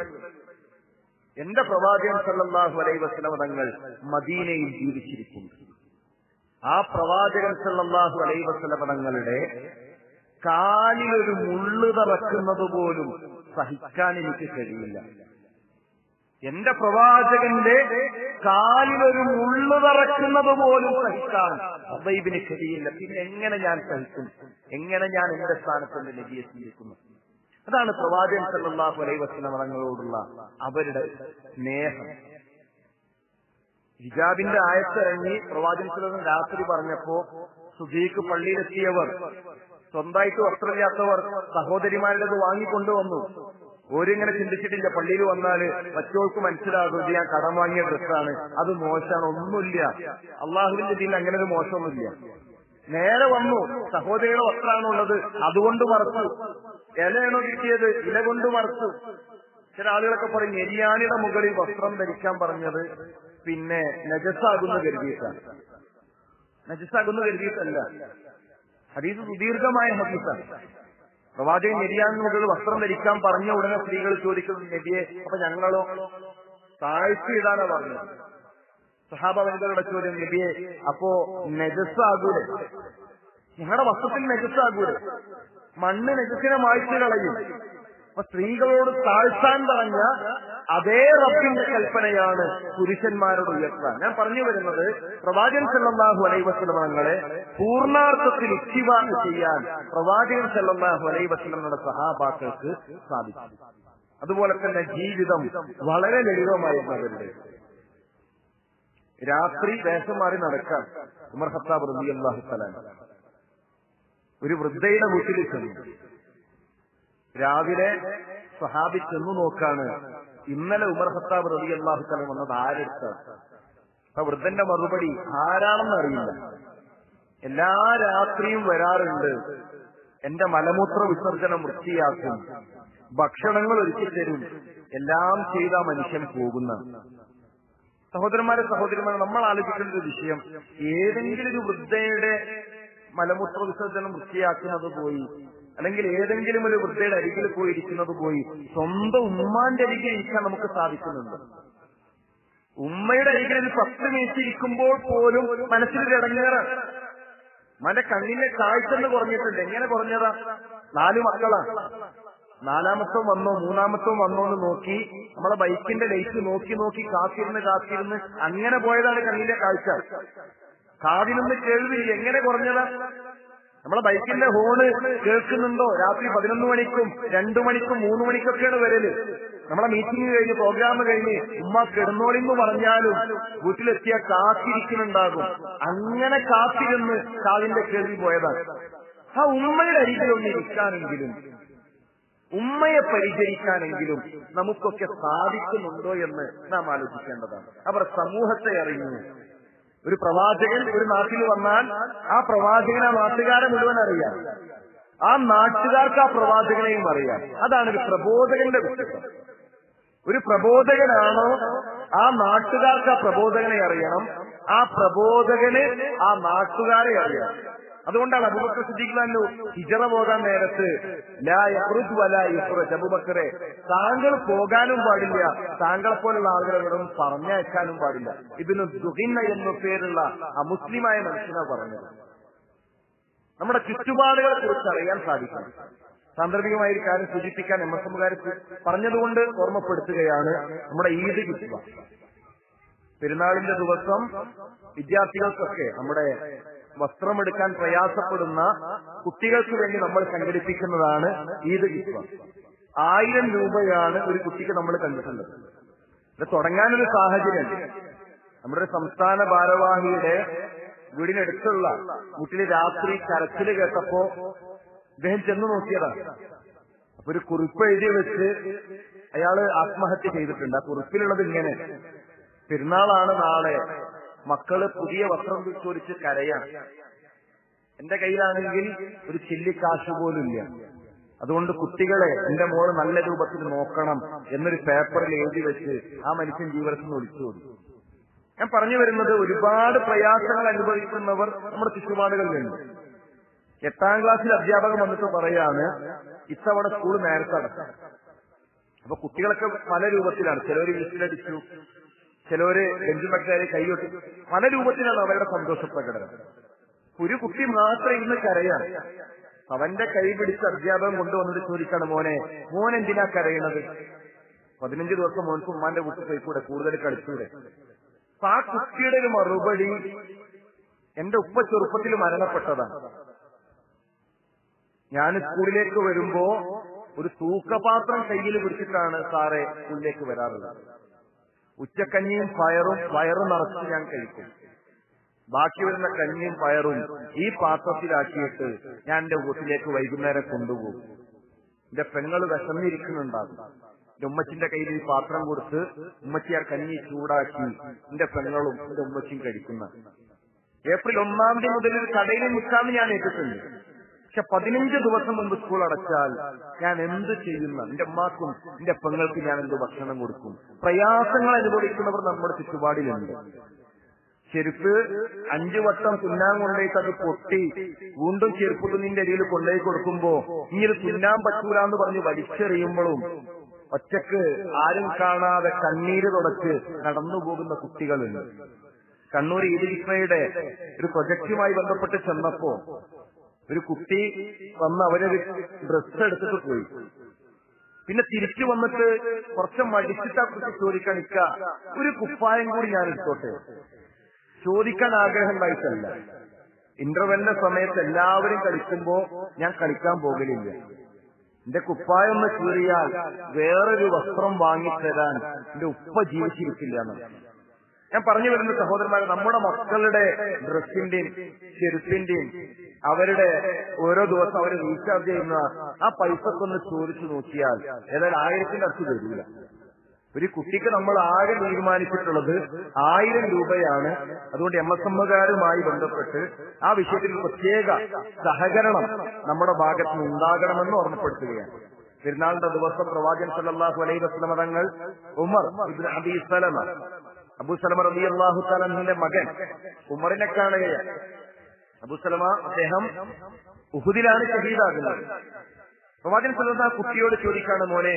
എന്റെ പ്രവാചകൻ സല്ലല്ലാഹു അലൈഹി വസല്ലം തങ്ങൾ മദീനയിൽ ജീവിച്ചിരിക്കുന്നു ആ പ്രവാചകൻ സല്ലല്ലാഹു അലൈഹി വസല്ലം തങ്ങളുടെ കാലിലൊരു മുള്ളു തറക്കുന്നത് പോലും സഹിക്കാൻ എനിക്ക് കഴിയില്ല എന്റെ പ്രവാചകന്റെ കാലിലൊരു മുള്ളു തറക്കുന്നത് പോലും സഹിക്കാൻ അബൈബിന് കഴിയില്ല പിന്നെ എങ്ങനെ ഞാൻ സഹിക്കും എങ്ങനെ ഞാൻ എന്റെ സ്ഥാനത്ത് എന്റെ നബിയെ സ്വീകരിക്കുന്നു അതാണ് പ്രവാചകൻ സല്ലല്ലാഹു അലൈഹി വസല്ലം തങ്ങളോടുള്ള അവരുടെ സ്നേഹം ഹിജാബിന്റെ ആയത്തിറങ്ങി പ്രവാചകൻ സല്ലല്ലാഹു രാത്രി പറഞ്ഞപ്പോ സുധീക്ക് പള്ളിയിലെത്തിയവർ സ്വന്തമായിട്ട് വസ്ത്രമില്ലാത്തവർ സഹോദരിമാരുടേത് വാങ്ങിക്കൊണ്ടുവന്നു ഓരിങ്ങനെ ചിന്തിച്ചിട്ടില്ല പള്ളിയിൽ വന്നാല് മറ്റോൾക്ക് മനസ്സിലാകും ഇത് ഞാൻ കടം വാങ്ങിയ ഡ്രസ്സാണ് അത് മോശമാണ് ഒന്നുമില്ല അള്ളാഹുവിന്റെ ഇതിൽ അങ്ങനെ ഒരു മോശമൊന്നുമില്ല നേരെ വന്നു സഹോദരിയുടെ വസ്ത്രമാണുള്ളത് അതുകൊണ്ട് മറച്ചു ഇലയാണോ കിട്ടിയത് ഇല കൊണ്ട് മറച്ചു ചില ആളുകളൊക്കെ പറയും എരിയാണിയുടെ മുകളിൽ വസ്ത്രം ധരിക്കാൻ പറഞ്ഞത് പിന്നെ നജസാകുന്ന കരുതിയിട്ടാണ് നജസാകുന്ന കരുതിയിട്ടല്ല ഹദീസ് സുദീർഘമായ ഹദീസാണ് പ്രവാചകൻ നെരിയാൻ മുകളിൽ വസ്ത്രം ധരിക്കാൻ പറഞ്ഞ ഉടനെ സ്ത്രീകൾ ചോദിക്കുന്നു നബിയെ അപ്പൊ ഞങ്ങളോ താഴ്ത്തിയിടാനാ പറഞ്ഞത് സഹാബ വനിതകളുടെ ചോദ്യം നബിയെ അപ്പോ നെജസ്സാകൂലെ ഞങ്ങളുടെ വസ്ത്രത്തിൽ നെജസ്സാകൂലെ മണ്ണ് നെജസിനെ മായ്ച്ചു കളയും അപ്പൊ സ്ത്രീകളോട് താഴ്ത്താൻ പറഞ്ഞ അതേ റബ്ബിന്റെ കൽപ്പനയാണ് പുരുഷന്മാരോട് ഉയർത്താൻ ഞാൻ പറഞ്ഞു വരുന്നത് പ്രവാചകൻ സല്ലല്ലാഹു അലൈഹി വസല്ലം തങ്ങളെ പൂർണ്ണാർത്ഥത്തിൽ ഇത്തിവാക്ക് ചെയ്യാൻ പ്രവാചകൻ സല്ലല്ലാഹു അലൈഹി വസല്ലമയുടെ സഹാബാക്കൾക്ക് സാധിച്ചു അതുപോലെ തന്നെ ജീവിതം വളരെ ലളിതമായിരുന്നു അവരുടെ രാത്രി വേഷം മാറി നടക്കാൻ ഉമർ ഖത്താബ് റബി അള്ളാഹു തലാൻ ഒരു വൃദ്ധയുടെ വീട്ടിൽ ചെന്നു രാവിലെ സഹാബി ചെന്നു നോക്കാണ് ഇന്നലെ ഉമർ ഖത്താബ് റബി അള്ളാഹു തല വന്നത് ആരെടുത്ത അപ്പൊ വൃദ്ധന്റെ മറുപടി ആരാണെന്ന് അറിയില്ല എല്ലാ രാത്രിയും വരാറുണ്ട് എന്റെ മലമൂത്ര വിസർജനം വൃത്തിയാക്കും ഭക്ഷണങ്ങൾ ഒരുക്കി തരും എല്ലാം ചെയ്ത മനുഷ്യൻ പോകുന്ന സഹോദരന്മാരെ സഹോദരിമാരെ നമ്മൾ ആലോചിക്കേണ്ട ഒരു വിഷയം ഏതെങ്കിലും ഒരു വൃദ്ധയുടെ മലമൂത്ര വിസർജനം വൃത്തിയാക്കുന്നത് പോയി അല്ലെങ്കിൽ ഏതെങ്കിലും ഒരു വൃദ്ധയുടെ അരികിൽ പോയി ഇരിക്കുന്നത് പോയി സ്വന്തം ഉമ്മാന്റെ അരികിൽ ഇരിക്കാൻ നമുക്ക് സാധിക്കുന്നുണ്ട് ഉമ്മയുടെ അരികിൽ ഒരു പത്ത് മിനിറ്റ് ഇരിക്കുമ്പോൾ പോലും മനസ്സിലൊരു ഇടങ്ങേറാണ് മന്റെ കണ്ണിന്റെ കാഴ്ച എന്ന് കുറഞ്ഞിട്ടുണ്ട് എങ്ങനെ കുറഞ്ഞതാ നാലു മക്കളാ നാലാമത്തോ വന്നോ മൂന്നാമത്തോ വന്നോ എന്ന് നോക്കി നമ്മളെ ബൈക്കിന്റെ ലൈറ്റ് നോക്കി നോക്കി കാത്തിരുന്ന് കാത്തിരുന്ന് അങ്ങനെ പോയതാണ് കണ്ണിന്റെ കാഴ്ച കാതിലൊന്ന് കേൾവി എങ്ങനെ കുറഞ്ഞതാ നമ്മളെ ബൈക്കിന്റെ ഹോണ് കേൾക്കുന്നുണ്ടോ രാത്രി പതിനൊന്ന് മണിക്കും രണ്ടു മണിക്കും മൂന്ന് മണിക്കൊക്കെയാണ് വരല് നമ്മളെ മീറ്റിംഗ് കഴിഞ്ഞ് പ്രോഗ്രാം കഴിഞ്ഞ് ഉമ്മ കിടന്നോളിന്ന് പറഞ്ഞാലും വീട്ടിലെത്തിയ കാത്തിരിക്കുന്നുണ്ടാകും അങ്ങനെ കാത്തിരുന്ന് കാതിന്റെ കേൾവി പോയതാണ് ആ ഉമ്മയുടെ അരികിലൊന്ന് ഇരിക്കാനെങ്കിലും ഉമ്മയെ പരിചരിക്കാനെങ്കിലും നമുക്കൊക്കെ സാധിക്കുന്നുണ്ടോ എന്ന് നാം ആലോചിക്കേണ്ടതാണ് അവർ സമൂഹത്തെ അറിഞ്ഞു ഒരു പ്രവാചകൻ ഒരു നാട്ടിൽ വന്നാൽ ആ പ്രവാചകൻ ആ നാട്ടുകാരെ മുഴുവൻ അറിയാം ആ നാട്ടുകാർക്ക് ആ പ്രവാചകനെയും അറിയാം അതാണ് ഒരു പ്രബോധകന്റെ വ്യക്തിത്വം ഒരു പ്രബോധകനാണോ ആ നാട്ടുകാർക്ക് ആ പ്രബോധകനെ അറിയണം ആ പ്രബോധകന് ആ നാട്ടുകാരെ അറിയാം അതുകൊണ്ടാണ് അബുബക്കർ സിദ്ദീഖ്ലാനു ഹിജറ പോകാൻ നേരത്ത് ലാ യഹ്റുജ് വലാ യുഖ്റജ് അബൂബക്കറെ താങ്കൾ പോകാനും പാടില്ല താങ്കളെ പോലുള്ള ആളുകളോടും പറഞ്ഞയക്കാനും പാടില്ല ഇതിന് ദുഹിന്ന എന്ന പേരുള്ള അമുസ്ലിമായ മനുഷ്യനാ പറഞ്ഞത് നമ്മുടെ ചുറ്റുപാടുകളെ കുറിച്ച് അറിയാൻ സാധിക്കണം സാന്ദർഭികമായ ഒരു കാര്യം സൂചിപ്പിക്കാൻ എം എസ് എമ്മുകാർ പറഞ്ഞതുകൊണ്ട് ഓർമ്മപ്പെടുത്തുകയാണ് നമ്മുടെ ഈദ് കിട്ടുക പെരുന്നാളിന്റെ ദിവസം വിദ്യാർത്ഥികൾക്കൊക്കെ നമ്മുടെ വസ്ത്രമെടുക്കാൻ പ്രയാസപ്പെടുന്ന കുട്ടികൾക്ക് വേണ്ടി നമ്മൾ സംഘടിപ്പിക്കുന്നതാണ് ഈദ് കിട്ടുക ആയിരം രൂപയാണ് ഒരു കുട്ടിക്ക് നമ്മൾ കണ്ടിട്ടുള്ളത് ഇത് തുടങ്ങാനൊരു സാഹചര്യം നമ്മുടെ ഒരു സംസ്ഥാന ഭാരവാഹിയുടെ വീടിനടുത്തുള്ള വീട്ടില് രാത്രി കരച്ചില് കേട്ടപ്പോ ഇദ്ദേഹം ചെന്ന് നോക്കിയതാണ് അപ്പൊ ഒരു കുറിപ്പ് എഴുതി വെച്ച് അയാള് ആത്മഹത്യ ചെയ്തിട്ടുണ്ട് ആ കുറിപ്പിലുള്ളത് ഇങ്ങനെ പെരുന്നാളാണ് നാളെ മക്കള് പുതിയ വസ്ത്രം ചോദിച്ച് കരയാൻ എന്റെ കയ്യിലാണെങ്കിൽ ഒരു ചില്ലിക്കാശ് പോലും ഇല്ല അതുകൊണ്ട് കുട്ടികളെ എന്റെ മോള് നല്ല രൂപത്തിൽ നോക്കണം എന്നൊരു പേപ്പറിൽ എഴുതി വെച്ച് ആ മനുഷ്യൻ ജീവിതത്തിൽ നിന്ന് ഒളിച്ചു കൊടുത്തു ഞാൻ പറഞ്ഞു വരുന്നത് ഒരുപാട് പ്രയാസങ്ങൾ അനുഭവിക്കുന്നവർ നമ്മുടെ ചുറ്റുപാടുകളിലുണ്ട് എട്ടാം ക്ലാസ്സിൽ അധ്യാപകൻ വന്നിട്ട് പറയാണ് ഇത്തവണ സ്കൂൾ നേരത്തെ അടക്കാം അപ്പൊ കുട്ടികളൊക്കെ പല രൂപത്തിലാണ് ചിലവര് വിസിലടിച്ചു ചിലവര് ബെഞ്ചുമക്കാരെ കൈയൊട്ടി പല രൂപത്തിലാണ് അവരുടെ സന്തോഷ പ്രകടനം ഒരു കുട്ടി മാത്രം ഇന്ന് കരയാണ് അവന്റെ കൈ പിടിച്ച് അധ്യാപകൻ കൊണ്ടുവന്നിട്ട് ചോദിക്കാണ് മോനെ മോൻ എന്തിനാ കരയണത് പതിനഞ്ച് ദിവസം മോൻക്ക് ഉമ്മാന്റെ വീട്ടിൽ പോയിക്കൂടെ കൂടുതൽ കളിച്ചൂടെ അപ്പൊ ആ കുട്ടിയുടെ ഒരു മറുപടി എന്റെ ഉപ്പ ചെറുപ്പത്തിൽ മരണപ്പെട്ടതാണ് ഞാൻ സ്കൂളിലേക്ക് വരുമ്പോ ഒരു തൂക്കപാത്രം കയ്യിൽ പിടിച്ചിട്ടാണ് സാറെ സ്കൂളിലേക്ക് വരാറുള്ളത് ഉച്ചക്കഞ്ഞിയും പയറും വയറും നിറച്ച് ഞാൻ കഴിക്കും ബാക്കി വരുന്ന കഞ്ഞിയും പയറും ഈ പാത്രത്തിലാക്കിയിട്ട് ഞാൻ എന്റെ വീട്ടിലേക്ക് വൈകുന്നേരം കൊണ്ടുപോകും എന്റെ പെങ്ങൾ വിശന്നിരിക്കുന്നുണ്ടാകും എന്റെ ഉമ്മച്ചിന്റെ കയ്യിൽ ഈ പാത്രം കൊടുത്ത് ഉമ്മച്ചി ആ കഞ്ഞി ചൂടാക്കി എന്റെ പെങ്ങളും എന്റെ ഉമ്മച്ചിയും കഴിക്കുന്ന ഏപ്രിൽ ഒന്നാം തീയതി മുതൽ ഒരു കടയിൽ നിൽക്കാന്ന് ഞാൻ ഏറ്റിട്ടുണ്ട് പക്ഷെ പതിനഞ്ച് ദിവസം മുമ്പ് സ്കൂൾ അടച്ചാൽ ഞാൻ എന്ത് ചെയ്യുന്ന എന്റെ അമ്മാക്കും എന്റെ പെങ്ങൾക്ക് ഞാൻ എന്ത് ഭക്ഷണം കൊടുക്കും പ്രയാസങ്ങൾ അനുഭവിക്കുന്നവർ നമ്മുടെ ചുറ്റുപാടിലുണ്ട് ചെരുപ്പ് അഞ്ചു വട്ടം തുന്നാൻ കൊണ്ടേക്ക് അത് പൊട്ടി വീണ്ടും ചെരുപ്പ് തുന്നിന്റെ അടിയിൽ കൊണ്ടുപോയി കൊടുക്കുമ്പോ ഇങ്ങനെ തുന്നാൻ പറ്റൂല എന്ന് പറഞ്ഞ് വലിച്ചെറിയുമ്പോഴും ഒറ്റക്ക് ആരും കാണാതെ കണ്ണീര് തുടച്ച് നടന്നു പോകുന്ന കുട്ടികളുണ്ട് കണ്ണൂർ ഈദിസ്മയുടെ ഒരു പ്രൊജക്റ്റുമായി ബന്ധപ്പെട്ട് ചെന്നപ്പോ ഒരു കുട്ടി വന്ന് അവരൊരു ഡ്രസ്സ് എടുത്തിട്ട് പോയി പിന്നെ തിരിച്ചു വന്നിട്ട് കുറച്ച് മടിച്ചിട്ട് ആ കുട്ടി ചോദിക്കാൻ നിൽക്ക ഒരു കുപ്പായം കൂടി ഞാൻ എടുത്തോട്ടെ ചോദിക്കാൻ ആഗ്രഹം ഉണ്ടായിട്ടല്ല ഇന്റർവെല്ലിന്റെ സമയത്ത് എല്ലാവരും കളിക്കുമ്പോ ഞാൻ കളിക്കാൻ പോകലില്ല എന്റെ കുപ്പായം ഒന്ന് കീറിയാൽ വേറൊരു വസ്ത്രം വാങ്ങിത്തരാൻ എന്റെ ഉപ്പ ജീവിച്ചിരിക്കില്ല എന്നാണ് ഞാൻ പറഞ്ഞു വരുന്ന സഹോദരന്മാരെ നമ്മുടെ മക്കളുടെ ഡ്രസ്സിന്റെയും ചെരുപ്പിന്റെയും അവരുടെ ഓരോ ദിവസം അവർ റീചാർജ് ചെയ്യുന്ന ആ പൈസക്കൊന്ന് ചോദിച്ചു നോക്കിയാൽ ഏതായാലും ആയിരത്തിന്റെ അടുത്ത് വരില്ല ഒരു കുട്ടിക്ക് നമ്മൾ ആകെ തീരുമാനിച്ചിട്ടുള്ളത് ആയിരം രൂപയാണ് അതുകൊണ്ട് എം എസ് എമ്മുകാരുമായി ബന്ധപ്പെട്ട് ആ വിഷയത്തിൽ പ്രത്യേക സഹകരണം നമ്മുടെ ഭാഗത്ത് നിന്ന് ഉണ്ടാകണമെന്ന് ഓർമ്മപ്പെടുത്തുകയാണ് പെരുന്നാളിന്റെ ദിവസം പ്രവാചകൻ സല്ലല്ലാഹു അലൈഹി വസല്ലം തങ്ങൾ ഉമർ ഇബ്നു അബീ സലമ അബൂ സലമ റളിയല്ലാഹു തആലയുടെ മകൻ ഉമറിനെ കാണുകയാണ് അബൂ സലമ അദ്ദേഹം ഉഹുദിലാണ് ഷഹീദാകുന്നത് പ്രവാചകൻ സല്ലല്ലാഹു ആ കുട്ടിയോട് ചോദിക്കാണ് മോനെ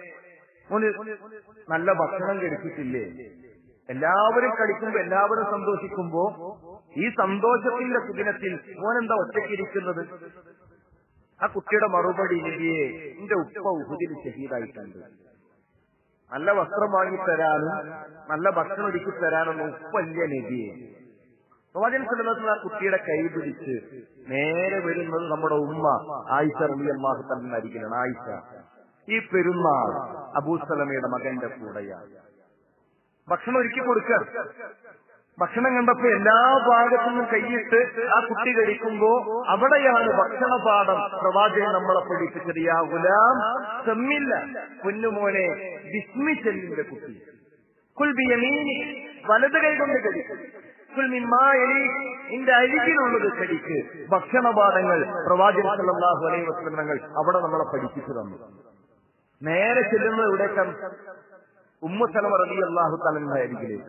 മോന് നല്ല ഭക്ഷണം കഴിച്ചിട്ടില്ലേ എല്ലാവരും കളിക്കുമ്പോ എല്ലാവരും സന്തോഷിക്കുമ്പോ ഈ സന്തോഷത്തിന്റെ സുദിനത്തിൽ മോൻ എന്താ ഒറ്റയ്ക്കിരിക്കുന്നത് ആ കുട്ടിയുടെ മറുപടി നബിയെ എന്റെ ഉപ്പ ഉഹുദിൽ ഷഹീദായിട്ടുണ്ട് നല്ല വസ്ത്രം വാങ്ങിത്തരാനും നല്ല ഭക്ഷണം ഒരുക്കി തരാനൊന്നും ഉപ്പല്ല നബിയെ പ്രവാചകൻ സല്ലല്ലാഹു ആ കുട്ടിയുടെ കൈ പിടിച്ച് നേരെ വരുന്നത് നമ്മുടെ ഉമ്മ ആയിഷ റളിയല്ലാഹു തന്നെ അരികിലാണ് ആയിഷ ഈ പെരുന്നാൾ അബൂസലമയുടെ മകന്റെ കൂടെയാണ് ഭക്ഷണം ഒരുക്കി കൊടുക്കുക ഭക്ഷണം കണ്ടപ്പോ എല്ലാ ഭാഗത്തു നിന്നും കൈയിട്ട് ആ കുട്ടി കഴിക്കുമ്പോ അവിടെയാണ് ഭക്ഷണപാഠം പ്രവാചകൻ നമ്മളെ പഠിപ്പിച്ചത് യാ ഗുലാം സെമ്മില്ല പൊന്നുമോനെ വിസ്മിച്ചെല്ലിന്റെ കുട്ടി കുൽബിയമീനി വലത് കൈ കൊണ്ട് കഴിക്കും കുൽമിമായലി നിന്റെ അരികിലുള്ളത് കഴിക്ക് ഭക്ഷണപാഠങ്ങൾ പ്രവാചകൻ സല്ലല്ലാഹു അലൈഹി വസല്ലം തങ്ങൾ അവിടെ നമ്മളെ പഠിപ്പിച്ചു തന്നു നേരെ ചെല്ലുന്നത് ഇവിടേക്കാണ് ഉമ്മ സലമ റബി അള്ളാഹു തലങ്ങളുടെ അരികിലേക്ക്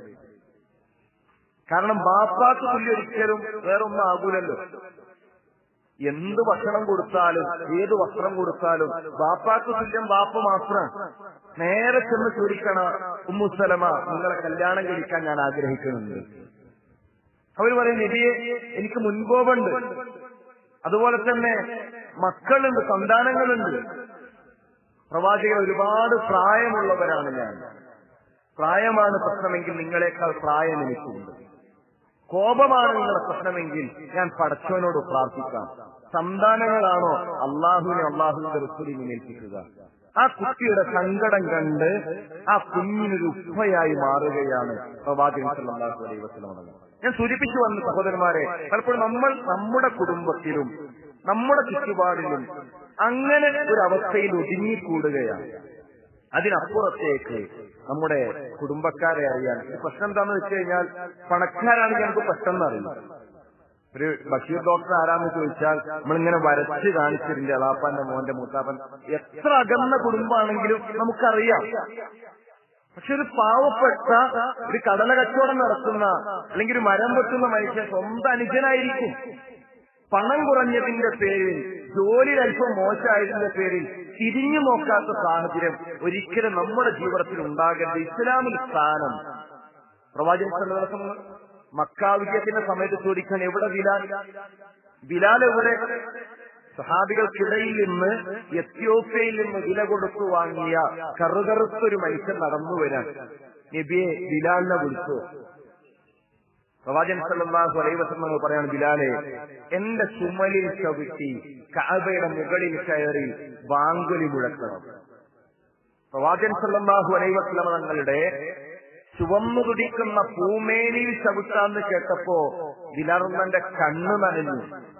കാരണം ബാപ്പാക്ക് തുല്യ ഒരിക്കലും വേറൊന്നും ആകൂലല്ലോ എന്ത് ഭക്ഷണം കൊടുത്താലും ഏത് വസ്ത്രം കൊടുത്താലും ബാപ്പാക്ക് തുല്യം ബാപ്പ മാത്രം നേരെ ചെന്ന് ചോദിക്കണ ഉമ്മുസലമ നിങ്ങളെ കല്യാണം കഴിക്കാൻ ഞാൻ ആഗ്രഹിക്കുന്നുണ്ട് അവർ പറയും നബിയെ എനിക്ക് മുൻകോപുണ്ട് അതുപോലെ തന്നെ മക്കളുണ്ട് സന്താനങ്ങളുണ്ട് പ്രവാചകൻ ഒരുപാട് പ്രായമുള്ളവരാണ് ഞാൻ പ്രായമാണ് പ്രശ്നമെങ്കിൽ നിങ്ങളെക്കാൾ പ്രായം എനിക്കുണ്ട് കോപമാണ് നിങ്ങളുടെ പ്രശ്നമെങ്കിൽ ഞാൻ പടച്ചവനോട് പ്രാർത്ഥിക്കാം സന്താനങ്ങളാണോ അള്ളാഹുവിനെ അള്ളാഹുവിന്റെ റസൂലിനെ ഏൽപ്പിക്കുക ആ കുട്ടിയുടെ സങ്കടം കണ്ട് ആ കുഞ്ഞിനൊരു ഉപ്പയായി മാറുകയാണ് പ്രവാചകൻ സല്ലല്ലാഹു അലൈഹി വസല്ലം ഞാൻ സൂചിപ്പിച്ചു വന്ന സഹോദരന്മാരെ പലപ്പോഴും നമ്മൾ നമ്മുടെ കുടുംബത്തിലും നമ്മുടെ ചുറ്റുപാടിലും അങ്ങനെ ഒരു അവസ്ഥയിൽ ഒതുങ്ങിക്കൂടുകയാണ് അതിനപ്പുറത്തേക്ക് നമ്മുടെ കുടുംബക്കാരെ അറിയാൻ ഈ പ്രശ്നം എന്താന്ന് വെച്ച് കഴിഞ്ഞാൽ പണക്കാരാണെങ്കിൽ ഞങ്ങൾക്ക് പെട്ടെന്ന് അറിയും ഒരു ബഷീർ ഡോക്ടർ ആരാന്ന് ചോദിച്ചാൽ നമ്മളിങ്ങനെ വരച്ച് കാണിച്ചിട്ടുണ്ട് എളാപ്പാന്റെ മോന്റെ മൂത്താപ്പൻ എത്ര അകന്ന കുടുംബമാണെങ്കിലും നമുക്കറിയാം പക്ഷെ ഒരു പാവപ്പെട്ട ഒരു കടല കച്ചവടം നടത്തുന്ന അല്ലെങ്കിൽ ഒരു മരം വെട്ടുന്ന മനുഷ്യൻ സ്വന്തം അനുജനായിരിക്കും പണം കുറഞ്ഞതിന്റെ പേരിൽ ജോലിയിൽ അല്പം മോശമായതിന്റെ പേരിൽ തിരിഞ്ഞു നോക്കാത്ത സാഹചര്യം ഒരിക്കലും നമ്മുടെ ജീവിതത്തിൽ ഉണ്ടാകരുത് ഇസ്ലാമിൽ സ്ഥാനം പ്രവാചകൻ സല്ലല്ലാഹു അലൈഹി വസല്ലം മക്കാ വിജയത്തിന്റെ സമയത്ത് ചോദിക്കാൻ എവിടെ ബിലാൽ ബിലാൽ എവിടെ സഹാബികൾക്കിടയിൽ നിന്ന് എത്യോപ്യയിൽ നിന്ന് വില കൊടുത്തു വാങ്ങിയ കറുകറുത്തൊരു മനുഷ്യൻ നടന്നു വരാൻ നബിയെ ബിലാലിനെ വിളിച്ചു പ്രവാചകൻ സല്ലല്ലാഹു അലൈഹി വസല്ലം പറയാണ് ബിലാലെ എന്റെ ചുമലിൽ ചവിട്ടി കഅബയുടെ മുകളിൽ കയറി വാങ്കുലി മുഴക്കണം പ്രവാചകൻ സല്ലല്ലാഹു അലൈഹി വസല്ലം തങ്ങളുടെ ചുവന്നു തുടിക്കുന്ന പൂമേനിയിൽ ചവിട്ടാന്ന് കേട്ടപ്പോ ബിലാറുന്നന്റെ കണ്ണ് നനഞ്ഞു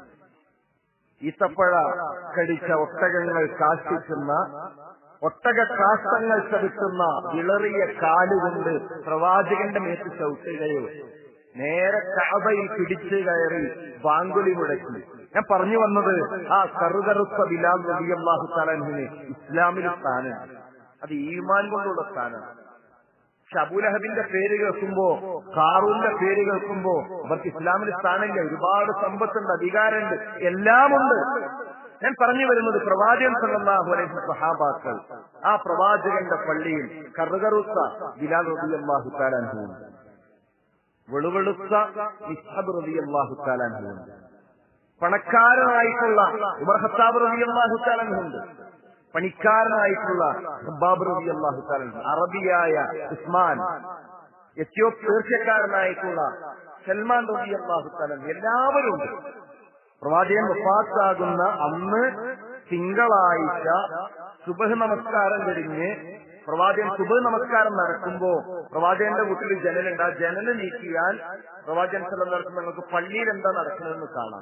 ഈത്തപ്പഴ കടിച്ച ഒട്ടകങ്ങൾ കാഷ്ടിക്കുന്ന ഒട്ടക കാഷ്ടങ്ങൾ ചവിട്ടുന്ന വിളറിയ കാലുകൊണ്ട് പ്രവാചകന്റെ മേത്ത് ചവിട്ടുകയോ നേരെ കാബയിൽ പിടിച്ചു കയറി വാങ്കുലി മുടക്കി ഞാൻ പറഞ്ഞു വന്നത് ആ കറുകറുത്ത ബിലാൽ റബിയല്ലാഹു താലാൻഹിന് ഇസ്ലാമിൽ സ്ഥാനം അത് ഈമാൻ കൊണ്ടുള്ള സ്ഥാനമാണ് പക്ഷെ അബൂലഹബിന്റെ പേര് കേൾക്കുമ്പോ കാറൂന്റെ പേര് കേൾക്കുമ്പോ അവർക്ക് ഇസ്ലാമിൽ സ്ഥാനമില്ല ഒരുപാട് സമ്പത്തുണ്ട് അധികാരമുണ്ട് എല്ലാമുണ്ട് ഞാൻ പറഞ്ഞു വരുന്നത് പ്രവാചകൻ സല്ലല്ലാഹു അലൈഹി സഹാബാക്കൾ ആ പ്രവാചകന്റെ പള്ളിയിൽ കറുകറുത്ത ബിലാൽ റബിയല്ലാഹു താലാൻഹുണ്ട് വെളുവെളുത്ത ഇസ്ഹബ് റബിയല്ലാഹു താലാൻഹുണ്ട് പണക്കാരനായിട്ടുള്ള ഉമർ ഖത്താബ് റബിയല്ലാഹു താലാൻഹുണ്ട് പണിക്കാരനായിട്ടുള്ള ഹബ്ബാബ് റബി അള്ളാഹു അറബിയായ ഉസ്മാൻ എത്യോപ്യ തീർച്ചക്കാരനായിട്ടുള്ള സൽമാൻ റബി അള്ളാഹു താലൻ എല്ലാവരും ഉണ്ട് പ്രവാചകൻ വഫാത്താകുന്ന അന്ന് തിങ്കളാഴ്ച സുബഹ് നമസ്കാരം കഴിഞ്ഞ് പ്രവാചകൻ സുബഹ് നമസ്കാരം നടക്കുമ്പോ പ്രവാചകന്റെ വീട്ടിൽ ജനലുണ്ട് ആ ജനല് നീക്കിയാൽ പ്രവാചകൻ സ്ഥലം നടക്കുമ്പോൾ നമുക്ക് പള്ളിയിൽ എന്താ നടക്കുന്നതെന്ന് കാണാം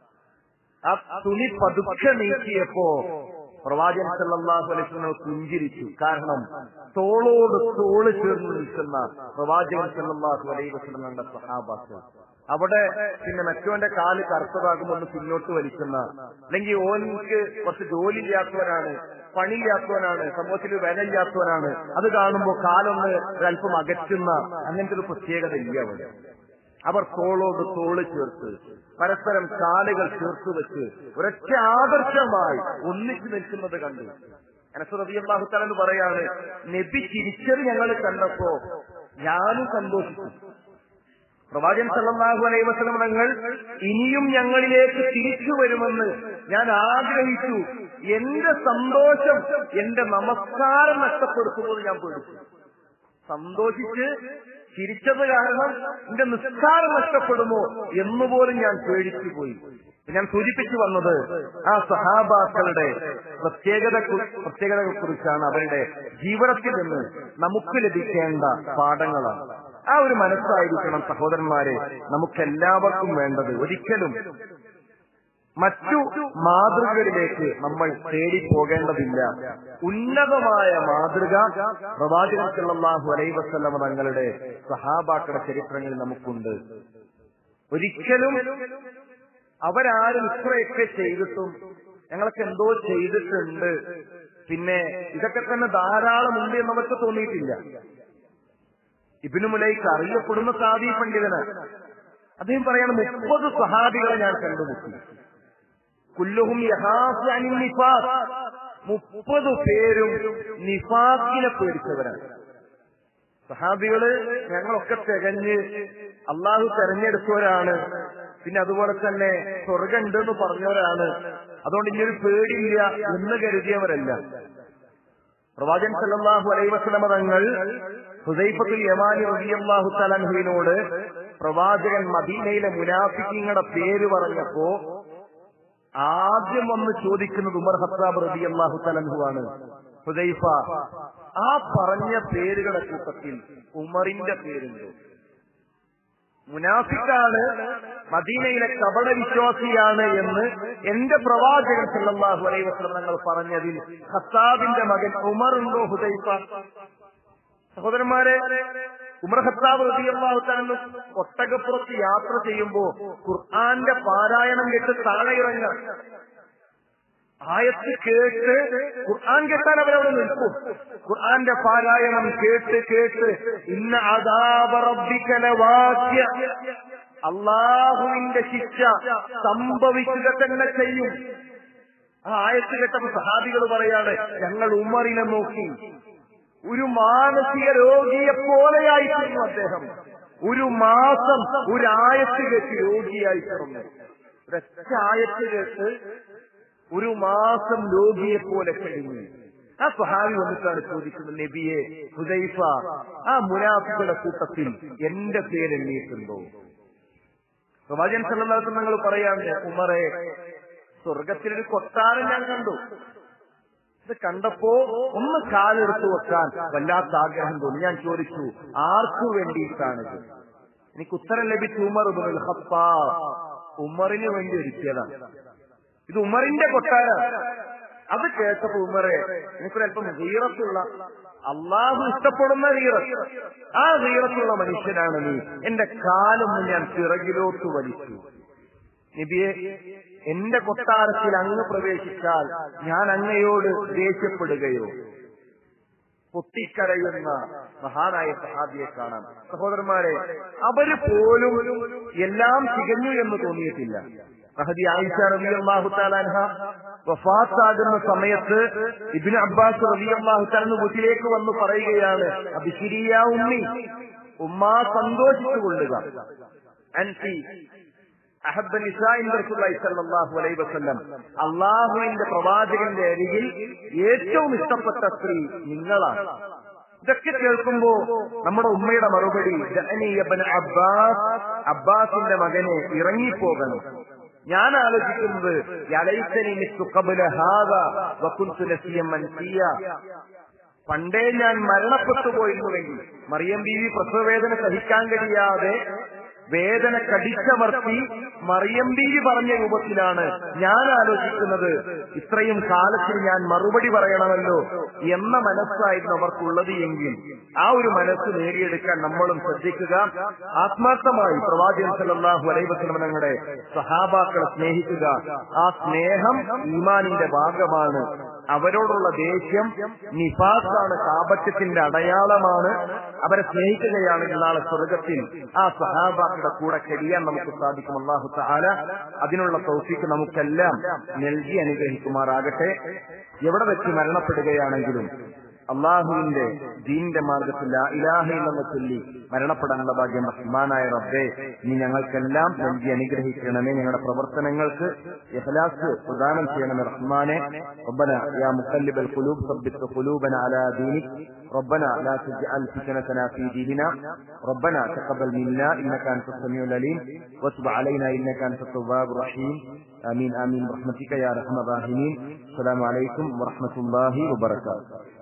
ആ തുണി പതുക്കെ നീക്കിയപ്പോ പ്രവാചകൻ സല്ലല്ലാഹു അലൈഹി വസല്ലം പുഞ്ചിരിച്ചു കാരണം തോളോട് തോള് ചേർന്ന് നിൽക്കുന്ന പ്രവാചകൻ സല്ലല്ലാഹു അലൈഹി വസല്ലം സഹാബാക്കൾ അവിടെ പിന്നെ മറ്റോന്റെ കാല് കറുത്തതാകുമ്പോൾ ഒന്ന് പിന്നോട്ട് വലിക്കുന്ന അല്ലെങ്കിൽ ഓൻക്ക് കുറച്ച് ജോലി ഇല്ലാത്തവനാണ് പണിയില്ലാത്തവനാണ് സമൂഹത്തിൽ വിലയില്ലാത്തവനാണ് അത് കാണുമ്പോൾ കാലൊന്ന് ഒരല്പം അകറ്റുന്ന അങ്ങനത്തെ ഒരു പ്രത്യേകത ഇല്ല അവിടെ അവർ തോളോട് തോള് ചേർത്ത് പരസ്പരം കാലുകൾ ചേർത്ത് വെച്ച് ഒരൊറ്റ ആദർശമായി ഒന്നിച്ചു നിൽക്കുന്നത് കണ്ടു അനസുറബിയല്ലാഹുത്തല എന്ന് പറയാണ് നബി ചിരിച്ചത് ഞങ്ങൾ കണ്ടപ്പോ ഞാനും സന്തോഷിച്ചു പ്രവാചകൻ സല്ലല്ലാഹു അലൈഹി വസല്ലം തങ്ങൾ ഇനിയും ഞങ്ങളിലേക്ക് തിരിച്ചു വരുമെന്ന് ഞാൻ ആഗ്രഹിച്ചു എന്റെ സന്തോഷം എന്റെ നമസ്കാരം നഷ്ടപ്പെടുത്തുമ്പോൾ ഞാൻ പേടിച്ചു സന്തോഷിച്ച് ചിരിച്ചത് കാരണം എന്റെ നിസ്കാരം നഷ്ടപ്പെടുമോ എന്നുപോലും ഞാൻ പേടിച്ചു പോയി ഞാൻ സൂചിപ്പിച്ചു വന്നത് ആ സഹാബാക്കളുടെ പ്രത്യേകത പ്രത്യേകതകളെ കുറിച്ചാണ് അവരുടെ ജീവിതത്തിൽ നിന്ന് നമുക്ക് ലഭിക്കേണ്ട പാഠങ്ങളാണ് ആ ഒരു മനസ്സായിരിക്കണം സഹോദരന്മാരെ നമുക്കെല്ലാവർക്കും വേണ്ടത് ഒരിക്കലും മറ്റു മാതൃകകളിലേക്ക് നമ്മൾ തേടി പോകേണ്ടതില്ല ഉന്നതമായ മാതൃക പ്രവാചകൻ സല്ലല്ലാഹു അലൈഹി വസല്ലമ തങ്ങളുടെ സഹാബാക്കളുടെ ചരിത്രങ്ങളിൽ നമുക്കുണ്ട് ഒരിക്കലും അവരാരും ഇത്രയൊക്കെ ചെയ്തിട്ടും ഞങ്ങൾക്ക് എന്തോ ചെയ്തിട്ടുണ്ട് പിന്നെ ഇതൊക്കെ തന്നെ ധാരാളം ഉണ്ട് എന്ന് അവർക്ക് തോന്നിയിട്ടില്ല ഇബിനു മുലൈക്ക് അറിയപ്പെടുന്ന സാദി പണ്ഡിതനാണ് അദ്ദേഹം പറയാണ് മുപ്പത് സഹാബികളെ ഞാൻ കണ്ടുമുട്ടി കുല്ലുഹും യഹാസ് അനിൽ നിഫാസ് മുപ്പത് പേരും നിഫാസിനെ പേടിച്ചവരാണ് സഹാബികള് ഞങ്ങളൊക്കെ തികഞ്ഞ് അള്ളാഹു തെരഞ്ഞെടുത്തവരാണ് പിന്നെ അതുപോലെ തന്നെ സ്വർഗം ഉണ്ടെന്ന് പറഞ്ഞവരാണ് അതുകൊണ്ട് ഇനിയൊരു പേടിയില്ല എന്ന് കരുതിയവരല്ല പ്രവാചകൻ സല്ലല്ലാഹു അലൈഹി വസല്ലമ തങ്ങൾ ഹുദൈഫത്തുൽ യമാനി റളിയല്ലാഹു തലൻഹുവിനോട് പ്രവാചകൻ മദീനയിലെ മുനാഫിക്കിങ്ങളുടെ പേര് പറഞ്ഞപ്പോ ആദ്യം വന്ന് ചോദിക്കുന്നത് ഉമർ ഹത്താബ് റളിയല്ലാഹു തലൻഹു ആണ് ഹുദൈഫ ആ പറഞ്ഞ പേരുകളുടെ കൂട്ടത്തിൽ ഉമറിന്റെ പേരുണ്ട് മുനാഫിക്കാണ് മദീനയിലെ കപട വിശ്വാസിയാണ് എന്ന് എന്റെ പ്രവാചകൻ സല്ലല്ലാഹു അലൈഹി വസല്ലം തങ്ങൾ പറഞ്ഞതിൽ ഖത്താബിന്റെ മകൻ ഉമർ ഉണ്ടോ ഹുദൈഫ സഹോദരന്മാരെ ഉമർ ഖത്താബ് റളിയല്ലാഹു തആല ഒട്ടകപ്പുറത്ത് യാത്ര ചെയ്യുമ്പോ ഖുർആന്റെ പാരായണം കേട്ട് താഴെ ഇറങ്ങാൻ ആയത്ത് കേട്ട് ഖുർആൻ കേട്ടാൽ അവരവിടെ നിൽക്കും ഖുർആന്റെ പാരായണം കേട്ട് കേട്ട് ഇന്ന അദാബ റബ്ബിക ലവാഖ്യ അള്ളാഹുവിന്റെ ശിക്ഷ സംഭവിക്കുക തന്നെ ചെയ്യും ആ ആയത്ത് കേട്ടപ്പോ സഹാബികൾ പറയാണ് ഞങ്ങൾ ഉമറിനെ നോക്കി ഒരു മാനസിക രോഗിയെ പോലെയായിരുന്നു അദ്ദേഹം ഒരു മാസം ഒരു ആയത്ത് കേട്ട് രോഗിയായി തീർന്നു ഒരൊറ്റ ആയത്ത് കേട്ട് ഒരു മാസം രോഗിയെ പോലെ കഴിഞ്ഞു ആ സ്വഹാബി വന്നിട്ടാണ് ചോദിക്കുന്നത് നബിയെ ഹുദൈഫ ആ മുനാഫികളുടെ കൂട്ടത്തിൽ എന്റെ പേര് എണ്ണീട്ടുണ്ടോ പ്രവാചകൻ സല്ലല്ലാഹു നിങ്ങൾ പറയാണ് ഉമറെ സ്വർഗത്തിലൊരു കൊട്ടാരം ഞാൻ കണ്ടു ഇത് കണ്ടപ്പോ ഒന്ന് കാലെടുത്ത് വെക്കാൻ വല്ലാത്ത ആഗ്രഹം തോന്നി ഞാൻ ചോദിച്ചു ആർക്കു വേണ്ടിയിട്ടാണിത് എനിക്ക് ഉത്തരം ലഭിച്ചു ഉമർ ഉബുൽ ഖത്താബ് ഉമറിന് വേണ്ടി ഒരുക്കിയതാണ് ഇത് ഉമറിന്റെ കൊട്ടാരം അത് കേട്ടപ്പോ ഉമറെ എനിക്കൊരല്പം ഹീറത്തുള്ള അള്ളാഹു ഇഷ്ടപ്പെടുന്ന ഹീറത്ത് ആ ഹീറത്തുള്ള മനുഷ്യനാണ് നീ എന്റെ കാലൊന്ന് ഞാൻ പിറകിലോട്ട് വലിച്ചു നബിയെ എന്റെ കൊട്ടാരത്തിൽ അങ്ങ് പ്രവേശിച്ചാൽ ഞാൻ അങ്ങയോട് ദേഷ്യപ്പെടുകയോ പൊട്ടിക്കരയുന്ന മഹാനായ സഹാബിയെ കാണാം സഹോദരന്മാരെ അവര് പോലും എല്ലാം തികഞ്ഞു എന്ന് തോന്നിയിട്ടില്ല മഹദി ആയിഷ റബി അള്ളാഹു താലാൻഹ വഫാത്താകുന്ന സമയത്ത് ഇബിന് അബ്ബാസ് റബി അള്ളാഹു താലെന്ന് വീട്ടിലേക്ക് വന്ന് പറയുകയാണ് അബിശിരിയ ഉമ്മി ഉമ്മ സന്തോഷിച്ചു കൊള്ളുക അൻസി അഹബ്ബ നിസാഇൻ റസൂലുള്ളാഹി സ്വല്ലല്ലാഹു അലൈഹി വസല്ലം അള്ളാഹുവിന്റെ പ്രവാചകന്റെ അരികിൽ ഏറ്റവും ഇഷ്ടപ്പെട്ട സ്ത്രീ നിങ്ങളാണ് ഇതൊക്കെ കേൾക്കുമ്പോ നമ്മുടെ ഉമ്മയുടെ മറുപടി ജഅനി ഇബ്ന അബ്ബാസ് അബ്ബാസിന്റെ മകനെ ഇറങ്ങിപ്പോകണം ഞാൻ ആലോചിക്കുന്നത് യലൈസനി മിസ്തു ഖബ്ല ഹാദാ വകുൻതു നസിയം മൻസിയ പണ്ടേ ഞാൻ മരണപ്പെട്ടു പോയിരുന്നുവെങ്കിൽ മറിയം ബീവി പ്രസവവേദന സഹിക്കാൻ കഴിയാതെ വേദന കടിച്ചമർത്തി മറിയം ബീവി പറഞ്ഞ രൂപത്തിലാണ് ഞാൻ ആലോചിക്കുന്നത് ഇത്രയും കാലത്തിൽ ഞാൻ മറുപടി പറയണമല്ലോ എന്ന മനസ്സായിരുന്നു അവർക്കുള്ളത് എങ്കിൽ ആ ഒരു മനസ്സ് നേടിയെടുക്കാൻ നമ്മളും ശ്രദ്ധിക്കുക ആത്മാർത്ഥമായി പ്രവാചകൻ സല്ലല്ലാഹു അലൈഹി വസല്ലം തങ്ങളുടെ സഹാബാക്കളെ സ്നേഹിക്കുക ആ സ്നേഹം ഈമാനിന്റെ ഭാഗമാണ് അവരോടുള്ള ദേഷ്യം നിഫാസാണ് കാപറ്റ്യത്തിന്റെ അടയാളമാണ് അവരെ സ്നേഹിക്കുകയാണെങ്കിൽ നാളെ സ്വർഗത്തിൽ ആ സഹാബാക്കളുടെ കൂടെ കഴിയാൻ നമുക്ക് സാധിക്കും അള്ളാഹു താല അതിനുള്ള തൗഫീക്ക് നമുക്കെല്ലാം നൽകി അനുഗ്രഹിക്കുമാറാകട്ടെ എവിടെ വെച്ച് മരണപ്പെടുകയാണെങ്കിലും അള്ളാഹുവിന്റെ ദീനിന്റെ മാർഗത്തിൽ ലാ ഇലാഹ ഇല്ലെന്ന് ചൊല്ലി മരണപ്പെടാനുള്ള ഭാഗ്യം റഹ്മാനായ റബ്ബെ നീ ഞങ്ങൾക്കെല്ലാം നൽകി അനുഗ്രഹിക്കണമേ ഞങ്ങളുടെ പ്രവർത്തനങ്ങൾക്ക് ഇഖ്ലാസ് പ്രദാനം ചെയ്യണമേ റഹ്മാനെ റബ്ബന യാ മുഖല്ലിബൽ ഖുലൂബ് ثبت قلوبنا على دينك ربنا لا تجعل فتنتنا في ديننا ربنا تقبل منا انك انت السميع العليم وتب علينا انك انت التواب الرحيم امين امين برحمتك يا ارحم الراحمين السلام عليكم ورحمه الله وبركاته